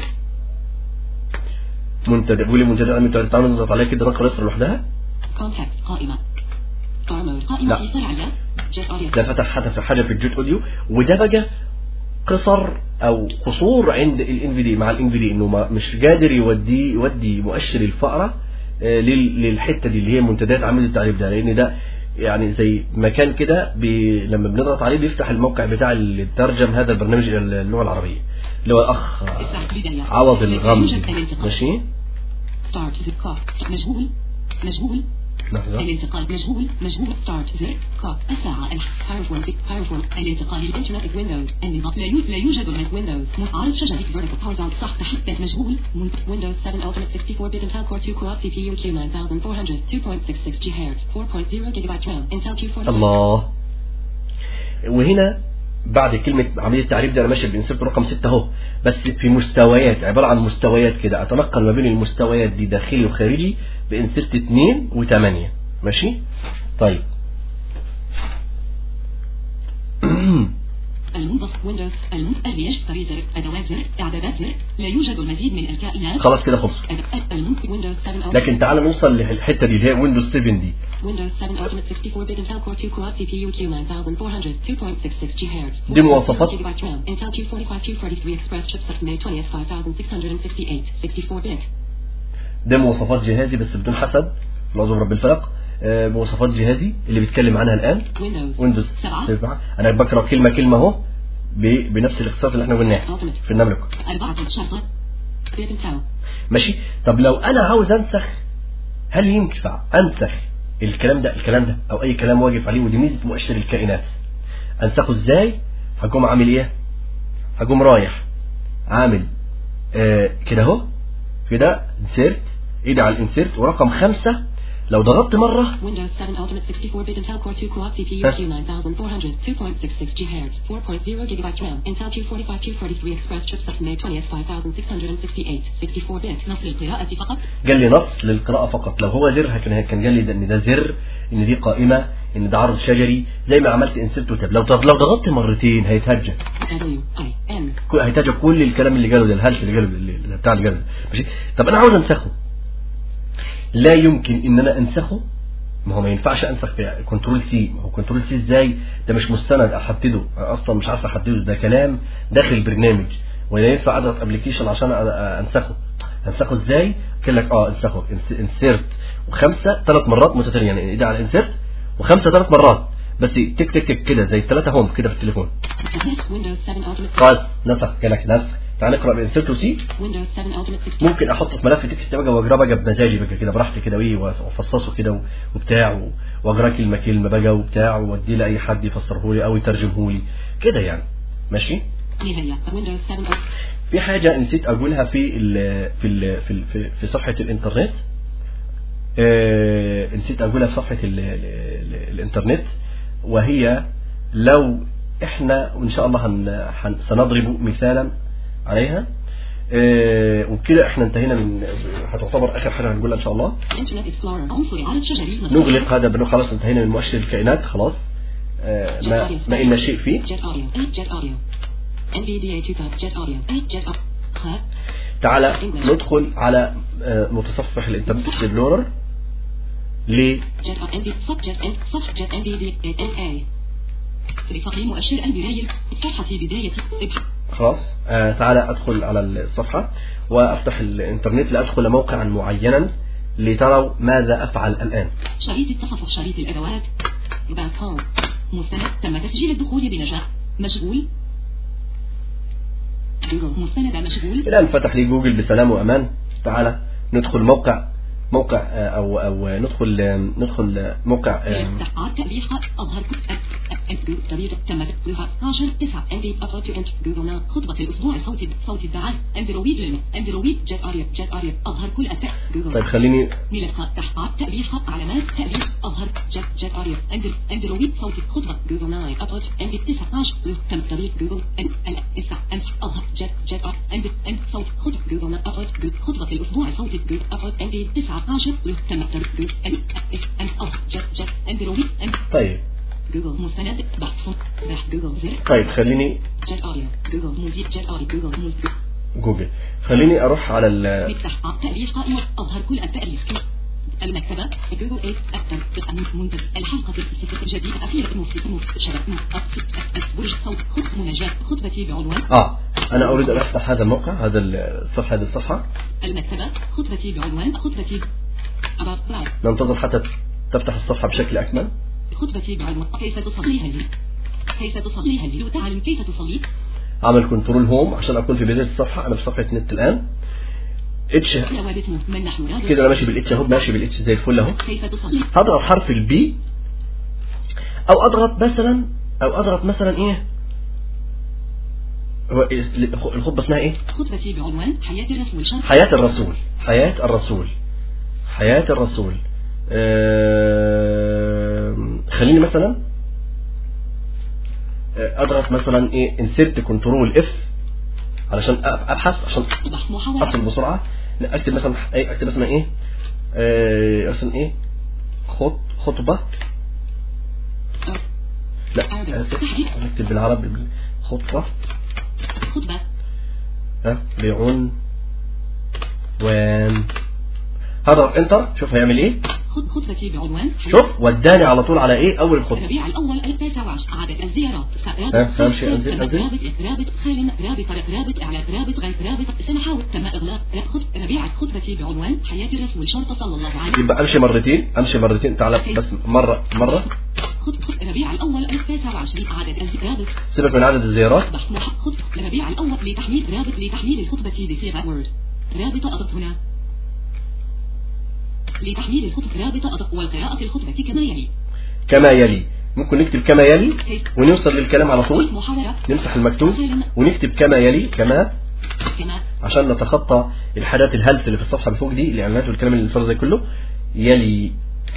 منتدى بيقول لي منتدى عميد التعريف تعالوا نضغط عليها كده نقر يسرى لوحدها كونتاكت قائمة ستار مود لا. قائمة في سرعة جيت اوديو ده فتح حاجة في حاجة في الجيت اوديو وده بقى قصر او قصور عند الان في دي مع الان في دي انه ما- مش قادر يودي يودي مؤشر الفأرة آه، لل- للحته دي اللي هي منتديات عمود التعريف ده لان ده يعني زي مكان كده بي- لما بنضغط عليه بيفتح الموقع بتاع اللي ترجم هذا البرنامج الى اللغه العربيه اللي هو الاخ آه، افتح بداية عوض لا الغمدي يوجد الانتقال ماشي ستارت زر كوك مجهول مجهول لحظه الانتقال مجهول مجهول ستارت زر كوك الساعة الهايرفون هايرفون الانتقال الانترنت ويندوز النظام لا يوجد لا يوجد هناك ويندوز عرض شجرة فيرتيكال باور داون صح تحت مجهول ويندوز 7 Ultimate 64 bit Intel Core 2 Core CPU Q9400 2.66 GHz 4.0 GB RAM Intel Q40 الله وهنا بعد كلمة عملية التعريف ده أنا ماشي بإنسرت رقم ستة أهو بس في مستويات عبارة عن مستويات كده أتنقل ما بين المستويات دي داخلي وخارجي بإنسرت اتنين وتمانية ماشي طيب المنظف ويندوز المنظف يشتري زر أدوات زر إعدادات زر لا يوجد المزيد من الكائنات خلاص كده خلص أد- المنظف ويندوز 7 لكن تعال نوصل للحتة دي اللي هي ويندوز 7 دي Windows 7 Ultimate 64 bit Intel Core 2 Quad CPU Q9400 2.66 GHz دي مواصفات. 4 GB RAM Intel Q45 Q43 Express chipset May 20th 5668 64 bit ده مواصفات جهازي بس بدون حسد العذر رب الفلق آه، مواصفات جهازي اللي بيتكلم عنها الآن Windows ويندوز 7 7 أنا بقرأ كلمة كلمة أهو ب- بنفس الاختصار اللي احنا قلناه في النملك 4 شرطة bit Intel ماشي طب لو انا عاوز انسخ هل ينفع انسخ الكلام ده الكلام ده او اي كلام واقف عليه ودي ميزه مؤشر الكائنات انسخه ازاي هقوم عامل ايه هقوم رايح عامل آه كده اهو كده انسيرت ايدي على الانسيرت ورقم خمسة لو ضغطت مرة Windows 7 Ultimate 64 bit Intel Core 2 Quad CPU Huh? Q9400 2.66 GHz 4.0 GB RAM Intel Q45 Q43 Express chipset May 20th 5668 64 bit نص للقراءة فقط قال لي نص للقراءة فقط لو هو زر كان كان قال لي ده ان ده زر ان دي قائمة ان ده عرض شجري زي ما عملت انسيرت وتاب لو لو ضغطت مرتين هيتهجى W I N كل- هيتاجه كل الكلام اللي قاله ده الهلس اللي قاله اللي اللي بتاع اللي قاله ده. ماشي طب انا عاوز انسخه لا يمكن ان انا انسخه ما هو ما ينفعش انسخ كنترول سي ما هو كنترول سي ازاي ده مش مستند احدده أنا اصلا مش عارف احدده ده كلام داخل البرنامج ولا ينفع اضغط ابلكيشن عشان أ- أ- انسخه انسخه ازاي قال لك اه انسخه انسيرت وخمسه ثلاث مرات متتاليه يعني ايدي على انسيرت وخمسه ثلاث مرات بس تك تك تك كده زي الثلاثه هوم كده في التليفون Windows 7 Ultimate خلاص نسخ قال لك نسخ تعال نقرا بانسيرت وسي Windows 7 Ultimate 64 ممكن احطه في ملف تكست بقى واقراه بقى بمزاجي بقى كده براحتي كده وايه وافصصه كده و- وبتاع و- واقراه كلمه كلمه بقى وبتاع واديه لاي حد يفسره لي او يترجمه لي كده يعني ماشي نهاية Windows 7 Ultimate في حاجه نسيت اقولها في ال في ال في ال في, في صفحه الانترنت آه نسيت اقولها في صفحه ال ال ال الانترنت وهي لو احنا وان شاء الله هن هن سنضرب مثالا عليها آه وبكده احنا انتهينا من هتعتبر اخر حاجه هنقولها ان شاء الله Internet Explorer عنصر عرض شجري نغلق هذا بانه خلاص انتهينا من مؤشر الكائنات خلاص آه ما ما إلنا شيء فيه Jet Audio Jet Audio NVDA 2000 Jet Audio Jet Audio ها تعالى ندخل على آه متصفح الانترنت اكسبلورر ل Jet Audio NV Subjet N Subjet NVDA NA لتقييم مؤشر البداية صفحة بداية ابحث خلاص آه تعالى ادخل على الصفحة وافتح الانترنت لادخل موقعا معينا لتروا ماذا افعل الان شريط التصفح شريط الأدوات باك هوم مستند تم تسجيل الدخول بنجاح مشغول جوجل مستند مشغول الان فتح لي جوجل بسلام وامان تعالى ندخل موقع موقع آه، او او ندخل آه، ندخل آه، موقع آه، تحقيق تأليف أظهر طريق تم تدخلها 12 9 أندي أفضل تو أنت جوجل خطبة الأسبوع صوت صوت الدعاء أندرويد للم أندرويد جت أريا جت أريا أظهر كل أتاء طيب جوجل خليني ملفات تحقيق تأليف علامات تأليف أظهر جت جت أريا أندر أندرويد صوت خطبة جوجل ناي أبلود أندي 19 تم طريق جوجل أن ال إسا أنت أظهر جت جت أر أند أند صوت خطبة جوجل ناي أبلود خطبة الأسبوع صوت جوجل أبلود أندي 19 تم طريق جوجل أن أن أظهر جت جت أندرويد أند طيب جوجل مستند بحث بحث جوجل زر طيب خليني جت أريا جوجل موزيك جت أريا جوجل موزيك جوجل خليني اروح على ال مفتاح تأليف قائمة أظهر كل التأليف المكتبة جوجل ايه أكتر منتج الحلقة الجديدة أخيرا موسيقى موسيقى شبك موسيقى برج صوت خط مناجاة خطبتي بعنوان اه انا اريد ان افتح هذا الموقع هذا الصفحه هذه الصفحه المكتبة خطبتي بعنوان خطبتي أبا برايد ننتظر حتى تفتح الصفحه بشكل اكمل خطبتي بعنوان كيف تصليها لي كيف تصليها لي تعلم كيف تصلي اعمل كنترول هوم عشان اكون في بدايه الصفحه انا في صفحه نت الان اتش ثوابت من نحن رابط كده انا ماشي بالاتش اهو ماشي بالاتش زي الفل اهو كيف تصلي هضغط حرف البي او اضغط مثلا او اضغط مثلا ايه هو الخطبه اسمها ايه خطبتي بعنوان حياة الرسول شرح حياة الرسول حياة الرسول حياة الرسول آم، خليني مثلا آه، اضغط مثلا ايه انسرت كنترول اف علشان أ- ابحث عشان بحث محاولة اصل بسرعه لا، اكتب مثلا ايه اكتب مثلا ايه آه، مثلا ايه خط خطبه لا اسف اكتب بالعربي بال- خطبه خطبة ها بعنوان هضغط انتر شوف هيعمل ايه خط خطبتي بعنوان حياة شوف وداني على طول على ايه اول الخطبه الربيع الأول 2019 عدد الزيارات ها، فاهم شيء؟ أنزل، أنزل. رابط رابط خال رابط رابط إعلان رابط غير رابط سنحاول تم إغلاق خط ربيع خطبتي بعنوان حياة الرسول شرطة صلى الله عليه يبقى امشي مرتين امشي مرتين تعال بس مره مره خط خط ربيع الأول 2029 عدد الزيارات سيبك من عدد الزيارات بحث مح- خط ربيع الأول لتحميل رابط لتحميل الخطبة بصيغة وورد رابط أضغط هنا لتحميل الخطبة رابط أضغط والقراءة الخطبة كما يلي كما يلي ممكن نكتب كما يلي كيف ونوصل للكلام على طول محاورة نمسح المكتوب ونكتب كما يلي كما كما عشان نتخطى الحاجات الهلس اللي في الصفحه اللي فوق دي الاعلانات والكلام اللي الفرد ده كله يلي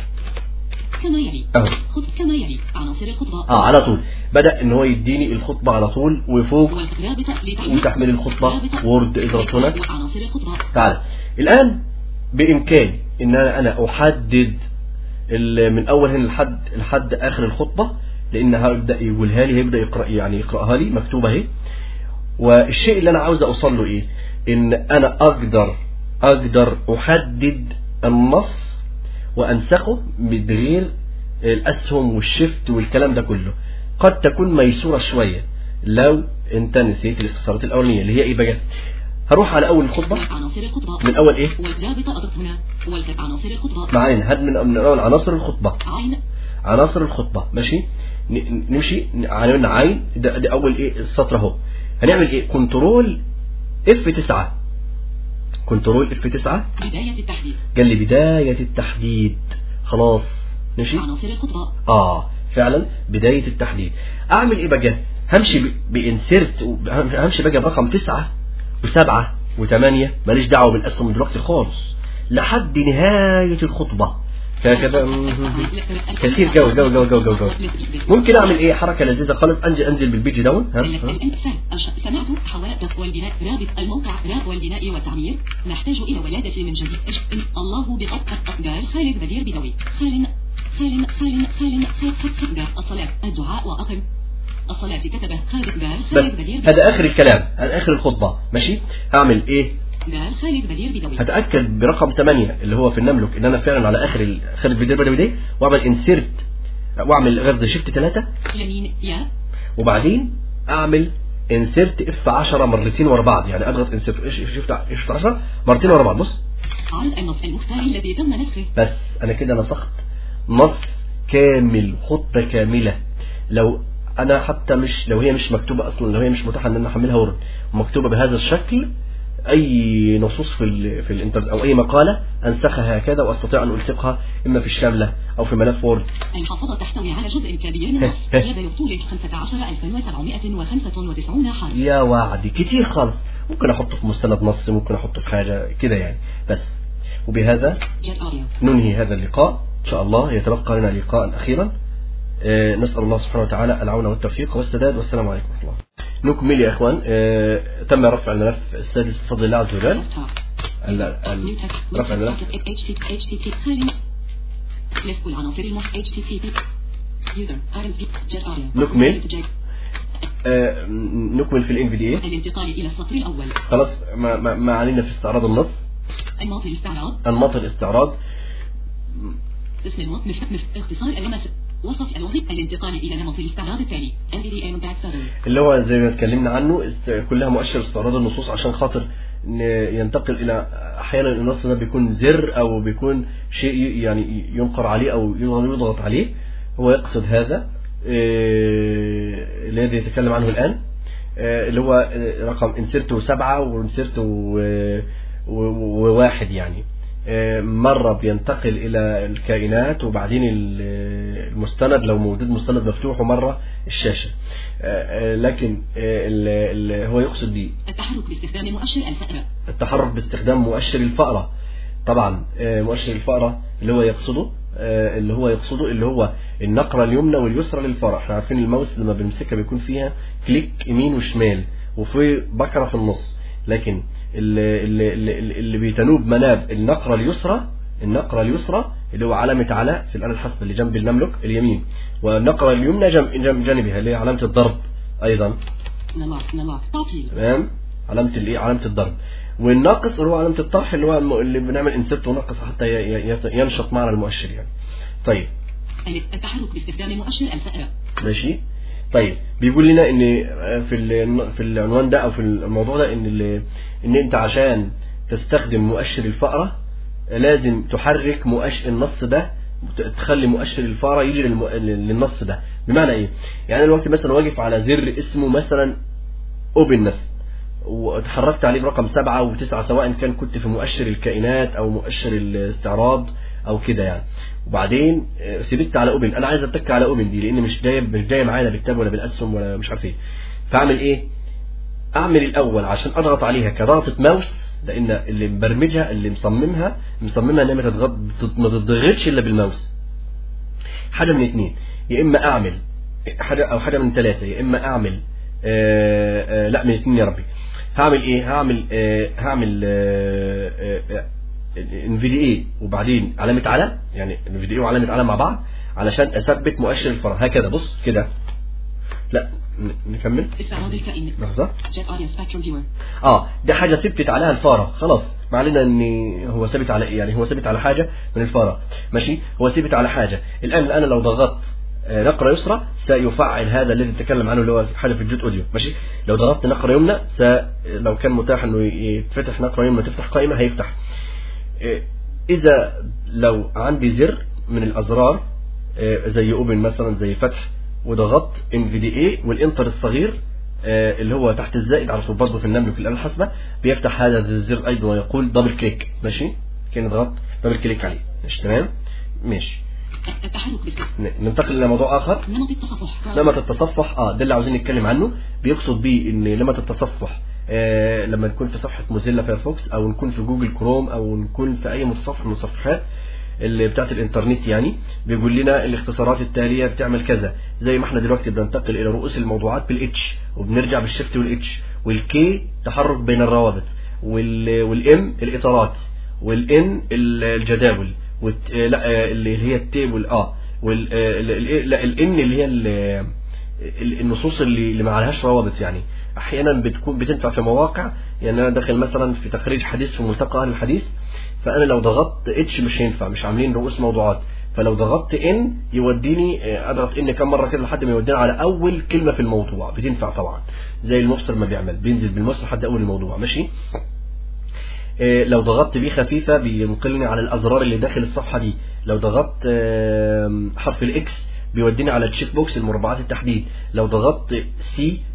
كما يلي اهو خط كما يلي عناصر الخطبة اه على طول بدا ان هو يديني الخطبه على طول وفوق والرابطة لتحميل وتحميل الخطبه رابطة وورد اضغط هنا وعناصر الخطبة تعالى الآن بإمكاني إن أنا أنا أحدد ال- من أول هنا لحد لحد آخر الخطبة لأن هيبدأ يقولها لي هيبدأ يقرأ يعني يقرأها لي مكتوبة أهي والشيء اللي أنا عاوز أوصل له إيه إن أنا أقدر أقدر أحدد النص وأنسخه بغير الأسهم والشفت والكلام ده كله قد تكون ميسورة شوية لو أنت نسيت الاختصارات الأولانية اللي هي إيه بقى هروح على أول الخطبة عناصر الخطبة من أول إيه والرابطة أضغط هنا والكتب عناصر الخطبة معانا هاد من من أول عناصر الخطبة عين عناصر الخطبة ماشي ن- نمشي عنوان عين ده, ده أول إيه السطر أهو هنعمل إيه كنترول اف 9 كنترول اف 9 بداية التحديد قال لي بداية التحديد خلاص ماشي عناصر الخطبة اه فعلا بداية التحديد اعمل ايه بقى همشي ب- بانسرت و- همشي بقى برقم تسعة وسبعة وثمانية ماليش دعوة بالاسهم دلوقتي خالص لحد نهاية الخطبة كذا كثير جو جو جو جو جو جو ممكن اعمل ايه حركة لذيذة خالص انزل انزل بالبيج داون ها ها. الانسان أش- سمعت حوادث والبناء رابط الموقع راب والبناء والتعمير نحتاج الى ولادة من جديد إش- إن الله بقطع قال خالد بدير بدوي خال خال خال خال خال خال الصلاة الدعاء وأقم الصلاة كتبه خالد قال بس خالد بدير هذا اخر الكلام هذا اخر الخطبة ماشي هعمل ايه قال خالد بدير بدوي هتاكد برقم 8 اللي هو في النملك ان انا فعلا على اخر ال- اخر الفيديو بدأ بدي واعمل انسيرت واعمل غزل شيفت 3 يمين يا وبعدين اعمل انسيرت اف 10 مرتين ورا بعض يعني اضغط انسيرت شيفت شيفت 10 مرتين ورا بعض بص عرض النص المختار الذي تم نسخه بس انا كده نسخت نص كامل خطة كاملة لو انا حتى مش لو هي مش مكتوبة اصلا لو هي مش متاحة ان انا احملها ورد مكتوبة بهذا الشكل اي نصوص في ال في الانترنت او اي مقاله انسخها هكذا واستطيع ان الصقها اما في الشامله او في ملف وورد المحافظة تحتوي على جزء كبير من النص جبل طول 15795 حرف يا وعدي كتير خالص ممكن احطه في مستند نص ممكن احطه في حاجه كده يعني بس وبهذا جيت أوديو ننهي هذا اللقاء إن شاء الله يتبقى لنا لقاء أخيرا آه، نسأل الله سبحانه وتعالى العون والتوفيق والسداد والسلام عليكم ورحمة الله نكمل يا إخوان آه، تم رفع الملف السادس بفضل الله عز وجل ال- ال- رفع الملف HTTP خالي لفق العناصر المح HTTP user RMP جيت أوديو نكمل. آه، نكمل في الان في دي الانتقال إلى السطر الأول خلاص ما, ما, ما علينا في استعراض النص أنماط الاستعراض أنماط الاستعراض اسم النمط مف... مف... اختصار النمط وصف الوظيفة الانتقال إلى نمط الاستعراض التالي NVDA Impact Summary اللي هو زي ما اتكلمنا عنه است- كلها مؤشر استعراض النصوص عشان خاطر ن- ينتقل الى احيانا النص ده بيكون زر او بيكون شيء ي- يعني ينقر عليه او يضغط عليه هو يقصد هذا آه، الذي يتكلم عنه الان آه، اللي هو آه، رقم انسرته سبعة وانسرته و- و- وواحد يعني آه، مرة بينتقل إلى الكائنات وبعدين ال- المستند لو موجود مستند مفتوح ومرة الشاشة آه، آه، لكن آه، ال- ال- هو يقصد دي التحرك باستخدام مؤشر الفأرة التحرك باستخدام مؤشر الفأرة طبعا آه، مؤشر الفأرة اللي هو يقصده آه، اللي هو يقصده اللي هو النقرة اليمنى واليسرى للفأرة احنا عارفين الماوس لما بنمسكها بيكون فيها كليك يمين وشمال وفي بكرة في النص لكن اللي, اللي, اللي, اللي بيتنوب مناب النقرة اليسرى النقرة اليسرى اللي هو علامة على في الآلة الحاسبة اللي جنب المملك اليمين والنقرة اليمنى جنب جنب جانبها اللي هي علامة الضرب أيضا نمط نمط تعطيل تمام علامة الايه علامة الضرب والناقص اللي هو علامة الطرح اللي هو الم- اللي بنعمل انسرت ونقص حتى ي- ي- ينشط معنا المؤشر يعني طيب ألف التحرك باستخدام مؤشر الفأرة ماشي طيب بيقول لنا ان في ال- في العنوان ده او في الموضوع ده ان ال- ان انت عشان تستخدم مؤشر الفأرة لازم تحرك مؤشر النص ده ت- تخلي مؤشر الفأرة يجي للم- للنص ده بمعنى ايه يعني أنا دلوقتي مثلا واقف على زر اسمه مثلا اوبن مثلا وتحركت عليه برقم سبعة وتسعة سواء كان كنت في مؤشر الكائنات او مؤشر الاستعراض او كده يعني وبعدين آه، سبت على اوبن انا عايز اتك على اوبن دي لان مش جايه مش جايه معايا لا بالتاب ولا بالاسهم ولا مش عارف ايه فاعمل ايه اعمل الاول عشان اضغط عليها كضغطة ماوس لان اللي مبرمجها اللي مصممها مصممها انها ما تتغط ما تتضغطش الا بالماوس حاجه من اتنين يا اما اعمل حاجه او حاجه من ثلاثه يا اما اعمل آه آه لا من اتنين يا ربي هعمل ايه هعمل آه هعمل ان في دي اي وبعدين علامه على يعني ان في دي اي وعلامه على مع بعض علشان اثبت مؤشر الفرع هكذا بص كده لا ن- نكمل استعراض الكائن لحظه جيت أوديو سبكتروم فيور اه دي حاجه ثبتت عليها الفاره خلاص ما علينا ان هو ثابت على ايه يعني هو ثابت على حاجه من الفاره ماشي هو ثابت على حاجه الان انا لو ضغطت آه، نقرة يسرى سيفعل هذا الذي تكلم عنه اللي هو حاجة في الجوت اوديو ماشي لو ضغطت نقرة يمنى س... لو كان متاح انه يتفتح نقرة يمنى تفتح قائمة هيفتح آه، اذا لو عندي زر من الازرار آه، زي اوبن مثلا زي فتح وضغطت ان في دي اي والانتر الصغير آه، اللي هو تحت الزائد على طول برضه في النمل في الآلة الحاسبة بيفتح هذا الزر أيضا ويقول دبل كليك ماشي كان ضغط دبل كليك عليه ماشي تمام ماشي التحرك باستخدام ن- ننتقل إلى موضوع آخر نمط التصفح لما التصفح اه ده اللي عاوزين نتكلم عنه بيقصد بيه ان لما التصفح آه لما نكون في صفحة موزيلا فايرفوكس او نكون في جوجل كروم او نكون في اي متصفح من المتصفحات اللي بتاعت الانترنت يعني بيقول لنا الاختصارات التالية بتعمل كذا زي ما احنا دلوقتي بننتقل الى رؤوس الموضوعات بالاتش وبنرجع بالشيفت والاتش والكي تحرك بين الروابط وال والام الاطارات والان الجداول والت... آه، لا آه، اللي هي التيبل اه وال آه، ال- ال- لا الان اللي هي ال- ال- النصوص اللي اللي ما عليهاش روابط يعني احيانا بتكون بتنفع في مواقع يعني انا داخل مثلا في تخريج حديث في ملتقى اهل الحديث فانا لو ضغطت اتش مش هينفع مش عاملين رؤوس موضوعات فلو ضغطت ان يوديني آه، اضغط ان كم مره كده لحد ما يوديني على اول كلمه في الموضوع بتنفع طبعا زي المبصر ما بيعمل بينزل بالمبصر لحد اول الموضوع ماشي آه، لو ضغطت بيه خفيفة بينقلني على الأزرار اللي داخل الصفحة دي لو ضغطت آم، حرف الإكس بيوديني على التشيك بوكس المربعات التحديد لو ضغطت سي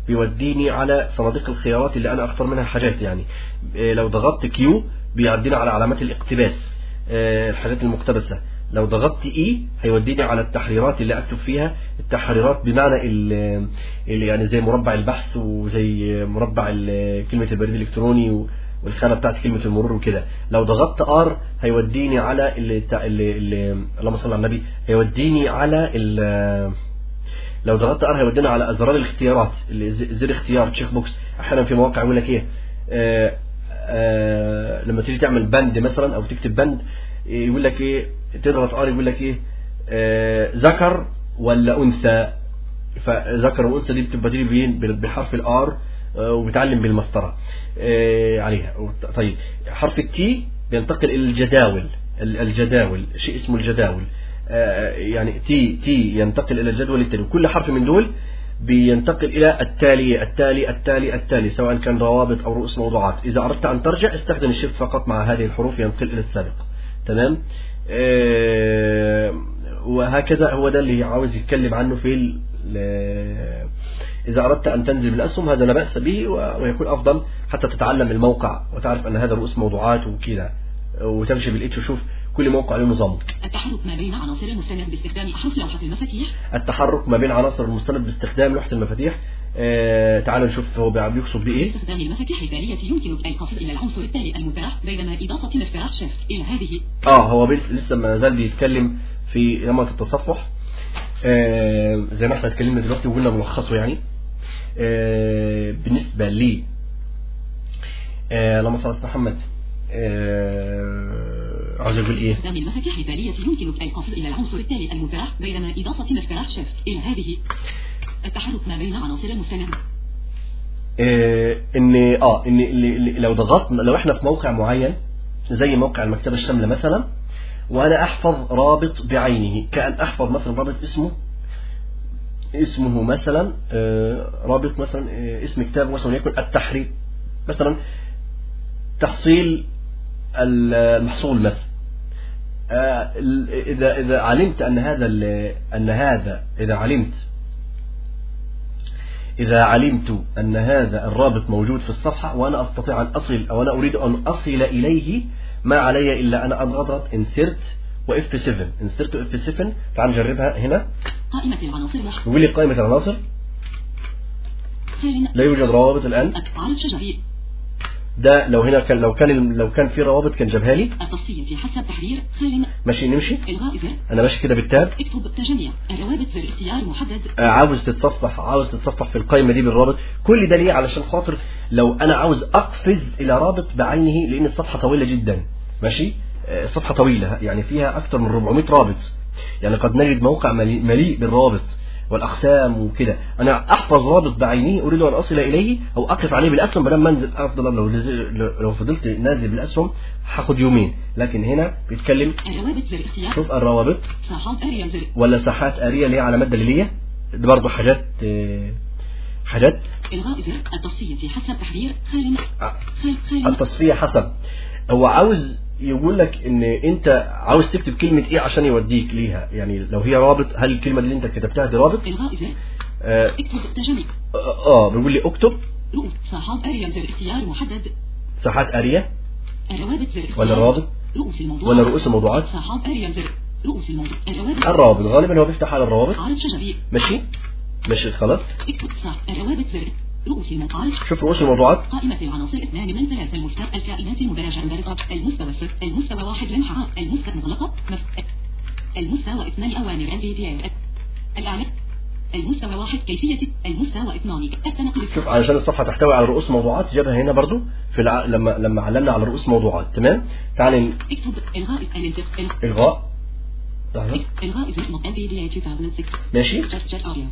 بيوديني على صناديق الخيارات اللي انا اختار منها حاجات يعني آه، لو ضغطت كيو بيعدينا على علامات الاقتباس آه، الحاجات المقتبسة لو ضغطت اي هيوديني على التحريرات اللي اكتب فيها التحريرات بمعنى ال- اللي يعني زي مربع البحث وزي مربع ال- كلمة البريد الالكتروني و- والخانة بتاعت كلمة المرور وكده لو ضغطت ار هيوديني على اللي, اللي, اللي اللهم صل على النبي هيوديني على ال- لو ضغطت ار هيودينا على ازرار الاختيارات اللي ز- زر اختيار تشيك بوكس احيانا في مواقع يقول لك ايه آه آه لما تيجي تعمل بند مثلا او تكتب بند يقول لك ايه تضغط ار يقول لك ايه آه ذكر ولا انثى فذكر وانثى دي بتبقى تيجي بين- بحرف الار وبتعلم بالمسطره آه، عليها وت- طيب حرف التي بينتقل الى الجداول ال- الجداول شيء اسمه الجداول آه، يعني تي تي ينتقل الى الجدول التالي كل حرف من دول بينتقل الى التالي التالي التالي التالي سواء كان روابط او رؤوس موضوعات اذا اردت ان ترجع استخدم الشيفت فقط مع هذه الحروف ينقل الى السابق تمام آه، وهكذا هو ده اللي عاوز يتكلم عنه في ال- ال- إذا أردت أن تنزل بالأسهم هذا لا بأس به و- ويكون أفضل حتى تتعلم الموقع وتعرف أن هذا رؤوس موضوعات وكذا وتمشي بالإيد وشوف كل موقع له نظامه التحرك ما بين عناصر المستند باستخدام أحرف لوحة المفاتيح التحرك ما بين عناصر المستند باستخدام لوحة المفاتيح آه تعالوا نشوف هو بيع- بيقصد بإيه باستخدام المفاتيح التالية يمكن القفز إلى العنصر التالي المتاح بينما إضافة مفتاح شيفت إلى هذه اه هو بس- لسه ما زال بيتكلم في نمط التصفح آه زي ما احنا اتكلمنا دلوقتي وقلنا ملخصه يعني آه بالنسبة لي آه اللهم صل على سيدنا محمد آه عاوز اقول ايه باستخدام المفاتيح التالية يمكن القفز إلى العنصر التالي المتاح بينما إضافة مفتاح شيفت إلى هذه التحرك ما بين عناصر المستند آه ان اه ان اللي- اللي- لو ضغطنا لو احنا في موقع معين زي موقع المكتبة الشاملة مثلا وانا احفظ رابط بعينه كأن احفظ مثلا رابط اسمه اسمه مثلا آه، رابط مثلا آه، اسم كتاب مثلا يكون التحرير مثلا تحصيل المحصول مثلا آه، ال- اذا اذا علمت ان هذا ال- ان هذا اذا علمت إذا علمت أن هذا الرابط موجود في الصفحة وأنا أستطيع أن أصل أو أنا أريد أن أصل إليه ما علي إلا أن أضغط insert و F7 insert و F7 تعال نجربها هنا قائمة العناصر وح يقول لي قائمة العناصر خال لا يوجد روابط الآن عرض شجري ده لو هنا كان لو كان لو كان في روابط كان جابها لي التصفية حسب تحرير خال ماشي نمشي إلغاء زر أنا ماشي كده بالتاب اكتب تجميع الروابط زر اختيار محدد آه، عاوز تتصفح عاوز تتصفح في القائمة دي بالرابط كل ده ليه علشان خاطر لو أنا عاوز أقفز إلى رابط بعينه لأن الصفحة طويلة جدا ماشي آه، الصفحة طويلة يعني فيها أكثر من 400 رابط يعني قد نجد موقع مليء مليء بالروابط والأقسام وكده أنا أحفظ رابط بعينه أريد أن أصل إليه أو أقف عليه بالأسهم بدل ما أنزل أفضل لو نزل- لو فضلت نازل بالأسهم هاخد يومين لكن هنا بيتكلم الروابط زر اختيار شوف الروابط صفحات اريال زر ولا ساحات آرية اللي هي علامات دليلية دي برضه حاجات آه، حاجات الغاء زر التصفية حسب تحرير خال آه، خال خال التصفية حسب هو عاوز يقول لك ان انت عاوز تكتب كلمة ايه عشان يوديك ليها يعني لو هي رابط هل الكلمة اللي انت كتبتها دي رابط الغاء زر اه, اكتب تجميع آه بيقول لي اكتب رؤوس صفحات اريال زر اختيار محدد ساحات آرية الروابط زر اختيار ولا الرابط رؤوس الموضوع ولا رؤوس الموضوعات صفحات اريال زر رؤوس الموضوع الروابط الروابط غالبا هو بيفتح على الروابط عرض شجري ماشي ماشي خلاص اكتب صح الروابط زر رؤوس الموضوعات شوف رؤوس الموضوعات قائمة العناصر اثنان من ثلاثة المستوى الكائنات المدرجة المباركة المستوى صفر المستوى واحد لمحة المستوى مغلقة مف... المستوى اثنان أوامر NVDA الأعلى المستوى واحد كيفية المستوى اثنان التنقل شوف علشان الصفحة تحتوي على رؤوس موضوعات جابها هنا برضو في الع... لما لما علمنا على رؤوس موضوعات تمام تعال ن- اكتب إلغاء الانتقال الغاء لحظة. إلغاء اسم NVDA 2006 ماشي Just Chat Audio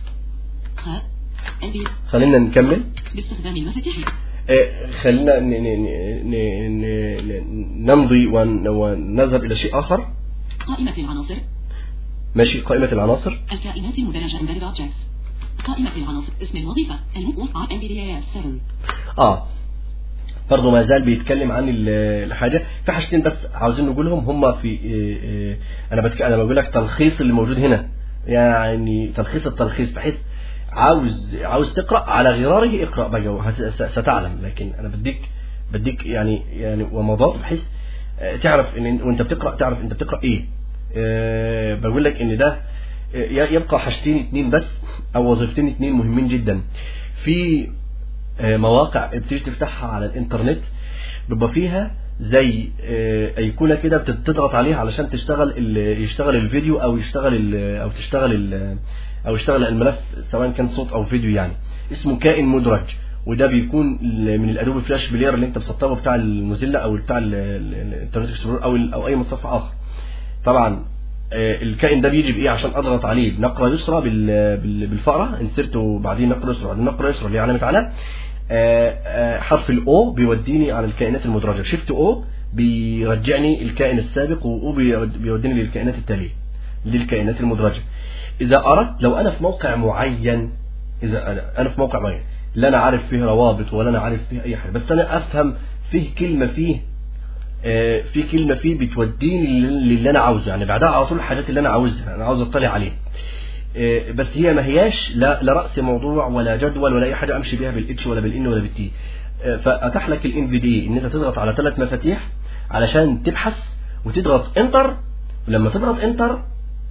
ها NVDA خلينا نكمل باستخدام المفاتيح آه، خلينا ن- ن- ن- ن- ن- نمضي ون- ونذهب إلى شيء آخر قائمة العناصر ماشي قائمة العناصر الكائنات المدرجة embedded objects قائمة العناصر اسم الوظيفة الموقع NVDA 7 آه برضه ما زال بيتكلم عن ال- الحاجة في حاجتين بس عاوزين نقولهم هما في آه، آه، أنا بتك... أنا بقول لك تلخيص اللي موجود هنا يعني تلخيص التلخيص بحيث عاوز عاوز تقرا على غراره اقرا بقى وهت- س- ستعلم لكن انا بديك بديك يعني يعني ومضات بحيث آه، تعرف ان وانت بتقرا تعرف انت بتقرا ايه آه، بقول لك ان ده آه، ي- يبقى حاجتين اتنين بس او وظيفتين اتنين مهمين جدا في آه، مواقع بتيجي تفتحها على الانترنت بيبقى فيها زي آه، ايقونه كده بتضغط عليها علشان تشتغل ال- يشتغل الفيديو او يشتغل ال- او تشتغل ال- او يشتغل الملف سواء كان صوت او فيديو يعني اسمه كائن مدرج وده بيكون ال- من الادوبي فلاش بلاير اللي انت مسطبه بتاع الموزيلا او بتاع ال- ال- الانترنت اكسبلورر او ال- او اي متصفح اخر طبعا آه، الكائن ده بيجي بايه عشان اضغط عليه بنقره يسرى بال- بال- بالفأرة انسرت وبعدين نقره يسرى بعدين نقره يسرى اللي هي علامه على آه، آه، حرف الاو بيوديني على الكائنات المدرجه شيفت او بيرجعني الكائن السابق واو بيوديني للكائنات التاليه للكائنات المدرجه اذا اردت لو انا في موقع معين اذا انا انا في موقع معين لا انا عارف فيه روابط ولا انا عارف فيه اي حاجه بس انا افهم فيه كلمه فيه آه، في كلمة فيه بتوديني لل- للي أنا عاوزه يعني بعدها على طول الحاجات اللي أنا عاوزها أنا عاوز أطلع عليها آه، بس هي ما هياش لا, لا رأس موضوع ولا جدول ولا أي حاجة أمشي بيها بالإتش ولا بالإن ولا بالتي آه، فأتاح لك الإن في دي إن أنت تضغط على ثلاث مفاتيح علشان تبحث وتضغط انتر ولما تضغط انتر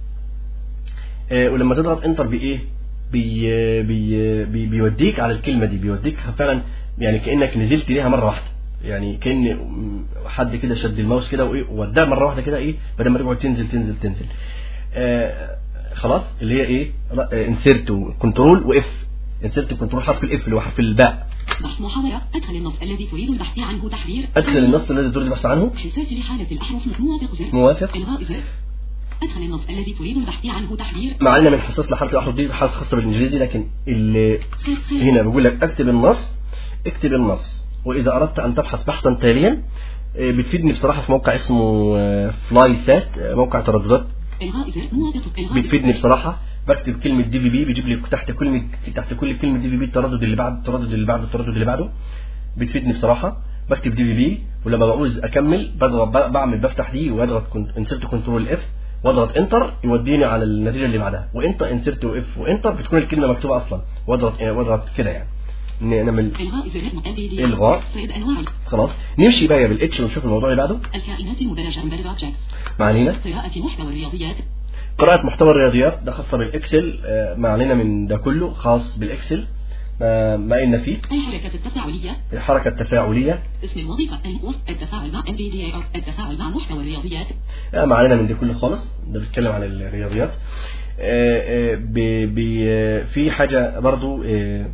آه، ولما تضغط انتر بايه بي بي بي بيوديك على الكلمه دي بيوديك فعلا يعني كانك نزلت ليها مره واحده يعني كان حد كده شد الماوس كده وايه ووداها مره واحده كده ايه بدل ما تقعد تنزل تنزل تنزل آه خلاص اللي هي ايه انسرت وكنترول واف انسرت كنترول حرف الاف اللي هو حرف الباء بحث محاضرة أدخل النص الذي تريد البحث عنه تحرير ادخل النص الذي تريد البحث عنه حساس لحالة الأحرف موافق زر موافق إلغاء زر أدخل النص الذي تريد البحث عنه تحرير مع ان من حساس لحرف الاحرف دي حاسس خاصه بالانجليزي لكن اللي كاف خ هنا بيقول لك اكتب النص اكتب النص واذا اردت ان تبحث بحثا تاليا آه، بتفيدني بصراحه في موقع اسمه فلاي سات موقع ترددات إلغاء زر موافق إلغاء زر بتفيدني بصراحه بكتب كلمه دي في بي بيجيب لي تحت كل تحت كل كلمه دي في بي التردد اللي بعد التردد اللي بعده التردد اللي بعده بتفيدني بصراحه بكتب دي في بي ولما بعوز اكمل بضغط ب- بعمل بفتح دي واضغط انسرت كنترول اف واضغط انتر يوديني على النتيجه اللي بعدها وانت انسرت واف وانتر بتكون الكلمه مكتوبه اصلا واضغط واضغط كده يعني ن- نعمل إلغاء زر MBD إلغاء. صيد أنواع خلاص نمشي بقى بالاتش ونشوف الموضوع اللي بعده الكائنات المدرجة embedded objects ما علينا قراءة محتوى الرياضيات قراءة محتوى الرياضيات ده خاصة بالإكسل آه، ما علينا من ده كله خاص بالإكسل ما ما قلنا فيه الحركة التفاعلية الحركة التفاعلية اسم الوظيفة الوصف التفاعل مع MBDA أو التفاعل مع محتوى الرياضيات آه، ما علينا من ده كله خالص ده بيتكلم عن الرياضيات آه، آه، بي- بي- آه، في حاجة برضو آه،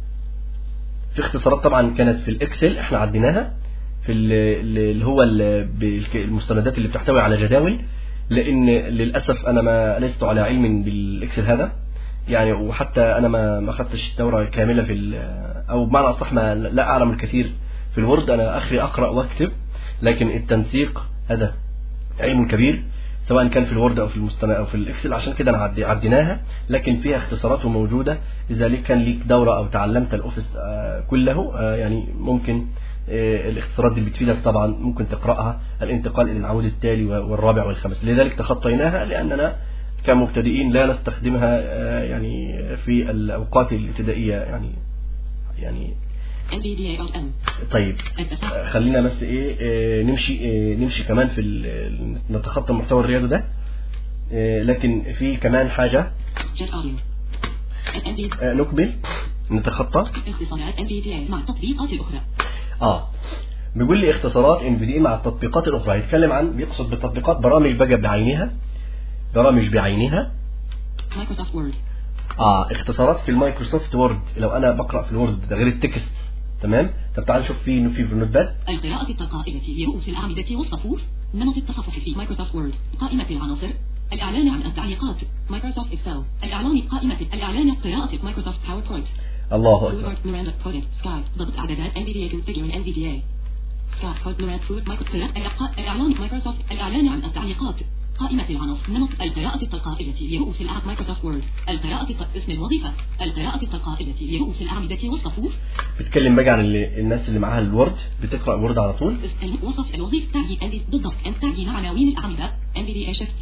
في اختصارات طبعا كانت في الإكسل احنا عديناها في ال- ال- اللي هو ال- بالك- المستندات اللي بتحتوي على جداول لان للاسف انا ما لست على علم بالاكسل هذا يعني وحتى انا ما ما خدتش دوره كامله في ال- او بمعنى اصح ما لا اعلم الكثير في الوورد انا اخري اقرا واكتب لكن التنسيق هذا علم كبير سواء كان في الوورد او في المستند او في الاكسل عشان كده انا عدي عديناها لكن فيها اختصارات موجوده اذا ليك كان ليك دوره او تعلمت الاوفيس آه، كله آه، يعني ممكن آه، الاختصارات دي بتفيدك طبعا ممكن تقراها الانتقال الى العمود التالي والرابع والخامس لذلك تخطيناها لاننا كمبتدئين لا نستخدمها آه، يعني في الاوقات الابتدائيه يعني يعني MBDA أو M طيب التفاعل آه، خلينا بس ايه آه، نمشي آه، نمشي كمان في ال- نتخطى المحتوى الرياضي ده آه، لكن في كمان حاجه Jet Audio MBD آه، نقبل نتخطى اختصارات MBDA مع التطبيقات الأخرى اه بيقول لي اختصارات ان في دي مع التطبيقات الاخرى هيتكلم عن بيقصد بالتطبيقات برامج بقى بعينها برامج بعينها Microsoft Word اه اختصارات في المايكروسوفت وورد لو انا بقرا في الوورد ده غير التكست تمام طب تعال نشوف في في في النوت باد القراءة التلقائية لرؤوس الأعمدة والصفوف نمط التصفح في مايكروسوفت وورد قائمة العناصر الإعلان عن التعليقات مايكروسوفت إكسل الإعلان قائمة الإعلان قراءة مايكروسوفت باوربوينت الله اكبر فود ميراندا كودت سكايب ضبط إعدادات NVDA configure NVDA سكايب كود ميراندا فود مايكروسوفت الإعلان مايكروسوفت الإعلان عن التعليقات قائمة العناصر نمط القراءة التلقائية لرؤوس الأعمدة مايكروسوفت وورد القراءة الت- اسم الوظيفة القراءة التلقائية لرؤوس الأعمدة والصفوف بيتكلم بقى عن اللي الناس اللي معاها الوورد بتقرا وورد على طول وصف الوظيفة تعجين أنبي بالضبط أن تعجين عناوين الأعمدة NVDA Shift T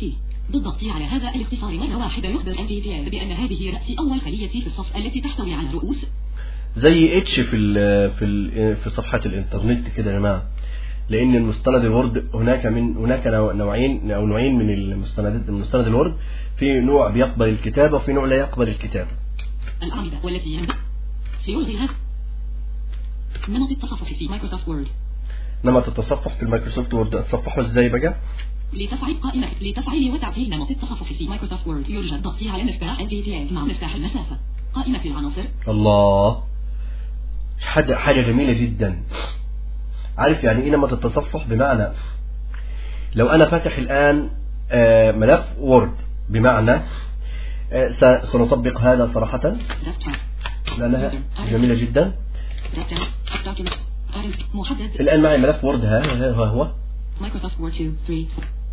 بالضغط على هذا الاختصار مرة واحدة يخبر NVDA بأن هذه رأس أول خلية في الصف التي تحتوي على رؤوس زي اتش في ال في ال في صفحات الانترنت كده يا جماعه لان المستند الوورد هناك من هناك نوع- نوعين او نوعين من المستندات من مستند الوورد في نوع بيقبل الكتابه وفي نوع لا يقبل الكتابه الأعمدة والتي ينبغي سيلغي هذا نمط التصفح في مايكروسوفت وورد نمط التصفح في المايكروسوفت وورد اتصفحه ازاي بقى لتفعيل قائمة لتفعيل وتعديل نمط التصفح في مايكروسوفت وورد يرجى الضغط على مفتاح NVDA مع مفتاح المسافة قائمة العناصر الله حاجه حاجه جميله جدا عارف يعني ايه نمط التصفح بمعنى لو انا فاتح الان آه، ملف وورد بمعنى آه، س- سنطبق هذا صراحه Left tab. لانها جميله جدا Left tab. Document. Item. محدد الآن معي ملف وورد ها ها ها هو مايكروسوفت وورد 2 3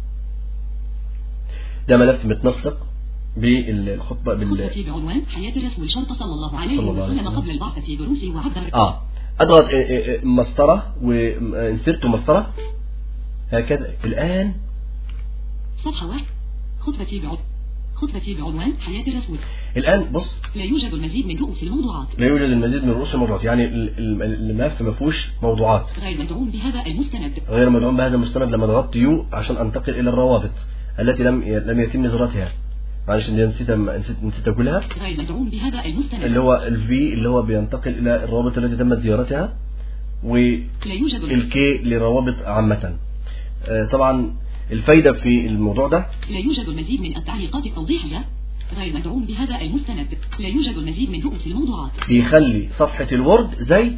ده ملف متنسق بالخطبة بال خطبتي بعنوان حياة الرسول شرط صلى الله عليه صلى الله عليه وسلم وسلم. قبل البعثة دروسي وعبر اه اضغط اه، اه، اه، مسطرة وانسرت مسطرة هكذا الآن صفحة واحد خطبتي بعد خطبتي بعنوان حياة الرسول الآن بص لا يوجد المزيد من رؤوس الموضوعات لا يوجد المزيد من رؤوس المرات يعني ال- ال- الملف ما فيهوش موضوعات غير مدعوم بهذا المستند غير مدعوم بهذا المستند لما ضغطت يو عشان انتقل الى الروابط التي لم لم يتم زيارتها معلش إني نسيت نسيت نسيت اقولها غير مدعوم بهذا المستند اللي هو الفي اللي هو بينتقل الى الروابط التي تمت زيارتها و لا يوجد الم- الكي لروابط عامة آه، طبعا الفايدة في الموضوع ده لا يوجد المزيد من التعليقات التوضيحية غير مدعوم بهذا المستند لا يوجد المزيد من رؤوس الموضوعات بيخلي صفحة الوورد زي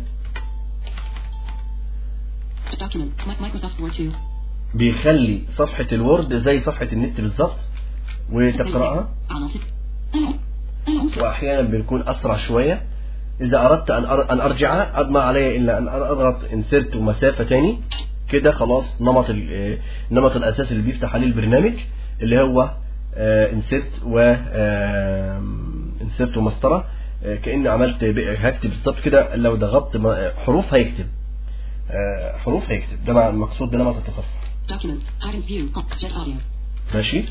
document Mi- Microsoft Word 2 بيخلي صفحة الوورد زي صفحة النت بالظبط وتقرأها عناصر الع- العنصر وأحيانا بيكون أسرع شوية إذا أردت أن أر- أن أرجع ما علي إلا أن أضغط انسرت ومسافة تاني كده خلاص نمط ال- آه، النمط الأساسي اللي بيفتح عليه البرنامج اللي هو انسرت و انسرت ومسطرة آه، كأني عملت ب- هكتب بالظبط كده لو ضغطت م- حروف هيكتب آه، حروف هيكتب ده مع- المقصود بنمط التصفح document item view قط chat audio ماشي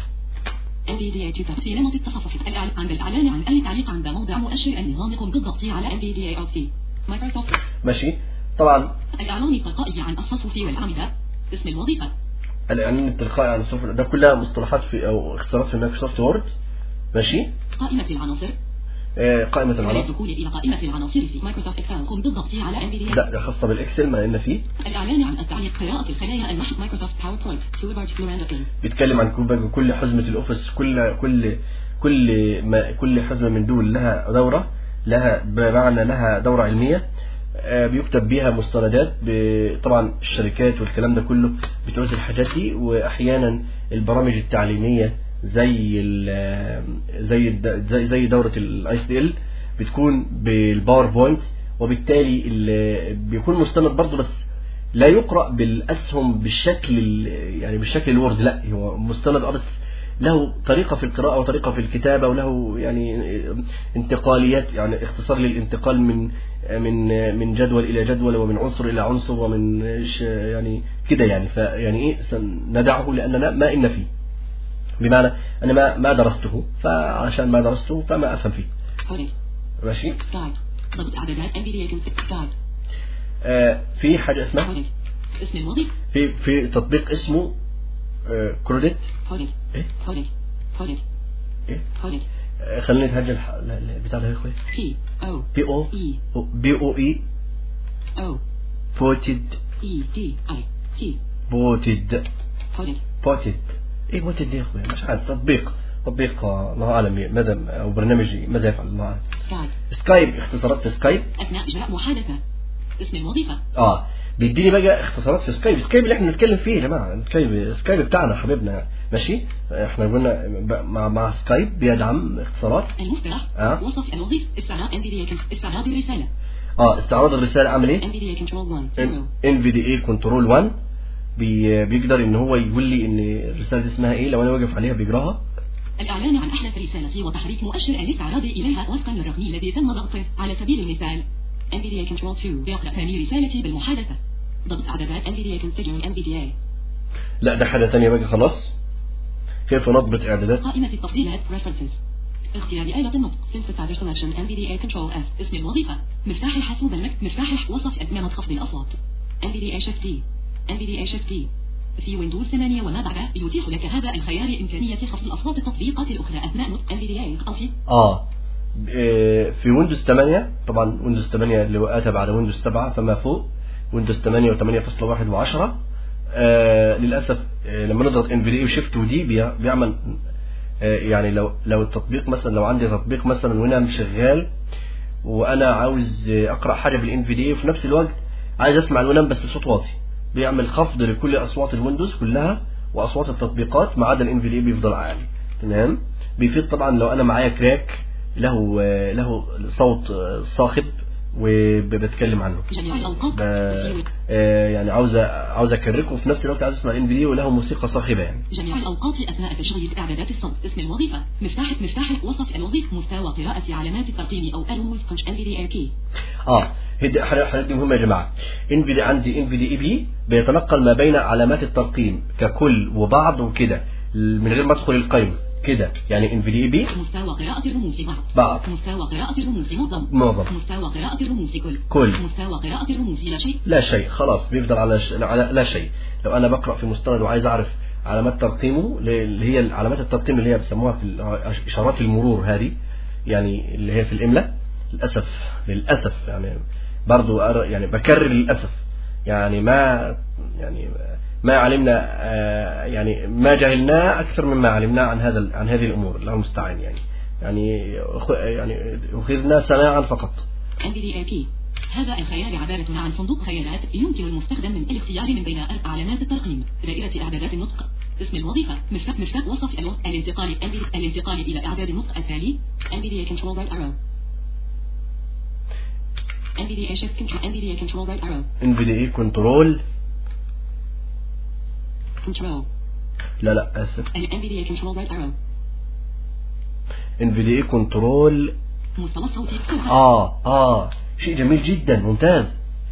NVDA 2 في نمط التصفح الإعلان عند الإعلان عن أي تعليق عند موضع مؤشر النظام قم بالضغط على NVDA أو T مايكروسوفت ماشي طبعا الإعلان التلقائي عن الصفوف والأعمدة اسم الوظيفة الاعلان التلقائي عن الصفر ده كلها مصطلحات في او اختصارات في مايكروسوفت وورد ماشي قائمة العناصر آه، قائمة العناصر للدخول إلى قائمة العناصر في مايكروسوفت إكسل قم بالضغط على NVDA لا ده خاصة بالاكسل ما ان فيه الإعلان عن التعليق قراءة الخلايا المحو مايكروسوفت باوربوينت تولبارد فلوراندا إن بيتكلم عن كل كل حزمة الاوفيس كل كل كل ما كل حزمة من دول لها دورة لها بمعنى لها دورة علمية آه، بيكتب بيها مستندات ب- طبعا الشركات والكلام ده كله بتعوز الحاجات دي واحيانا البرامج التعليمية زي ال- زي الد- زي زي دورة الاي سي ال بتكون بالباوربوينت وبالتالي ال- بيكون مستند برضه بس لا يقرأ بالأسهم بالشكل ال- يعني بالشكل الوورد لا هو مستند اه بس له طريقة في القراءة وطريقة في الكتابة وله يعني انتقاليات يعني اختصار للانتقال من من من جدول إلى جدول ومن عنصر إلى عنصر ومن ش- يعني كده يعني فيعني إيه سندعه لأننا ما إن فيه بمعنى أنا ما ما درسته فعشان ما درسته فما أفهم فيه كودينج ماشي جايد ضبط إعدادات NVDA كونسبت جايد آه في حاجة اسمها كودينج اسم الوظيفة في في تطبيق اسمه آه كريدت كودينج إيه كودينج كودينج إيه كودينج آه، خليني نتهجى الح- لا- لا، البتاع ده يا اخوي P O بي او E بي او اي O بوتد E D I T بوتد كودينج بوتد ايه بوتد دي يا اخوي مش عارف تطبيق تطبيق آه، الله اعلم ماذا او برنامج ماذا يفعل الله اعلم جايد سكايب اختصارات في سكايب أثناء إجراء محادثة اسم الوظيفة اه بيديني بقى اختصارات في سكايب سكايب اللي احنا بنتكلم فيه يا جماعه سكايب سكايب بتاعنا حبيبنا ماشي احنا قلنا ب- مع مع سكايب بيدعم اختصارات المفترح آه. وصف الوظيفة استعراض NVDA كن- استعراض الرسالة اه استعراض الرساله عامل ايه NVDA Control 1 0 ان في دي اي كنترول 1 بي بيقدر ان هو يقول لي ان الرساله دي اسمها ايه لو انا واقف عليها بيقراها الإعلان عن أحدث رسالة وتحريك مؤشر الاستعراض إليها وفقا للرقم الذي تم ضغطه على سبيل المثال NVDA Control 2 يقرأ ثاني رسالتي بالمحادثة ضبط إعدادات NVDA Configure NVDA لا ده حاجه ثانيه بقى خلاص كيف نضبط إعدادات قائمة التفضيلات Preferences اختيار آلة النطق Synthesizer Selection NVDA Control F اسم الوظيفة مفتاح الحاسوب المك مفتاح الح- وصف نعمة خفض الأصوات NVDA Shift T NVDA Shift T في ويندوز 8 وما بعده يتيح لك هذا الخيار إمكانية خفض الأصوات التطبيقات الأخرى أثناء نطق NVDA أو في اه إيه، في ويندوز 8 طبعا ويندوز 8 اللي وقتها بعد ويندوز 7 فما فوق ويندوز 8 و8.1 و10 آه للاسف آه لما نضغط ان في دي وشيفت ودي بي- بيعمل آه يعني لو لو التطبيق مثلا لو عندي تطبيق مثلا وانا شغال وانا عاوز آه، اقرا حاجه بالان في دي وفي نفس الوقت عايز اسمع الونام بس بصوت واطي بيعمل خفض لكل اصوات الويندوز كلها واصوات التطبيقات ما عدا الان في دي بيفضل عالي تمام بيفيد طبعا لو انا معايا كراك له آه، له صوت آه، صاخب وبتكلم عنه جميع الأوقات ب- في آه، يعني عاوز عاوز اكركه وفي نفس الوقت عاوز اسمع ان في دي وله موسيقى صاخبه يعني جميع الأوقات أثناء تشغيل إعدادات الصوت اسم الوظيفة مفتاح مفتاح وصف الوظيفة مستوى قراءة علامات الترقيم أو الرموز كونش NVDA key اه هدي حاجات دي مهمه يا جماعه ان في دي عندي ان في دي اي بي بيتنقل ما بين علامات الترقيم ككل وبعض وكده من غير ما ادخل القائمه كده يعني ان في دي اي بي مستوى قراءة الرموز بعض بعض. مستوى قراءة الرموز معظم معظم. مستوى قراءة الرموز كل كل. مستوى قراءة الرموز لا شيء لا شيء خلاص بيفضل على, ش... على لا شيء لو انا بقرا في مستند وعايز اعرف علامات ترقيمه ل- اللي هي علامات الترقيم اللي هي بيسموها في ال- اشارات المرور هذه يعني اللي هي في الاملاء للاسف للاسف يعني برضو أر- يعني بكرر للاسف يعني ما يعني ما علمنا آه، يعني ما جهلناه اكثر مما علمناه عن هذا ال- عن هذه الامور الله المستعان يعني يعني أخ- يعني اخذنا سماعا فقط NVDA key هذا الخيار عبارة عن صندوق خيارات يمكن المستخدم من الاختيار من بين أربع علامات الترقيم دائرة إعدادات النطق اسم الوظيفة مفتاح مفتاح وصف الو- الانتقال NVDA الانتقال إلى إعداد النطق التالي NVDA control right arrow NVDA shift control NVDA control right arrow ان في دي اي كنترول control لا لا اسف ال NVDA control right arrow ان في دي اي كنترول مستوى الصوتي سرعة اه اه شيء جميل جدا ممتاز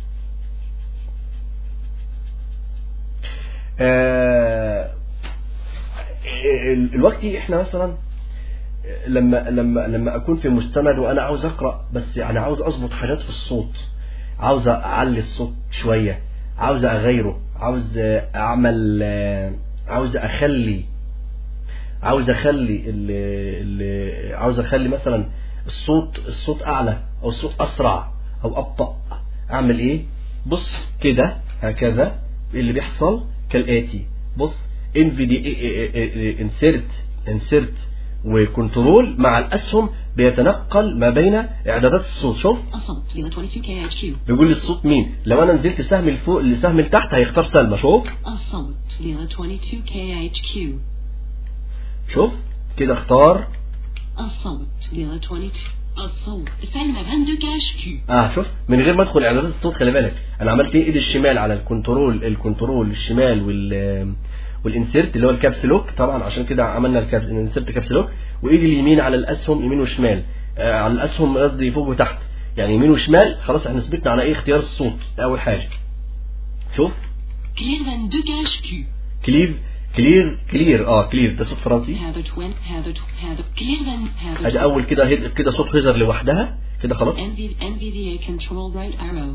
آه ال- الوقت احنا مثلا لما لما لما اكون في مستند وانا عاوز اقرا بس يعني عاوز اظبط حاجات في الصوت عاوز اعلي الصوت شويه عاوز اغيره عاوز اعمل آه، عاوز اخلي عاوز اخلي ال ال عاوز اخلي مثلا الصوت الصوت اعلى او الصوت اسرع او ابطا اعمل ايه بص كده هكذا اللي بيحصل كالاتي بص ان في دي انسرت انسرت وكنترول مع الاسهم بيتنقل ما بين اعدادات الصوت شوف الصوت إلى 22 KHQ بيقول لي الصوت مين لو انا نزلت سهم لفوق لسهم لتحت هيختار سلمى شوف الصوت إلى 22 KHQ شوف كده اختار الصوت إلى 22 الصوت سلمى فان دو كاش كيو اه شوف من غير ما ادخل اعدادات الصوت خلي بالك انا عملت ايه ايد الشمال على الكنترول الكنترول الشمال وال والانسيرت اللي هو الكابس لوك طبعا عشان كده عملنا الكابس الانسيرت كابس لوك وايدي اليمين على الاسهم يمين وشمال آه على الاسهم قصدي فوق وتحت يعني يمين وشمال خلاص احنا ثبتنا على ايه اختيار الصوت ده اول حاجه شوف كلير فان دو كاش كيو كلير كلير كلير اه كلير ده صوت فرنسي هذا توين هذا هذا كلير فان هذا ادي اول كده هيد- كده صوت هيزر لوحدها كده خلاص NVDA control right arrow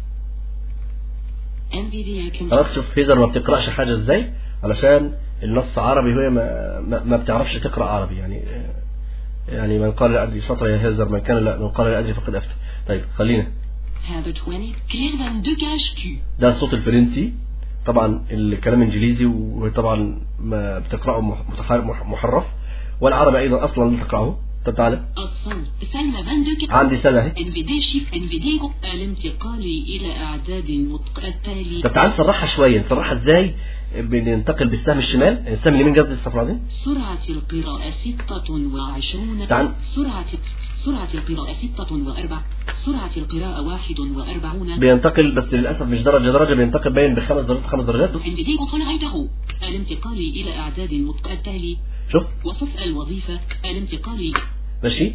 NVDA control خلاص شوف هيزر ما بتقراش حاجه ازاي علشان النص عربي وهي ما, ما, ما بتعرفش تقرا عربي يعني يعني من قال لا ادري شطر يا هيزر من كان لا من قال لا ادري فقد افتى طيب خلينا هذا 20 كلير فان دو كاش كيو ده الصوت الفرنسي طبعا الكلام انجليزي وطبعا ما بتقراه مح- متح- مح- محرف والعربي ايضا اصلا لا تقراه طب تعالى الصوت سلمى فان دو كاش عندي سنه اهي NVDA shift NVDA الانتقال إلى أعداد النطق التالي طب تعالى نسرحها شويه نسرحها ازاي بننتقل بالسهم الشمال السهم اليمين قصدي الصفراء دي سرعة القراءة ستة وعشرون تعال. سرعة سرعة القراءة ستة وأربع سرعة القراءة واحد وأربعون بينتقل بس للاسف مش درجه درجه بينتقل بين بخمس درجات خمس درجات بص NVDA كنترول غايته الانتقال إلى أعداد النطق التالي شوف وصف الوظيفة الانتقال ماشي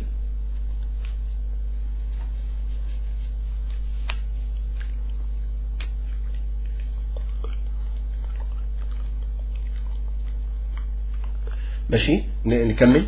ماشي ن- نكمل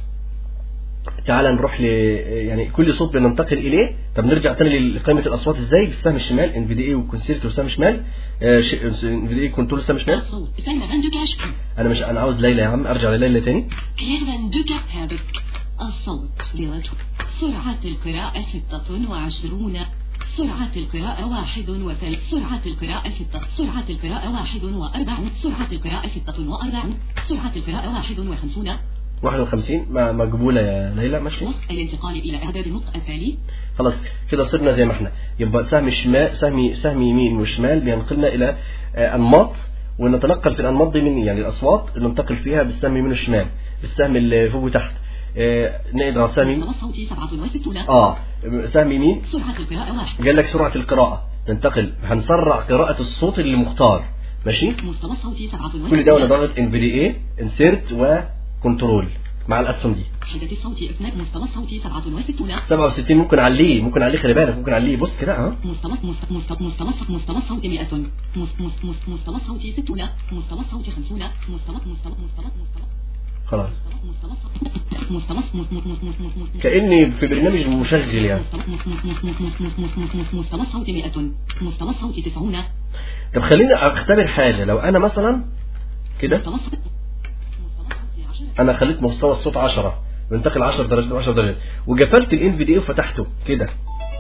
تعال نروح ل يعني كل صوت بننتقل اليه طب نرجع تاني لقائمه الاصوات ازاي بالسهم الشمال ان في دي اي وكونسيرت والسهم شمال ان في دي اي كنترول السهم شمال الصوت سلمى 22 كاش انا مش انا عاوز ليلى يا عم ارجع لليلى تاني كلير 22 كاش هابت الصوت لغة سرعة القراءة 26 سرعة القراءة واحد وثل سرعة القراءة ستة سرعة القراءة واحد وأربع سرعة القراءة ستة وأربع سرعة القراءة واحد وخمسون 51 ما مقبوله يا ليلى ماشي وسط الانتقال إلى إعداد النطق التالي خلاص كده صرنا زي ما احنا يبقى سهم شمال سهم سهم يمين وشمال بينقلنا الى آه، انماط ونتنقل في الانماط دي من يعني الاصوات ننتقل فيها بالسهم يمين والشمال بالسهم اللي فوق وتحت آه، نقدر على سهم يمين مستوى الصوت سبعة وستون اه سهم يمين سرعة القراءة واحد قال لك سرعه القراءه ننتقل هنسرع قراءه الصوت اللي مختار ماشي مستوى الصوت سبعة وستون كل ده وانا ضغط ان في دي اي انسيرت وكنترول مع الاسهم دي حدة الصوت اثنان مستوى الصوت سبعة وستون 67 ممكن اعليه ممكن اعليه خلي بالك ممكن اعليه بص كده ها مستوى مستوى مستوى مستوى مستوى الصوت 100 مس- مس- مس- مستوى الصوت 60 مستوى الصوت 50 مستوى مستوى مستوى مستوى خلاص مستوى الصوت مستوى مس- مس- مس- مس- مس- مس- مس- كاني في برنامج مشغل يعني مستوى مس- مس- مس- مس- مس- مس- مس- مس- مس- مستوى الصوت 100 مستوى الصوت 90 طب خليني اختبر حاجه لو انا مثلا كده مستوى الصوت مستوى الصوت 10 انا خليت مستوى الصوت 10 بنتقل 10 درجات 10 درجات وقفلت الان في دي اي وفتحته كده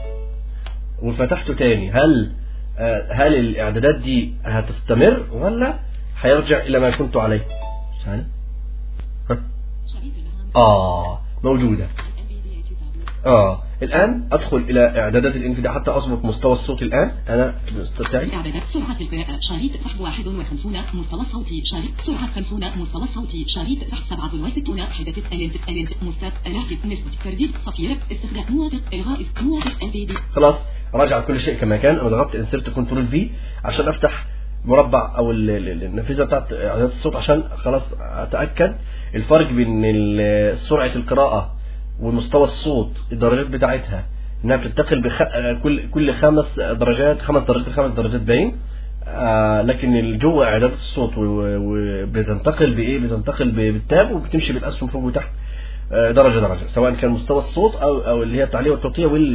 وفتحته تاني هل آه، هل الاعدادات دي هتستمر ولا هيرجع الى ما كنت عليه ثاني ها؟ شريط الهام اه موجوده NVDA 2000 اه الان ادخل الى اعدادات الانفداء حتى اضبط مستوى الصوت الان انا بالأسلوب بتاعي إعدادات سرعة القراءة شريط سحب 51 مستوى الصوت شريط سرعة 50 مستوى الصوت شريط سحب 67 حدة الانت الانت مستوى الهاتف نسبة ترديد صفير استخدام موافق إلغاء موافق ام بي دي خلاص راجع كل شيء كما كان انا ضغطت انسرت كنترول في عشان افتح مربع او ال- ال- النافذه بتاعت اعدادات الصوت عشان خلاص اتاكد الفرق بين ال- سرعه القراءه ومستوى الصوت الدرجات بتاعتها انها بتنتقل بخ... كل كل خمس درجات خمس درجات خمس درجات باين آه لكن ال- جوه اعدادات الصوت و- و- وبتنتقل بايه بتنتقل ب- بالتاب وبتمشي بالاسهم فوق وتحت آه، درجه درجه سواء كان مستوى الصوت او او اللي هي التعليق والتوطيه وال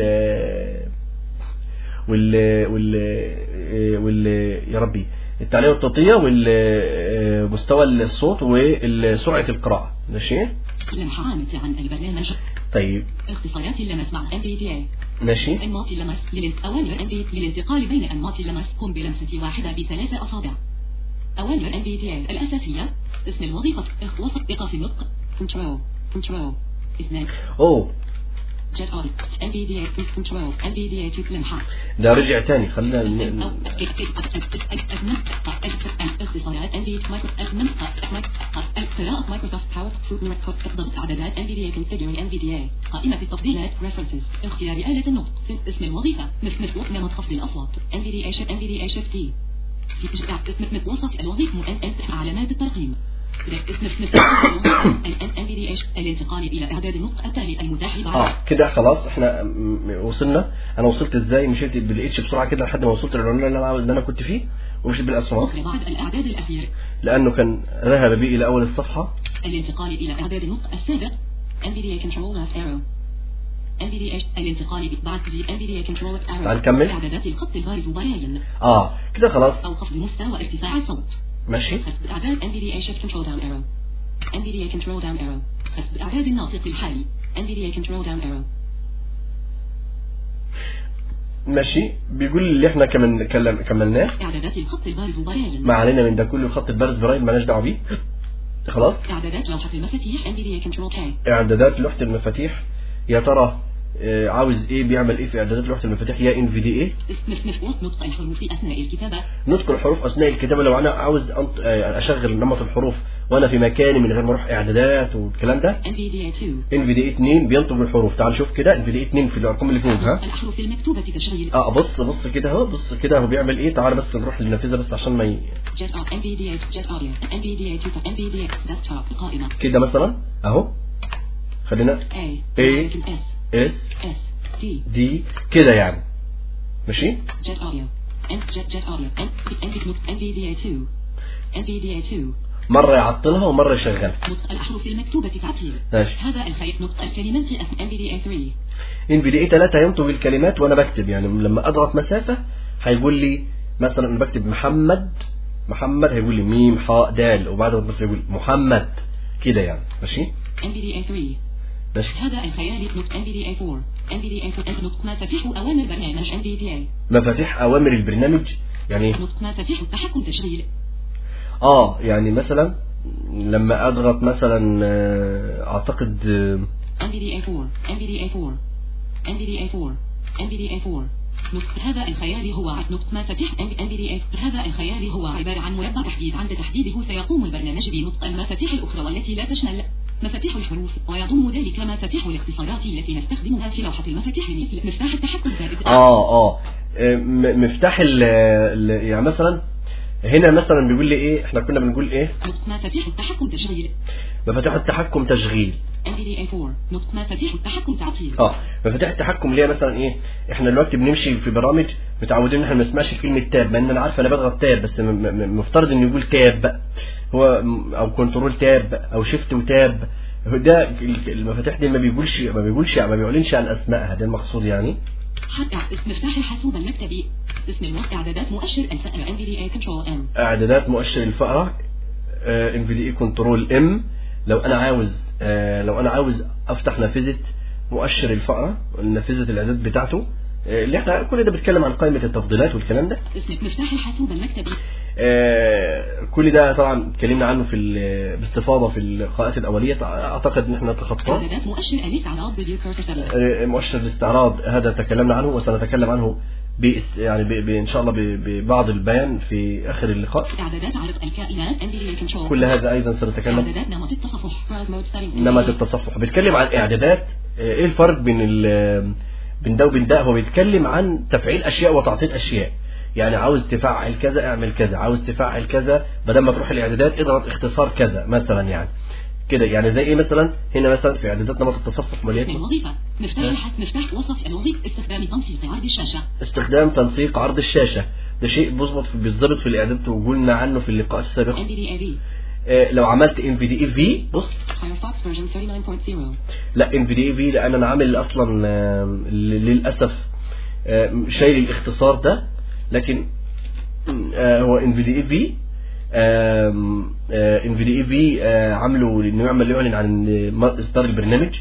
وال وال وال يا ربي التعليق والتوطيه ومستوى الصوت وسرعه القراءه ماشي لمحة عامة عن البرنامج طيب اختصارات اللمس مع ام بي دي ماشي أنماط اللمس للانت- أوامر ام بي للانتقال بين أنماط اللمس قم بلمسة واحدة بثلاث أصابع أوامر ام بي دي الأساسية اسم الوظيفة اخ- وسط إيقاف النطق كنترول كنترول اثنان اوه جت أول ام بي دي كنترول ام بي دي لمحة ده رجع تاني خلينا ن- أو ن- اختصارات ام بي قراءة مايكروسوفت باور ضبط اعدادات ام بي دي configuring ام بي دي قائمة التفضيلات references اختيار آلة النطق اسم الوظيفة مثل مثل نمط خفض الأصوات ام بي دي اي ام بي دي اي شيفت تي اسم مثل وصف الوظيفة م- علامات الترقيم اسم مثل ام بي دي الانتقال إلى إعداد النطق التالي المتاح بعد اه كده خلاص احنا م- م- وصلنا انا وصلت ازاي مشيت بالاتش بسرعه كده لحد ما وصلت للعنوان اللي انا عاوز اللي انا كنت فيه ومشيت بالاسهم أخرى بعد الإعداد الأخير لانه كان ذهب بي الى اول الصفحه الانتقال إلى إعداد النطق السابق NVDA Control Left Arrow NVDA الانتقال ب- بعد زي NVDA Control Left Arrow تعال نكمل. إعدادات الخط البارز وبرايل اه كده خلاص أو خفض مستوى ارتفاع الصوت ماشي خفض إعداد NVDA Shift Control Down Arrow NVDA Control Down Arrow خفض إعداد الناطق الحالي NVDA Control Down Arrow ماشي بيقول اللي احنا كمان كلم كملناه إعدادات الخط البارز وبرايل ما علينا من ده كله خط البرز برايل مالناش دعوه بيه خلاص إعدادات لوحة المفاتيح NVDA Control K اعدادات لوحه المفاتيح يا ترى آه، عاوز ايه بيعمل ايه في اعدادات لوحه المفاتيح يا ان في دي ايه اسم مثل وسط نطق الحروف أثناء الكتابة نطق الحروف اثناء الكتابه لو انا عاوز أنط... آه، اشغل نمط الحروف وانا في مكاني من غير ما اروح اعدادات والكلام ده NVDA 2 ان في دي 2 بينطق الحروف تعال شوف كده ان في دي 2 في الارقام اللي فوق ها الأحرف المكتوبة تشغيل اه بص بص كده اهو بص كده هو بيعمل ايه تعال بس نروح للنافذه بس عشان ما ي... Jet Audio NVDA Jet Audio NVDA 2 NVDA Desktop قائمة كده مثلا اهو خلينا A A. S اس S D دي كده يعني ماشي Jet Audio N Jet Jet Audio N NVDA NVDA 2 NVDA 2 مرة يعطلها ومرة يشغلها نطق الأحرف المكتوبة تعطيل ماشي هذا الخيط نطق الكلمات ام بي دي 3 ان في دي اي 3 ينطق الكلمات وانا بكتب يعني لما اضغط مسافة هيقول لي مثلا انا بكتب محمد محمد هيقول لي ميم حاء دال وبعد بس يقول محمد كده يعني ماشي ام بي دي 3 ماشي هذا الخيال نطق ام بي دي 4 ام بي دي 4 نطق مفاتيح أوامر برنامج ام بي دي اي مفاتيح اوامر البرنامج يعني إيه؟ نطق مفاتيح التحكم تشغيل اه يعني مثلا لما اضغط مثلا آه، اعتقد آه، ام بي دي 4 ام بي دي 4 ام بي دي 4 ام بي دي 4 نطق هذا الخيال هو ع- نطق مفاتيح ام بي دي هذا الخيال هو عبارة عن مربع تحديد عند تحديده سيقوم البرنامج بنطق المفاتيح الأخرى والتي لا تشمل مفاتيح الحروف ويضم ذلك مفاتيح الاختصارات التي نستخدمها في لوحة المفاتيح مثل مفتاح التحكم زائد اه اه آه، م- مفتاح ال ال- يعني مثلا هنا مثلا بيقول لي ايه احنا كنا بنقول ايه نطق مفاتيح التحكم تشغيل مفاتيح التحكم تشغيل ام بي دي 4 نطق مفاتيح التحكم تعطيل اه مفاتيح التحكم اللي هي مثلا ايه احنا دلوقتي بنمشي في برامج متعودين ان احنا ما نسمعش كلمه تاب مع ان انا عارف انا بضغط تاب بس م- م- مفترض انه يقول تاب بقى هو م- او كنترول تاب او شيفت وتاب هو ده ال- المفاتيح دي ما بيقولش ما بيقولش ما بيعلنش عن اسمائها ده المقصود يعني حتى اسم مفتاح الحاسوب المكتبي اسم الموقع اعدادات مؤشر الفأر ام بي دي اي كنترول ام اعدادات مؤشر الفأرة ان في دي اي كنترول ام لو انا عاوز آه، لو انا عاوز افتح نافذة مؤشر الفأرة نافذة الاعداد بتاعته آه، اللي احنا كل ده بيتكلم عن قائمة التفضيلات والكلام ده اسم مفتاح الحاسوب المكتبي آه، كل ده طبعا اتكلمنا عنه في ال- باستفاضة في اللقاءات الأولية اعتقد ان احنا نتخطاه اعدادات مؤشر الاستعراض فيديو كورتر آه، مؤشر الاستعراض هذا تكلمنا عنه وسنتكلم عنه بإس- يعني ب- ب- ان شاء الله ب- ببعض البيان في اخر اللقاء اعدادات عرض الكائنات ام بي دي اي كنترول كل هذا ايضا سنتكلم اعدادات نمط التصفح براوز مود settings نمط التصفح بيتكلم عن اعدادات آه، ايه الفرق بين ال بين ده وبين ده هو بيتكلم عن تفعيل اشياء وتعطيل اشياء يعني عاوز تفعل كذا اعمل كذا عاوز تفعل كذا بدل ما تروح الاعدادات اضغط اختصار كذا مثلا يعني كده يعني زي ايه مثلا هنا مثلا في اعدادات نمط التصفح اسم مليان الوظيفة مفتاح الحس مفتاح وصف الوظيفة استخدام تنسيق عرض الشاشة استخدام تنسيق عرض الشاشه ده شيء بيظبط في بيتظبط في الاعداد وقلنا عنه في اللقاء السابق ام بي دي اي في آه، لو عملت ام في دي اي في بص فايرفوكس فيرجن 39.0 لا ام في دي اي في لان انا عامل اصلا آه، ل- للاسف آه، شايل الاختصار ده لكن آه، هو ان في دي اي في ان في دي اي في عامله انه يعمل يعلن عن اصدار البرنامج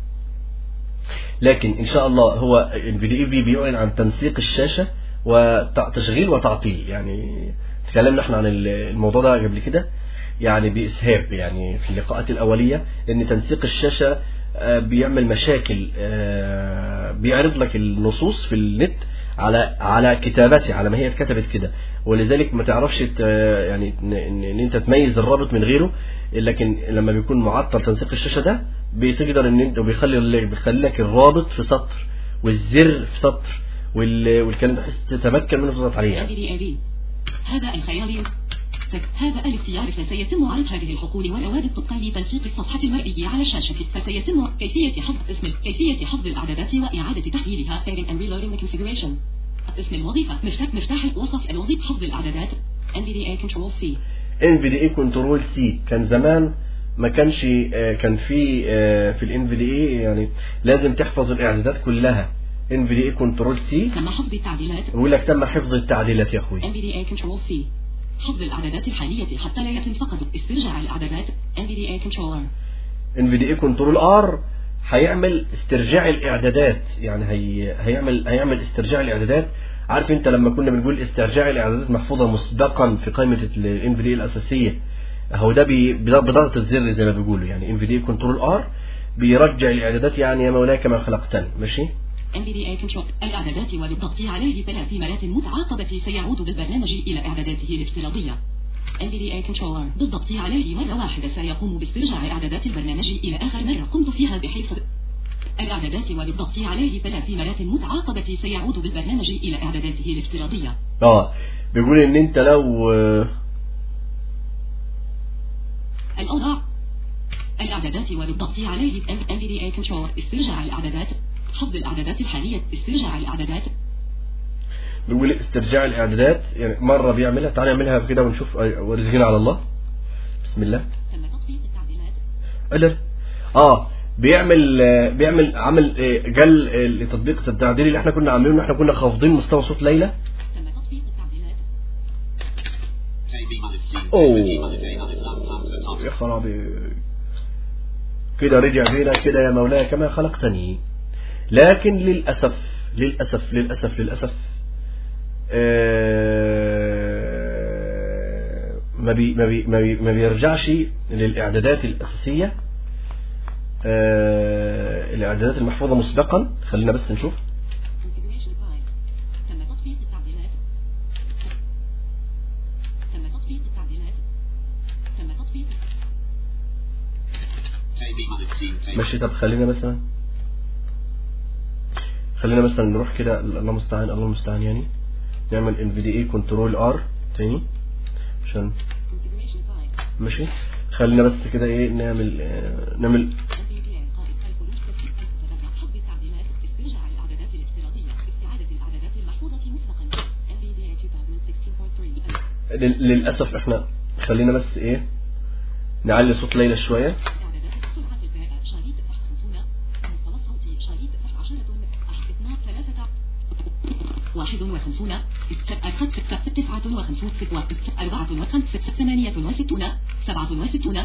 لكن ان شاء الله هو ان في دي اي في بيعلن عن تنسيق الشاشه وتشغيل وتعطيل يعني تكلمنا احنا عن الموضوع ده قبل كده يعني باسهاب يعني في اللقاءات الاوليه ان تنسيق الشاشه آه، بيعمل مشاكل آه، بيعرض لك النصوص في النت على على كتابتها على ما هي اتكتبت كده ولذلك ما تعرفش ت- يعني ان إن- إن انت تميز الرابط من غيره لكن لما بيكون معطل تنسيق الشاشه ده بتقدر ان انت وبيخلي ال- بيخلي لك الرابط في سطر والزر في سطر وال- والكلام ده بحيث تتمكن منه تضغط عليه ام يعني. بي دي اي في هذا الخيال هذا الاختيار فسيتم عرض هذه الحقول والروابط طبقا لتنسيق الصفحة المرئية على الشاشة فسيتم كيفية حفظ اسم كيفية حفظ الإعدادات وإعادة تحليلها saving and reloading the configuration اسم الوظيفة مفتاح مفتاح وصف الوظيفة حفظ الإعدادات NVDA Control C ان في دي اي كنترول سي كان زمان ما كانش آه، كان في آه، في الان في دي اي يعني لازم تحفظ الاعدادات كلها ان في دي اي كنترول سي تم حفظ التعديلات بيقول لك تم حفظ التعديلات يا اخوي NVDA Control C حفظ الإعدادات الحالية حتى لا يتم فقط استرجاع الإعدادات NVDA Controller ان في دي اي كنترول ار هيعمل استرجاع الاعدادات يعني هي هيعمل هيعمل استرجاع الاعدادات عارف انت لما كنا بنقول استرجاع الاعدادات محفوظه مسبقا في قائمه الان في دي الاساسيه هو ده بي- بضغط الزر زي ما بيقولوا يعني ان في دي كنترول ار بيرجع الاعدادات يعني يا مولاي كما خلقتني ماشي NVDA Control الإعدادات وبالضغط عليه ثلاث مرات متعاقبة سيعود بالبرنامج إلى إعداداته الافتراضية NVDA Controller بالضغط عليه مرة واحدة سيقوم باسترجاع إعدادات البرنامج إلى آخر مرة قمت فيها بحيث الإعدادات وبالضغط عليه ثلاث مرات متعاقبة سيعود بالبرنامج إلى إعداداته الافتراضية اه بيقول ان انت لو آه، الأوضاع الإعدادات وبالضغط عليه NVDA Controller استرجاع الإعدادات حفظ الإعدادات الحالية استرجاع الإعدادات بيقول استرجاع الاعدادات يعني مره بيعملها تعالى نعملها كده ونشوف آه، ورزقنا على الله بسم الله تم تطبيق التعديلات قدر اه بيعمل آه، بيعمل عمل آه، جل آه، لتطبيق التعديل اللي احنا كنا عاملينه احنا كنا خافضين مستوى صوت ليلى تم تطبيق التعديلات اوه يا خرابي كده رجع بينا كده يا مولاي كما خلقتني لكن للأسف للأسف للأسف للأسف آه، ما بي ما بي ما, بي ما بيرجعش للإعدادات الأساسية آه، الإعدادات المحفوظة مسبقا خلينا بس نشوف configuration file تم تطبيق التعديلات تم تطبيق التعديلات تم تطبيق ماشي طب خلينا مثلا خلينا مثلا نروح كده الله المستعان الله المستعان يعني نعمل ان في دي اي كنترول ار تاني عشان configuration file ماشي خلينا بس كده ايه نعمل آه، نعمل NVDA قائد الخروج تسجيل الكتابة حفظ التعديلات استرجاع الإعدادات الافتراضية استعادة الإعدادات المحفوظة مسبقا NVDA 2016.3 لل- للاسف احنا خلينا بس ايه نعلي صوت ليلى شويه إعدادات سرعة الباء شريط فحص 50 مستوى صوتي شريط فحص 10 أحد اثنان ثلاثة واحد وخمسون أخذ ستة تسعة وخمسون ستة أربعة وخمسة ثمانية وستون سبعة وستون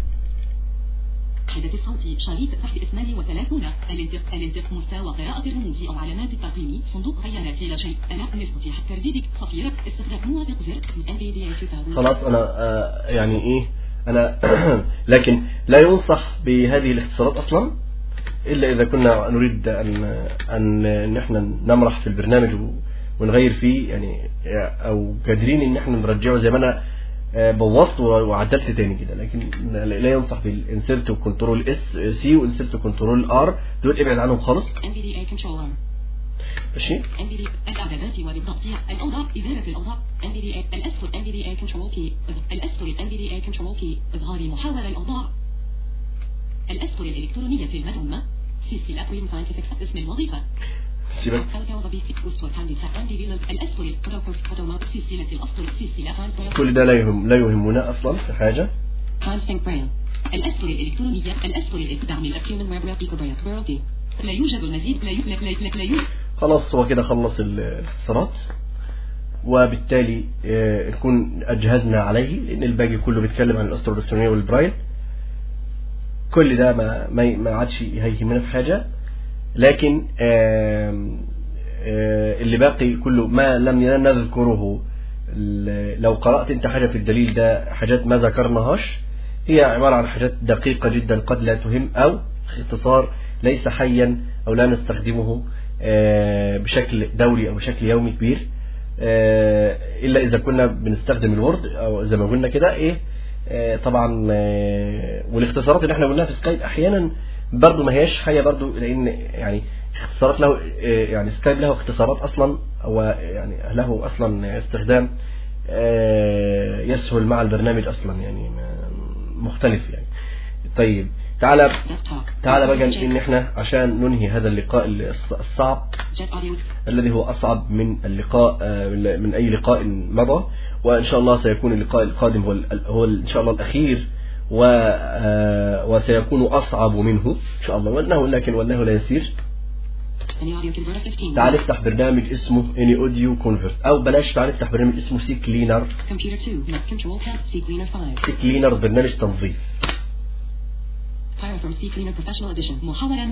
حدث الصوتي شريط تحت اثنان وثلاثون الانتق الانتق مستوى قراءة الرموز أو علامات الترقيم صندوق غيارات لا شيء أنا نستطيع ترديدك صفيرك استخدام موافق زر NVDA 2000 خلاص انا آه يعني ايه انا لكن لا ينصح بهذه الاختصارات اصلا الا اذا كنا نريد ان ان ان احنا نمرح في البرنامج و- ونغير فيه يعني او قادرين ان احنا نرجعه زي ما انا آه، بوظت وعدلت تاني كده لكن لا لا ينصح بالانسرت وكنترول اس سي وانسرت وكنترول ار دول ابعد عنهم خالص NVDA controller ماشي NVDA الإعدادات والضغط الأوضاع إدارة الأوضاع NVDA الأسفل NVDA control key الأسفل NVDA control key إظهار محاور الأوضاع الأسفل الإلكترونية المدعومة سلسلة Green Scientific اسم الوظيفة سيبك خلق وظيفة أسفل هندسة NVDA الأسفل Protocols Protoma سلسلة الأسفل سلسلة Timestamp كل ده لا يهم لا يهمنا اصلا في حاجه Timestamp Braille الأسفل الإلكترونية الأسفل الإقدام الأكيومن ويب رابيكو برايل لا يوجد المزيد لا يوجد لا يوجد لا يوجد خلاص هو كده خلص ال- الاختصارات وبالتالي آه، نكون أجهزنا عليه لأن الباقي كله بيتكلم عن الأسطر الإلكترونية والبرايل كل ده ما ما ما عادش هيهمنا في حاجة لكن آم، آه، اللي باقي كله ما لم نذكره ال- لو قرأت انت حاجة في الدليل ده حاجات ما ذكرناهاش هي عبارة عن حاجات دقيقة جدا قد لا تهم أو اختصار ليس حيا أو لا نستخدمه آه، بشكل دوري أو بشكل يومي كبير آه، إلا إذا كنا بنستخدم الوورد أو زي ما قلنا كده إيه آه، طبعا آه، والاختصارات اللي احنا قلناها في سكايب أحيانا برضو ما هياش حاجة برضو لأن يعني اختصارات له آه، يعني سكايب له اختصارات أصلا أو يعني له أصلا استخدام آه، يسهل مع البرنامج أصلا يعني ما- مختلف يعني طيب تعالى desktop تعالى بقى ان احنا عشان ننهي هذا اللقاء الص- الصعب Jet audio الذي هو اصعب من اللقاء آه، من من اي لقاء مضى وان شاء الله سيكون اللقاء القادم هو ال- هو ان شاء الله الاخير و آه، وسيكون اصعب منه ان شاء الله وانه لكن وانه لا يسير Any audio converter 15 تعال افتح برنامج اسمه اني اوديو كونفرت او بلاش تعال افتح برنامج اسمه سي كلينر Computer 2 Net Control Tab C Cleaner 5 سي كلينر برنامج تنظيف Fire from C Cleaner Professional Edition محاولة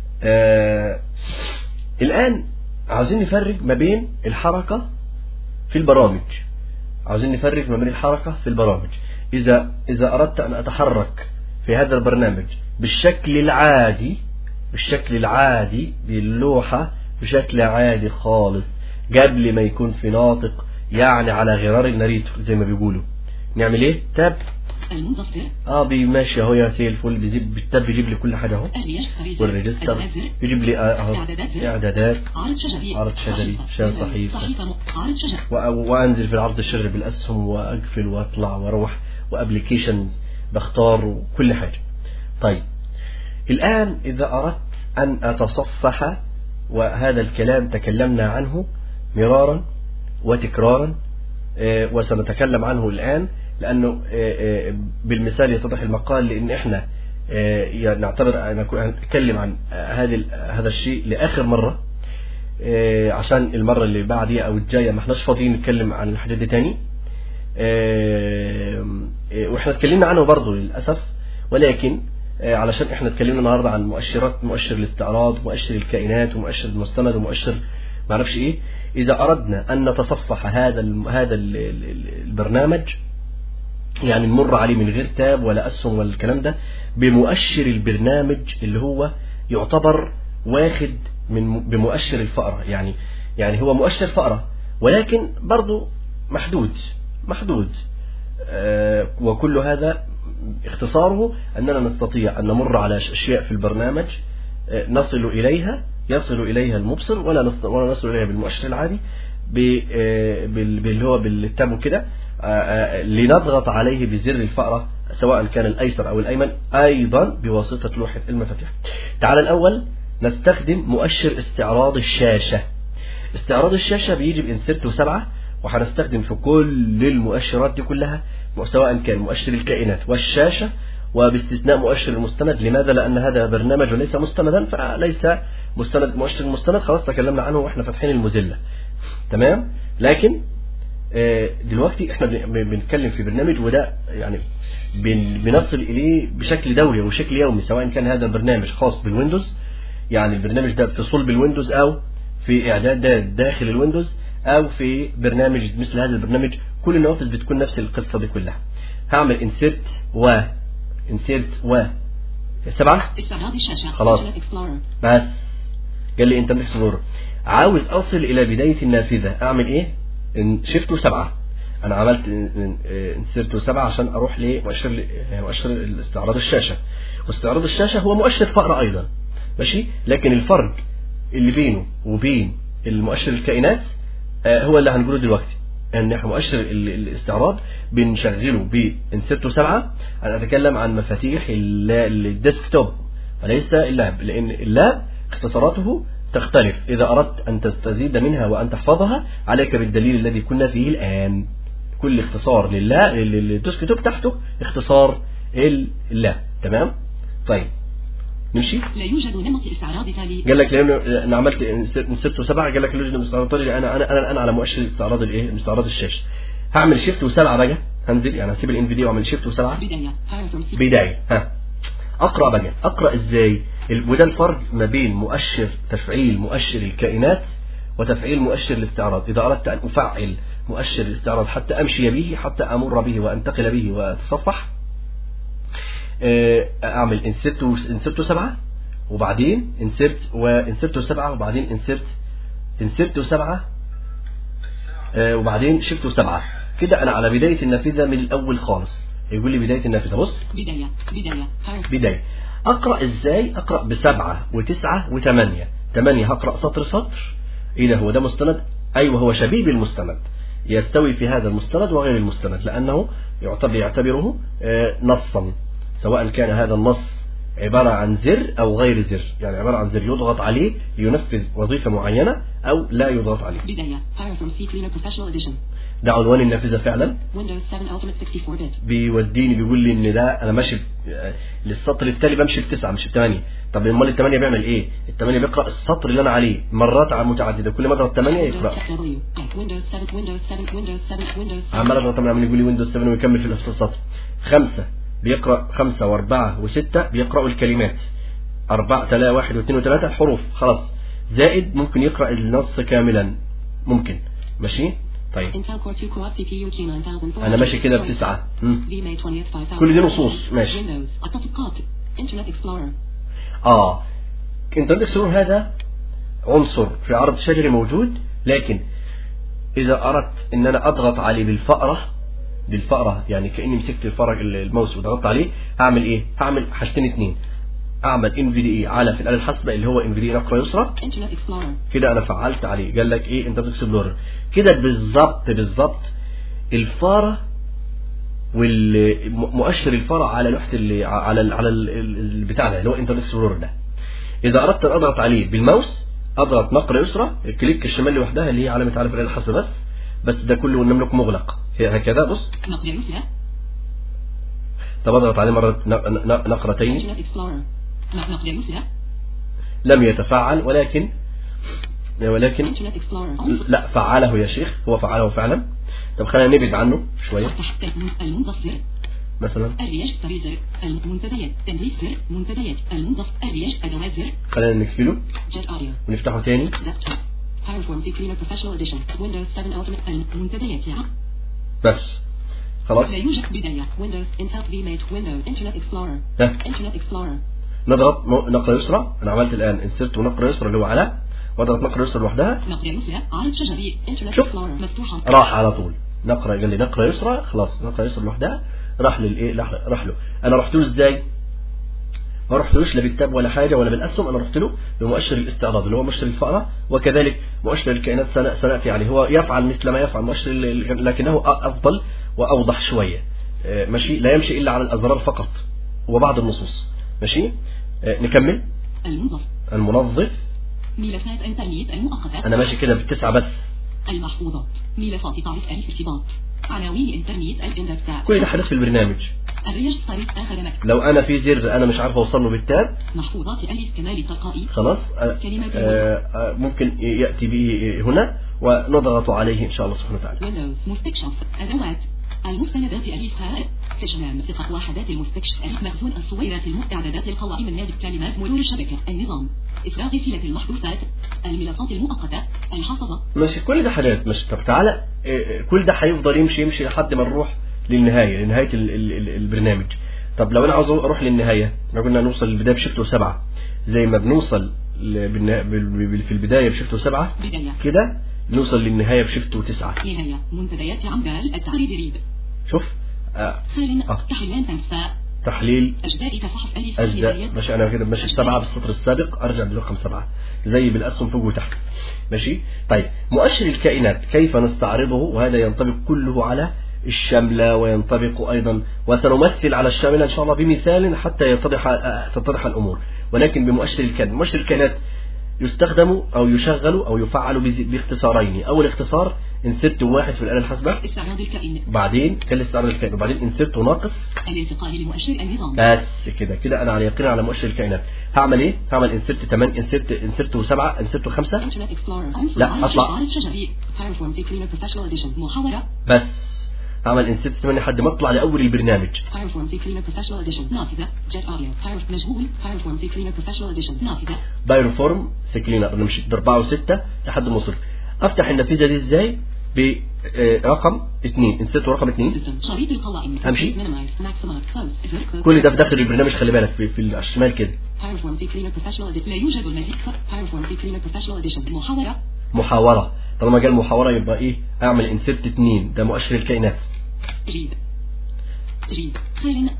آه الآن عاوزين نفرق ما بين الحركة في البرامج عاوزين نفرق ما بين الحركة في البرامج إذا إذا أردت أن أتحرك في هذا البرنامج بالشكل العادي بالشكل العادي باللوحة بشكل عادي خالص قبل ما يكون في ناطق يعني على غرار الناريتو زي ما بيقولوا نعمل ايه تاب المنتصر اه بيمشي اهو يا سي الفل بيجيب بالتاب بيجيب لي كل حاجه اهو أهلية خريطة والريجستر الأزر يجيب لي آه، اهو إعدادات زر. اعدادات عرض شجري عرض شجري، صحيفة. شان صحيفة. صحيفة م- عرض شجر و- وانزل في العرض الشجري بالاسهم واقفل واطلع واروح وابلكيشنز بختار وكل حاجه طيب الان اذا اردت ان اتصفح وهذا الكلام تكلمنا عنه مرارا وتكرارا آه، وسنتكلم عنه الان لانه آه، آه، بالمثال يتضح المقال لان احنا آه، يعني نعتبر انا كنت اتكلم عن آه، هذه هذا الشيء لاخر مره آه، عشان المره اللي بعديها او الجايه ما احناش فاضيين نتكلم عن الحاجات دي تاني آه، آه، واحنا اتكلمنا عنه برضه للاسف ولكن آه، علشان احنا اتكلمنا النهارده عن مؤشرات مؤشر الاستعراض مؤشر الكائنات ومؤشر المستند ومؤشر ما اعرفش ايه اذا اردنا ان نتصفح هذا الم- هذا ال- ال- ال- البرنامج يعني نمر عليه من غير تاب ولا اسهم ولا الكلام ده بمؤشر البرنامج اللي هو يعتبر واخد من بمؤشر الفأرة يعني يعني هو مؤشر فأرة ولكن برضه محدود محدود آه، وكل هذا اختصاره أننا نستطيع أن نمر على أشياء في البرنامج آه، نصل إليها يصل إليها المبصر ولا نصل, ولا نصل إليها بالمؤشر العادي ب- آه، بال- باللي هو بالتاب كده آه، آه، لنضغط عليه بزر الفأرة سواء كان الأيسر أو الأيمن أيضا بواسطة لوحة المفاتيح تعال الأول نستخدم مؤشر استعراض الشاشة استعراض الشاشة بيجي بإنسرت وسبعة وهنستخدم في كل المؤشرات دي كلها سواء كان مؤشر الكائنات والشاشة وباستثناء مؤشر المستند لماذا لأن هذا برنامج وليس مستندا فليس مستند مؤشر المستند خلاص تكلمنا عنه واحنا فاتحين الموزيلا تمام لكن آه، دلوقتي احنا بن- بنتكلم في برنامج وده يعني بن- بنصل اليه بشكل دوري وبشكل يومي سواء كان هذا برنامج خاص بالويندوز يعني البرنامج ده في صلب الويندوز او في اعداد ده داخل الويندوز او في برنامج مثل هذا البرنامج كل النوافذ بتكون نفس القصه دي كلها هعمل انسيرت و انسيرت و سبعه استعراض الشاشة خلاص. Internet Explorer بس قال لي انت اكسبلور عاوز اصل الى بدايه النافذه اعمل ايه شيفت سبعة انا عملت انسرت سبعة عشان اروح لمؤشر مؤشر استعراض الشاشه واستعراض الشاشه هو مؤشر فأر ايضا ماشي لكن الفرق اللي بينه وبين المؤشر الكائنات آه، هو اللي هنقوله دلوقتي ان احنا مؤشر ال- الاستعراض بنشغله بانسرتو سبعة انا اتكلم عن مفاتيح ال- الديسكتوب وليس اللاب لان اللاب اختصاراته تختلف اذا اردت ان تستزيد منها وان تحفظها عليك بالدليل الذي كنا فيه الان كل اختصار لله للديسكتوب تحته اختصار اللاب تمام طيب نمشي لا يوجد نمط استعراض تالي قال لك لانه انا عملت انسرت وسبعه قال لك لوجد مستعرض طري انا انا انا الان على مؤشر استعراض الايه مستعرض الشاشه هعمل شيفت وسبعه بقى هنزل يعني هسيب الان في دي واعمل شيفت وسبعه بداية Fire from C بدايه ها اقرا بقى اقرا ازاي ال- وده الفرق ما بين مؤشر تفعيل مؤشر الكائنات وتفعيل مؤشر الاستعراض اذا اردت ان افعل مؤشر الاستعراض حتى امشي به حتى امر به وانتقل به واتصفح آه، اعمل انسرت انسرت سبعة وبعدين انسرت وانسرت سبعة وبعدين انسرت انسرت سبعة آه، وبعدين شفت سبعة كده انا على بداية النافذة من الاول خالص يقول لي بداية النافذة بص بداية بداية Fire بداية اقرأ ازاي اقرأ بسبعة وتسعة وثمانية ثمانية هقرأ سطر سطر ايه ده هو ده مستند ايوه هو شبيه بالمستند يستوي في هذا المستند وغير المستند لانه يعتبر يعتبره آه، نصا سواء كان هذا النص عبارة عن زر او غير زر يعني عبارة عن زر يضغط عليه لينفذ وظيفة معينة او لا يضغط عليه بداية Fire from C Cleaner Professional Edition ده عنوان النافذة فعلا Windows 7 Ultimate 64 bit بيوديني بيقول لي ان ده انا ماشي ب- آه، للسطر التالي بمشي بتسعة مش بثمانية طب امال الثمانية بيعمل ايه؟ الثمانية بيقرأ السطر اللي انا عليه مرات على متعددة كل ما اضغط ثمانية Windows يقرأ W I Windows 7 Windows 7 Windows 7 Windows 7 عمال اضغط طبعا عمال يقول لي ويندوز 7 ويكمل في نفس السطر خمسة بيقرأ خمسة وأربعة وستة بيقرأوا الكلمات أربعة ثلاثة واحد واثنين وثلاثة الحروف خلاص زائد ممكن يقرأ النص كاملا ممكن ماشي طيب Intel Core 2 Quad CPU G9400 أنا ماشي كده بتسعة مم. VMA 20 5000 كل دي نصوص ماشي Windows التطبيقات Internet Explorer اه انترنت اكسبلور هذا عنصر في عرض شجري موجود لكن اذا اردت ان انا اضغط عليه بالفأرة بالفأرة يعني كاني مسكت الفرج الماوس وضغطت عليه هعمل ايه هعمل حاجتين اتنين اعمل ان في دي اي على في الاله الحاسبه اللي هو ان في دي نقره يسرى Internet Explorer كده انا فعلت عليه قال لك ايه انترنت اكسبلورر كده بالظبط بالظبط الفاره والمؤشر الفاره على لوحه اللي على ال على ال- ال- البتاع ده اللي هو انترنت اكسبلورر ده اذا اردت ان اضغط عليه بالماوس اضغط نقره يسرى الكليك الشمال لوحدها اللي هي علامه على في الاله الحاسبه بس بس ده كله والنملك مغلق هي هكذا بص نقر يسرى طب اضغط عليه مرة ن- ن- نقرتين Internet Explorer نقرة يسرى لم يتفاعل ولكن ولكن Internet Explorer لا فعله يا شيخ هو فعله فعلا طب خلينا نبعد عنه شوية تحت المنضف زر مثلا الرياش سري زر المنتديات تنظيف زر منتديات المنضف الرياش أدوات زر خلينا نقفله جت أوريو ونفتحه تاني ديسكتوب PowerPoint Cleaner Professional Edition Windows 7 Ultimate المنتديات يا بس خلاص لا يوجد بداية Windows Intel VMate Windows Internet Explorer ده Internet Explorer نضغط ن- نقرة يسرى انا عملت الان انسرت ونقرة يسرى اللي هو على واضغط نقرة يسرى لوحدها نقرة يسرى عرض شجري Internet شوف. Explorer مفتوحة راح على طول نقرة قال لي نقرة يسرى خلاص نقرة يسرى لوحدها راح للايه راح راح له انا رحت له ازاي ما رحتلوش لا بالتاب ولا حاجه ولا بالاسهم انا رحت له بمؤشر الاستعراض اللي هو مؤشر الفأرة وكذلك مؤشر الكائنات سن- سناتي عليه هو يفعل مثل ما يفعل مؤشر ال- ال- لكنه افضل واوضح شويه آه، ماشي لا يمشي الا على الازرار فقط وبعض النصوص ماشي آه، نكمل المنظف المنظف ملفات إنترنت المؤقتة انا ماشي كده بالتسعه بس المحفوظات ملفات تعريف ألف ارتباط عناوين إنترنت الإندكس كل ده حدث في البرنامج الرياج طريق آخر مكتب لو انا في زر انا مش عارف اوصل له بالتاب محفوظات ألف كمال التلقائي خلاص آه، كلمة آه، آه، ممكن ياتي به هنا ونضغط عليه ان شاء الله سبحانه وتعالى ويندوز مستكشف أدوات المستندات أليفها استخدام ثقة وحدات المستكشف أليف مخزون الصويرات المستعددات القوائم النادي كلمات مرور الشبكة النظام إفراغ سلة المحذوفات الملفات المؤقتة الحافظة ماشي كل ده حاجات مش طب تعالى إيه، كل ده هيفضل يمشي يمشي لحد ما نروح للنهايه لنهايه ال ال ال البرنامج طب لو انا عاوز اروح للنهايه احنا قلنا نوصل للبدايه بشفت سبعة زي ما بنوصل ل- بالنا- بال- بال- في البدايه بشفت سبعة بداية كده نوصل للنهايه بشفت تسعة نهاية منتديات عمدال التعريب ريد شوف آه خال آه. تحليل أنفاء تحليل أجزاء فحص ألف أجزاء بداية. ماشي أنا كده ماشي بسبعة بالسطر السابق أرجع برقم سبعة زي بالأسهم فوق وتحت ماشي طيب مؤشر الكائنات كيف نستعرضه وهذا ينطبق كله على الشملة وينطبق أيضا وسنمثل على الشاملة إن شاء الله بمثال حتى يتضح آه، تتضح الأمور ولكن بمؤشر الكائنات مؤشر الكائنات يستخدم أو يشغل أو يفعل بز- باختصارين أول اختصار انسرت واحد في الآلة الحاسبة استعراض الكائن بعدين كان استعراض الكائن وبعدين انسرت ناقص الانتقال لمؤشر النظام بس كده كده انا على يقين على مؤشر الكائنات هعمل ايه هعمل انسرت 8 انسرت انسرت 7 انسرت 5 انترنت اكسبلورر لا، أطلع. عرض شجري باورفورم في كلينر بروفيشنال اديشن محاورة بس هعمل انسرت 8 لحد ما اطلع لاول البرنامج باورفورم في كلينر بروفيشنال اديشن نافذة جيت اوديو باور مجهول باورفورم في كلينر بروفيشنال اديشن نافذة بايروفورم سكلينر انا مشيت ب 4 و6 لحد ما وصلت افتح النافذه دي ازاي برقم 2 انسرت رقم 2 سيستم شريط القوائم أمشي. minimize maximize close زر close كل ده في داخل البرنامج خلي بالك في, في الشمال كده باورفورم في كلينر بروفيشنال اديشن لا يوجد المزيد باورفورم في كلينر بروفيشنال اديشن محاورة محاوره طالما جاء المحاوره يبقى ايه اعمل انسرت 2 ده مؤشر الكائنات جيد جيد خال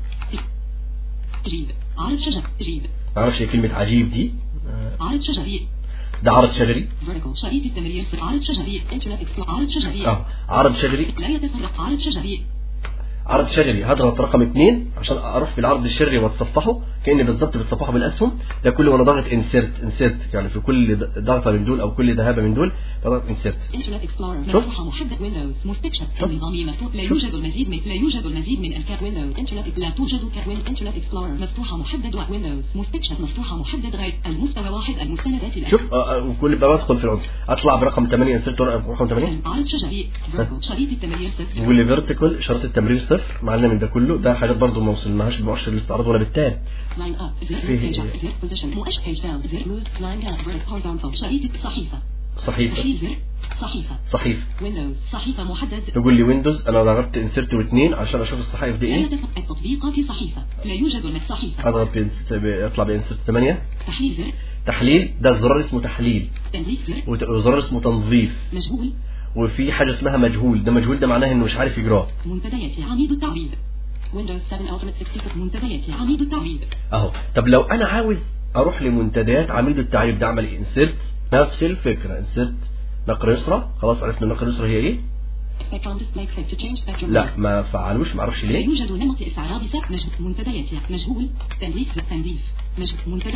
جيد عرض شجر جيد ما اعرفش هي كلمه عجيب دي آه، عرض شجري ده عرض شجري vertical شريط التمرير في عرض شجري انترنت اكسبلور عرض شجري اه عرض شجري لا يتفرق عرض شجري عرض شجري هضغط رقم اثنين عشان اروح في العرض الشجري واتصفحه كاني بالظبط بتصفحه بالاسهم ده كله وانا ضاغط انسيرت انسيرت يعني في كل ض- ضغطه من دول او كل ذهبه من دول بضغط انسيرت انترنت اكسبلورر شوف. مفتوحة محدد ويندوز مستكشف شوف. النظامي مفتوح لا شوف. يوجد المزيد من لا يوجد المزيد من الكات ويندوز انترنت لا توجد كات وين انترنت اكسبلورر مفتوحة محدد ويندوز مستكشف مفتوحة محدد غير المستوى واحد المستندات الأ- شوف آه، آه، وكل بقى بدخل في العنصر اطلع برقم 8 انسيرت رقم 8 عرض شجري vertical شريط التمرير صفر واللي فيرتيكال اشاره التمرير صفر معلنا من ده كله ده حاجات برضو ما وصلناهاش بمؤشر الاستعراض ولا بالتاب لاين اب زر فيه- page up زر بوزيشن مؤشر page down زر موف لاين اب vertical horizontal شريط صحيفة صحيفه تحليل زر صحيفة صحيفه ويندوز صحيفة محدد يقول لي ويندوز انا ضغطت انسيرت واثنين عشان اشوف الصحائف دي لا ايه يتفق التطبيقات صحيفة لا يوجد من صحيفة اضغط بإنس- اطلع بانسيرت 8 تحليل زر تحليل ده زرار اسمه تحليل تنظيف زر وت- وزرار اسمه تنظيف مجهول وفي حاجه اسمها مجهول ده مجهول ده معناه انه مش عارف يجراه منتديات عميد التعريب ويندوز 7 Ultimate 66 منتديات عميد التعريب اهو طب لو انا عاوز اروح لمنتديات عميد التعريف ده اعمل انسيرت نفس الفكره انسيرت نقر يسرى خلاص عرفنا النقر يسرى هي ايه Spectrum display click to change spectrum لا ما فعلوش ما اعرفش لا ليه يوجد نمط استعراض سك مجهول منتديات مجهول تنظيف زر تنظيف مجهول منتدى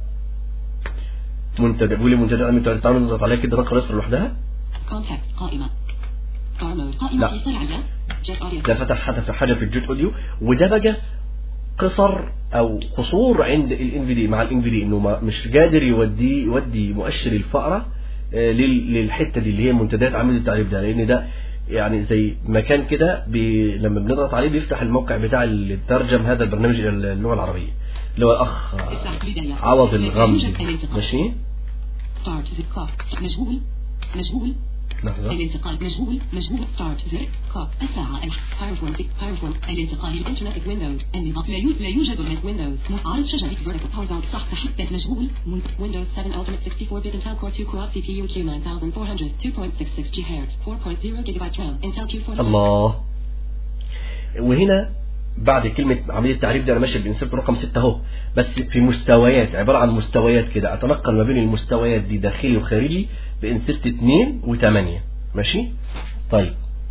منتدى بيقول لي منتدى عميد التعريف تعالوا نضغط عليها كده نقر يسرى لوحدها contact قائمة car mode قائمة لا. في سرعة jet audio ده فتح حاجه في حاجه في الجيت اوديو وده بقى قصر او قصور عند الان في دي مع الان في دي انه ما- مش قادر يودي يودي مؤشر الفأرة آه، لل- للحته دي اللي هي منتديات عمود التعريف ده لان ده يعني زي مكان كده بي- لما بنضغط عليه بيفتح الموقع بتاع اللي ترجم هذا البرنامج الى اللغه العربيه اللي هو الاخ آه، افتح بداية عوض الغمدي الانتقال. ماشي ستارت زر كوك مشغول مشغول لحظه الانتقال مشغول مشغول ستارت زر كوك الساعة باورفون باورفون الانتقال الانترنت ويندوز النظام لا يوجد لا يوجد من ويندوز عرض شجرة فيرتيكال باور داون صح تحدث مشغول ويندوز 7 Ultimate 64 bit Intel Core 2 Quad CPU Q9400 2.66 GHz 4.0 GB RAM Intel Q4 الله وهنا بعد كلمة عملية التعريف دي أنا ماشي بإنسيرت رقم 6 أهو بس في مستويات عبارة عن مستويات كده أتنقل ما بين المستويات دي داخلي وخارجي بإنسيرت 2 و8 ماشي؟ طيب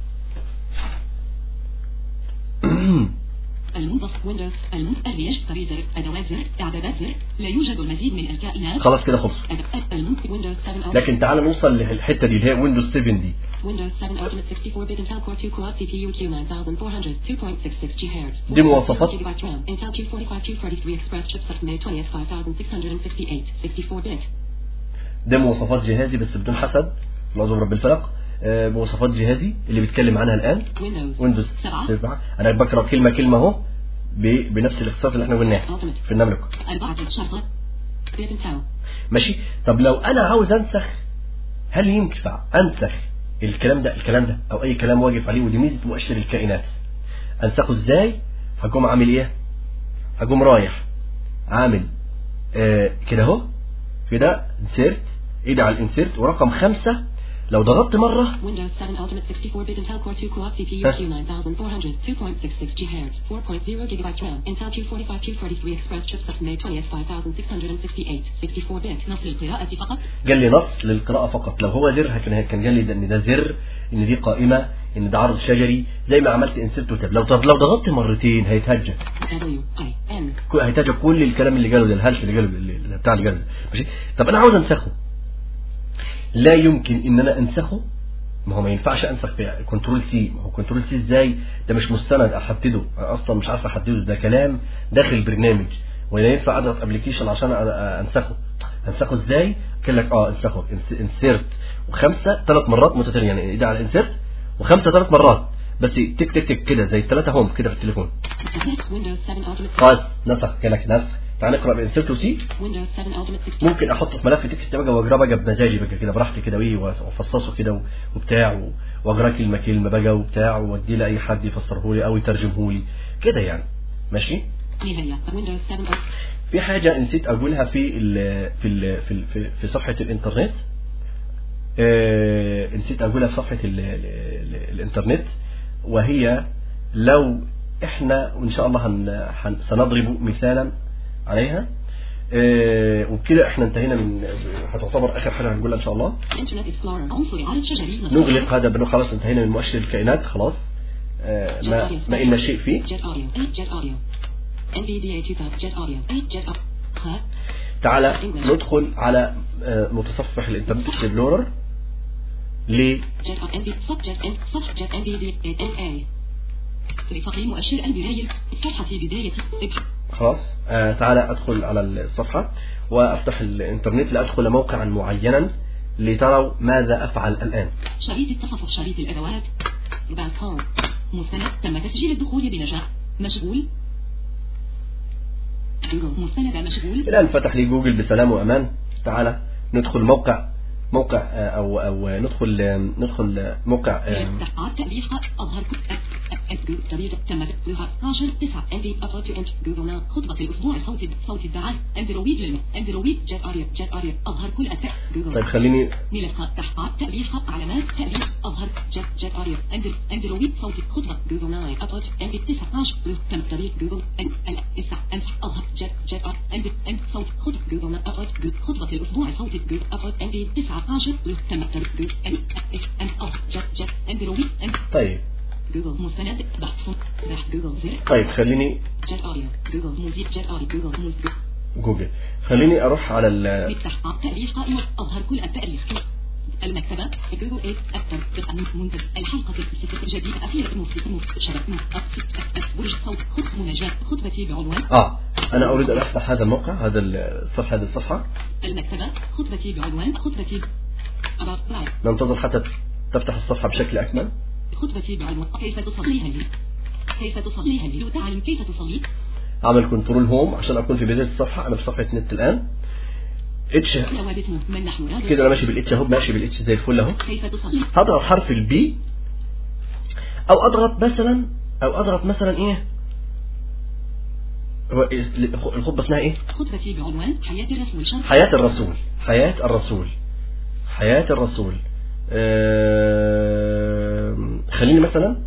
المنتصف ويندوز المنتصف يشتري زر أدوات زر إعدادات زر لا يوجد المزيد من الكائنات خلاص كده خلص أد- المنتصف ويندوز 7 لكن تعال نوصل للحتة دي اللي هي ويندوز 7 دي Windows 7 Ultimate 64 bit Intel Core 2 Quad CPU Q9400 2.66 GHz دي مواصفات. 4 GB RAM Intel Q45 Q33 Express chipset May 20 5668 64 bit ده مواصفات جهازي بس بدون حسد العذر رب الفلق آه، مواصفات جهازي اللي بيتكلم عنها الآن Windows ويندوز 7 7 أنا بقرأ كلمة كلمة أهو ب- بنفس الاختصار اللي احنا قلناه Ultimate في النملك 4 شرطة bit Intel ماشي طب لو انا عاوز انسخ هل ينفع انسخ الكلام ده الكلام ده او اي كلام واقف عليه ودي ميزه مؤشر الكائنات انسخه ازاي هقوم عامل ايه هقوم رايح عامل آه كده اهو كده انسيرت ايدي على الانسيرت ورقم خمسة لو ضغطت مرة Windows 7 Ultimate 64 bit Intel Core 2 Quad CPU Huh? Q9400 2.66 GHz 4.0 GB RAM Intel Q45 Q33 Express chipset May 20 5668 64 bit نص القراءة فقط قال لي نص للقراءة فقط لو هو زر كان كان قال لي ده ان ده زر ان دي قائمة ان ده عرض شجري زي ما عملت انسيرت وتاب لو طب لو ضغطت مرتين هيتهجى W I N كو- هيتهجى كل الكلام اللي قاله ده الهلس اللي قاله اللي- اللي بتاع اللي قاله ده. ماشي طب انا عاوز انسخه لا يمكن ان انا انسخه ما هو ما ينفعش انسخ بكنترول سي ما هو كنترول سي ازاي ده مش مستند احدده أنا اصلا مش عارف احدده ده كلام داخل البرنامج ولا ينفع اضغط ابلكيشن عشان أ- أ- انسخه انسخه ازاي قال لك اه انسخه انسيرت وخمسه ثلاث مرات متتاليه يعني ايدي على انسيرت وخمسه ثلاث مرات بس تك تك تك كده زي الثلاثه هوم كده في التليفون Windows 7 Ultimate خلاص نسخ قال لك نسخ تعال نقرا بانسيرت وسي Windows 7 Ultimate 64 ممكن احطه في ملف تكست بقى واقراه بقى بمزاجي بقى كده براحتي كده وايه وافصصه كده و- وبتاع و- واقراه كلمه كلمه بقى وبتاع واديه لاي حد يفسره لي او يترجمه لي كده يعني ماشي نهاية Windows 7 Ultimate في حاجه نسيت اقولها في ال في ال في ال في, في صفحه الانترنت آه نسيت اقولها في صفحه ال ال ال الانترنت وهي لو احنا وان شاء الله هن هن سنضرب مثالا عليها آه وبكده احنا انتهينا من هتعتبر اخر حاجه هنقولها ان شاء الله Internet Explorer عنصر عرض شجري نغلق هذا بانه خلاص انتهينا من مؤشر الكائنات خلاص آه ما ما إلنا شيء فيه Jet Audio Jet Audio NVDA 2000 Jet Audio Jet Audio ها تعالى ندخل على آه متصفح الانترنت اكسبلورر ل Jet NV Subjet N Subjet NVDA NA لتقييم مؤشر البداية صفحة بداية ابحث خلاص آه تعالى ادخل على الصفحة وافتح الانترنت لادخل موقعا معينا لتروا ماذا افعل الان شريط التصفح شريط الأدوات باك هوم مستند تم تسجيل الدخول بنجاح مشغول جوجل مستند مشغول الان فتح لي جوجل بسلام وامان تعالى ندخل موقع موقع آه، او او ندخل آه، ندخل آه، موقع آه، تحقيق تأليف أظهر جديد تم تسجيلها 12 9 اندي ابلود تو انت جوجل ناو خطبة الأسبوع صوت صوت الدعاية اندرويد للم اندرويد جيت اريا جيت اريا أظهر كل أتاء جوجل طيب خليني ملفات تحقيق تأليف علامات تأليف أظهر جيت جيت اريا اندر اندرويد صوت خطبة جوجل ناو ابلود اندي 19 تم تطبيق جوجل ان ال اسع امسح اظهر جيت جيت ار اندي اند صوت خطبة جوجل ناو ابلود خطبة الأسبوع صوت جوجل ابلود اندي 19 تم تطبيق جوجل ان ان اظهر جيت جيت اندرويد اند طيب جوجل مستند بحث بحث جوجل زر طيب خليني جيت اريا جوجل موزيك جيت اريا جوجل موزيك جوجل خليني اروح على ال مفتاح تأليف قائمة أظهر كل التأليف المكتبة جوجل إيه أكثر منتج الحلقة الستة جديدة أخيرة موسيقى موسيقى شبك موسيقى برج صوت خطبة مناجاة خطبتي بعنوان اه انا اريد ان افتح هذا الموقع هذا الصفحة هذه الصفحة المكتبة خطبتي بعنوان خطبتي About Bright. ننتظر حتى تفتح الصفحة بشكل اكمل خطبتي بعنوان كيف تصليها لي كيف تصليها لي تعلم كيف تصلي اعمل كنترول هوم عشان اكون في بداية الصفحة انا في صفحة نت الان اتش ثوابت من نحن رابط كده انا ماشي بالاتش اهو ماشي بالاتش زي الفل اهو كيف تصلي هضغط حرف البي او اضغط مثلا او اضغط مثلا ايه هو إيه- الخطبة اسمها ايه خطبتي بعنوان حياة الرسول شرح حياة الرسول حياة الرسول حياة الرسول آم، خليني مثلا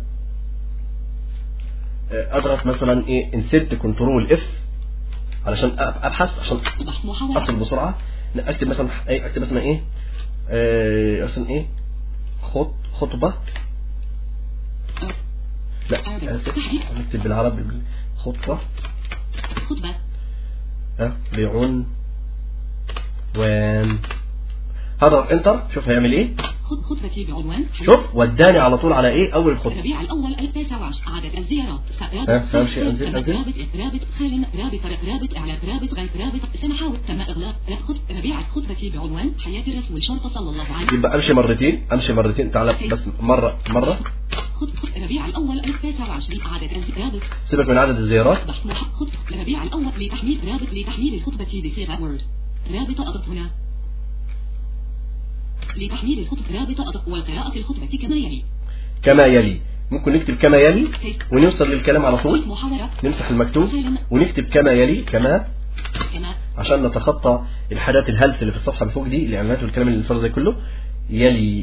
آه، اضغط مثلا ايه انسيرت كنترول اف علشان أب- ابحث عشان بحث محاولة اصل بسرعة لا، اكتب مثلا ايه اكتب مثلا ايه آه، مثلا ايه خط خطبة لا اسف نكتب بالعربي خطبة خطبة ها بعنوان هضغط انتر شوف هيعمل ايه خط خطبتي بعنوان حياة شوف وداني على طول على ايه اول خطبة الربيع الأول التاسع عشر عدد الزيارات ها، فاهم شيء؟ أنزل، أنزل. رابط رابط خال رابط رابط إعلان رابط غير رابط سمحاوي تم إغلاق خط ربيع خطبتي بعنوان حياة الرسول شرطة صلى الله عليه يبقى امشي مرتين امشي مرتين تعال بس مرة مرة خط خط ربيع الأول التاسع وعشرين عدد الزيارات سيبك من عدد الزيارات بحث مح- خط ربيع الأول لتحميل رابط لتحميل الخطبة بصيغة وورد رابط أضغط هنا لتحميل الخطبة رابط أضغط والقراءة الخطبة كما يلي كما يلي ممكن نكتب كما يلي كيف ونوصل للكلام على طول محاورة نمسح المكتوب ونكتب كما يلي كما كما عشان نتخطى الحاجات الهلس اللي في الصفحة اللي فوق دي الاعلانات والكلام اللي الفرد ده كله يلي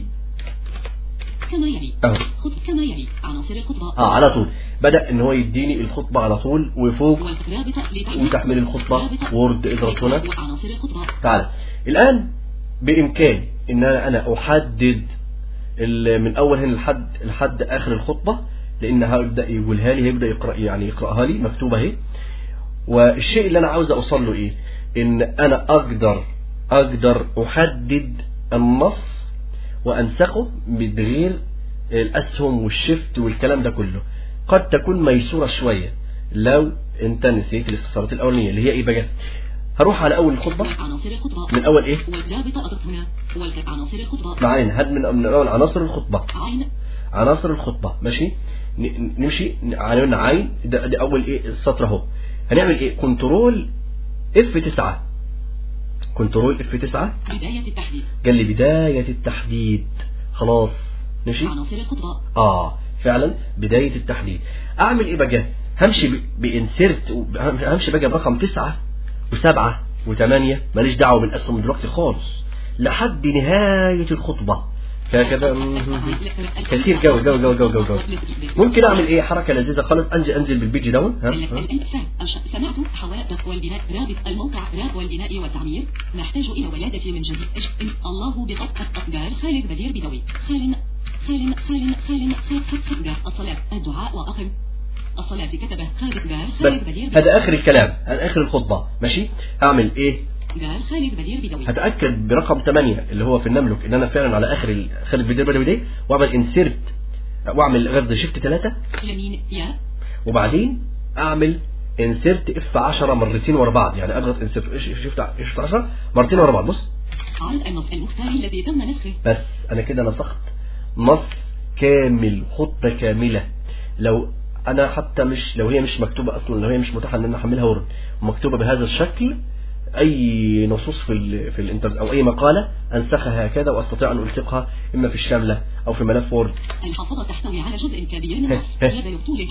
كما يلي اهو خط كما يلي عناصر الخطبة اه على طول بدأ ان هو يديني الخطبة على طول وفوق والرابطة لتحميل وتحميل الخطبة رابطة. وورد اضغط هنا وعناصر الخطبة تعالى الآن بإمكاني إن أنا أنا أحدد ال- من أول هنا لحد لحد آخر الخطبة لأن هيبدأ يقولها لي هيبدأ يقرأ يعني يقرأها لي مكتوبة أهي والشيء اللي أنا عاوز أوصل له إيه إن أنا أقدر أقدر أحدد النص وأنسخه بغير الأسهم والشفت والكلام ده كله قد تكون ميسورة شوية لو أنت نسيت الاختصارات الأولانية اللي هي إيه بقى هروح على أول الخطبة عناصر الخطبة من أول إيه والرابطة أضغط هنا والكت عناصر الخطبة معانا هاد من من أول عناصر الخطبة عين عناصر الخطبة ماشي ن- نمشي عنوان عين ده, ده أول إيه السطر أهو هنعمل إيه كنترول اف 9 كنترول اف 9 بداية التحديد قال لي بداية التحديد خلاص ماشي عناصر الخطبة اه فعلا بداية التحديد اعمل ايه بقى همشي ب- بانسرت و- همشي بقى برقم تسعة وسبعة وثمانية ماليش دعوة بالاسهم دلوقتي خالص لحد نهاية الخطبة هكذا كثير جو جو جو جو جو جو ممكن اعمل ايه حركة لذيذة خالص انزل انزل بالبيجي داون ها ها. الانسان الش- سمعت حوادث والبناء رابط الموقع راب والبناء والتعمير نحتاج الى ولادة من جديد إش- إن الله بقطع أقدار خالد بدير بدوي خال خال خال خال خال خال الصلاة الدعاء وأقم الصلاة كتبه خالد جار بس خالد بدير بدوي هذا اخر الكلام هذا اخر الخطبة ماشي هعمل ايه جار خالد بدير بدوي هتاكد برقم 8 اللي هو في النملك ان انا فعلا على اخر ال- خالد الفيديو بدوي دي واعمل انسيرت واعمل غرز شيفت 3 يمين يا وبعدين اعمل انسيرت اف 10 مرتين ورا بعض يعني اضغط انسيرت شيفت شيفت 10 مرتين ورا بعض بص عرض النص المختار الذي تم نسخه بس انا كده نسخت نص كامل خطة كاملة لو انا حتى مش لو هي مش مكتوبة اصلا لو هي مش متاحة ان انا احملها وورد ومكتوبة بهذا الشكل اي نصوص في ال في الانترنت او اي مقالة انسخها هكذا واستطيع ان الصقها اما في الشاملة او في ملف وورد الحافظة تحتوي على جزء كبير من النص يبلغ طوله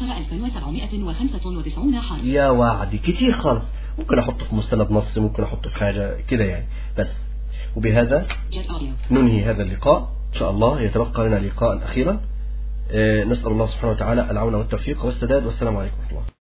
15795 حرف يا وعدي كتير خالص ممكن احطه في مستند نص ممكن احطه في حاجة كده يعني بس وبهذا جت أوريو ننهي هذا اللقاء إن شاء الله يتبقى لنا لقاء أخيرا آه، نسأل الله سبحانه وتعالى العون والتوفيق والسداد والسلام عليكم ورحمة الله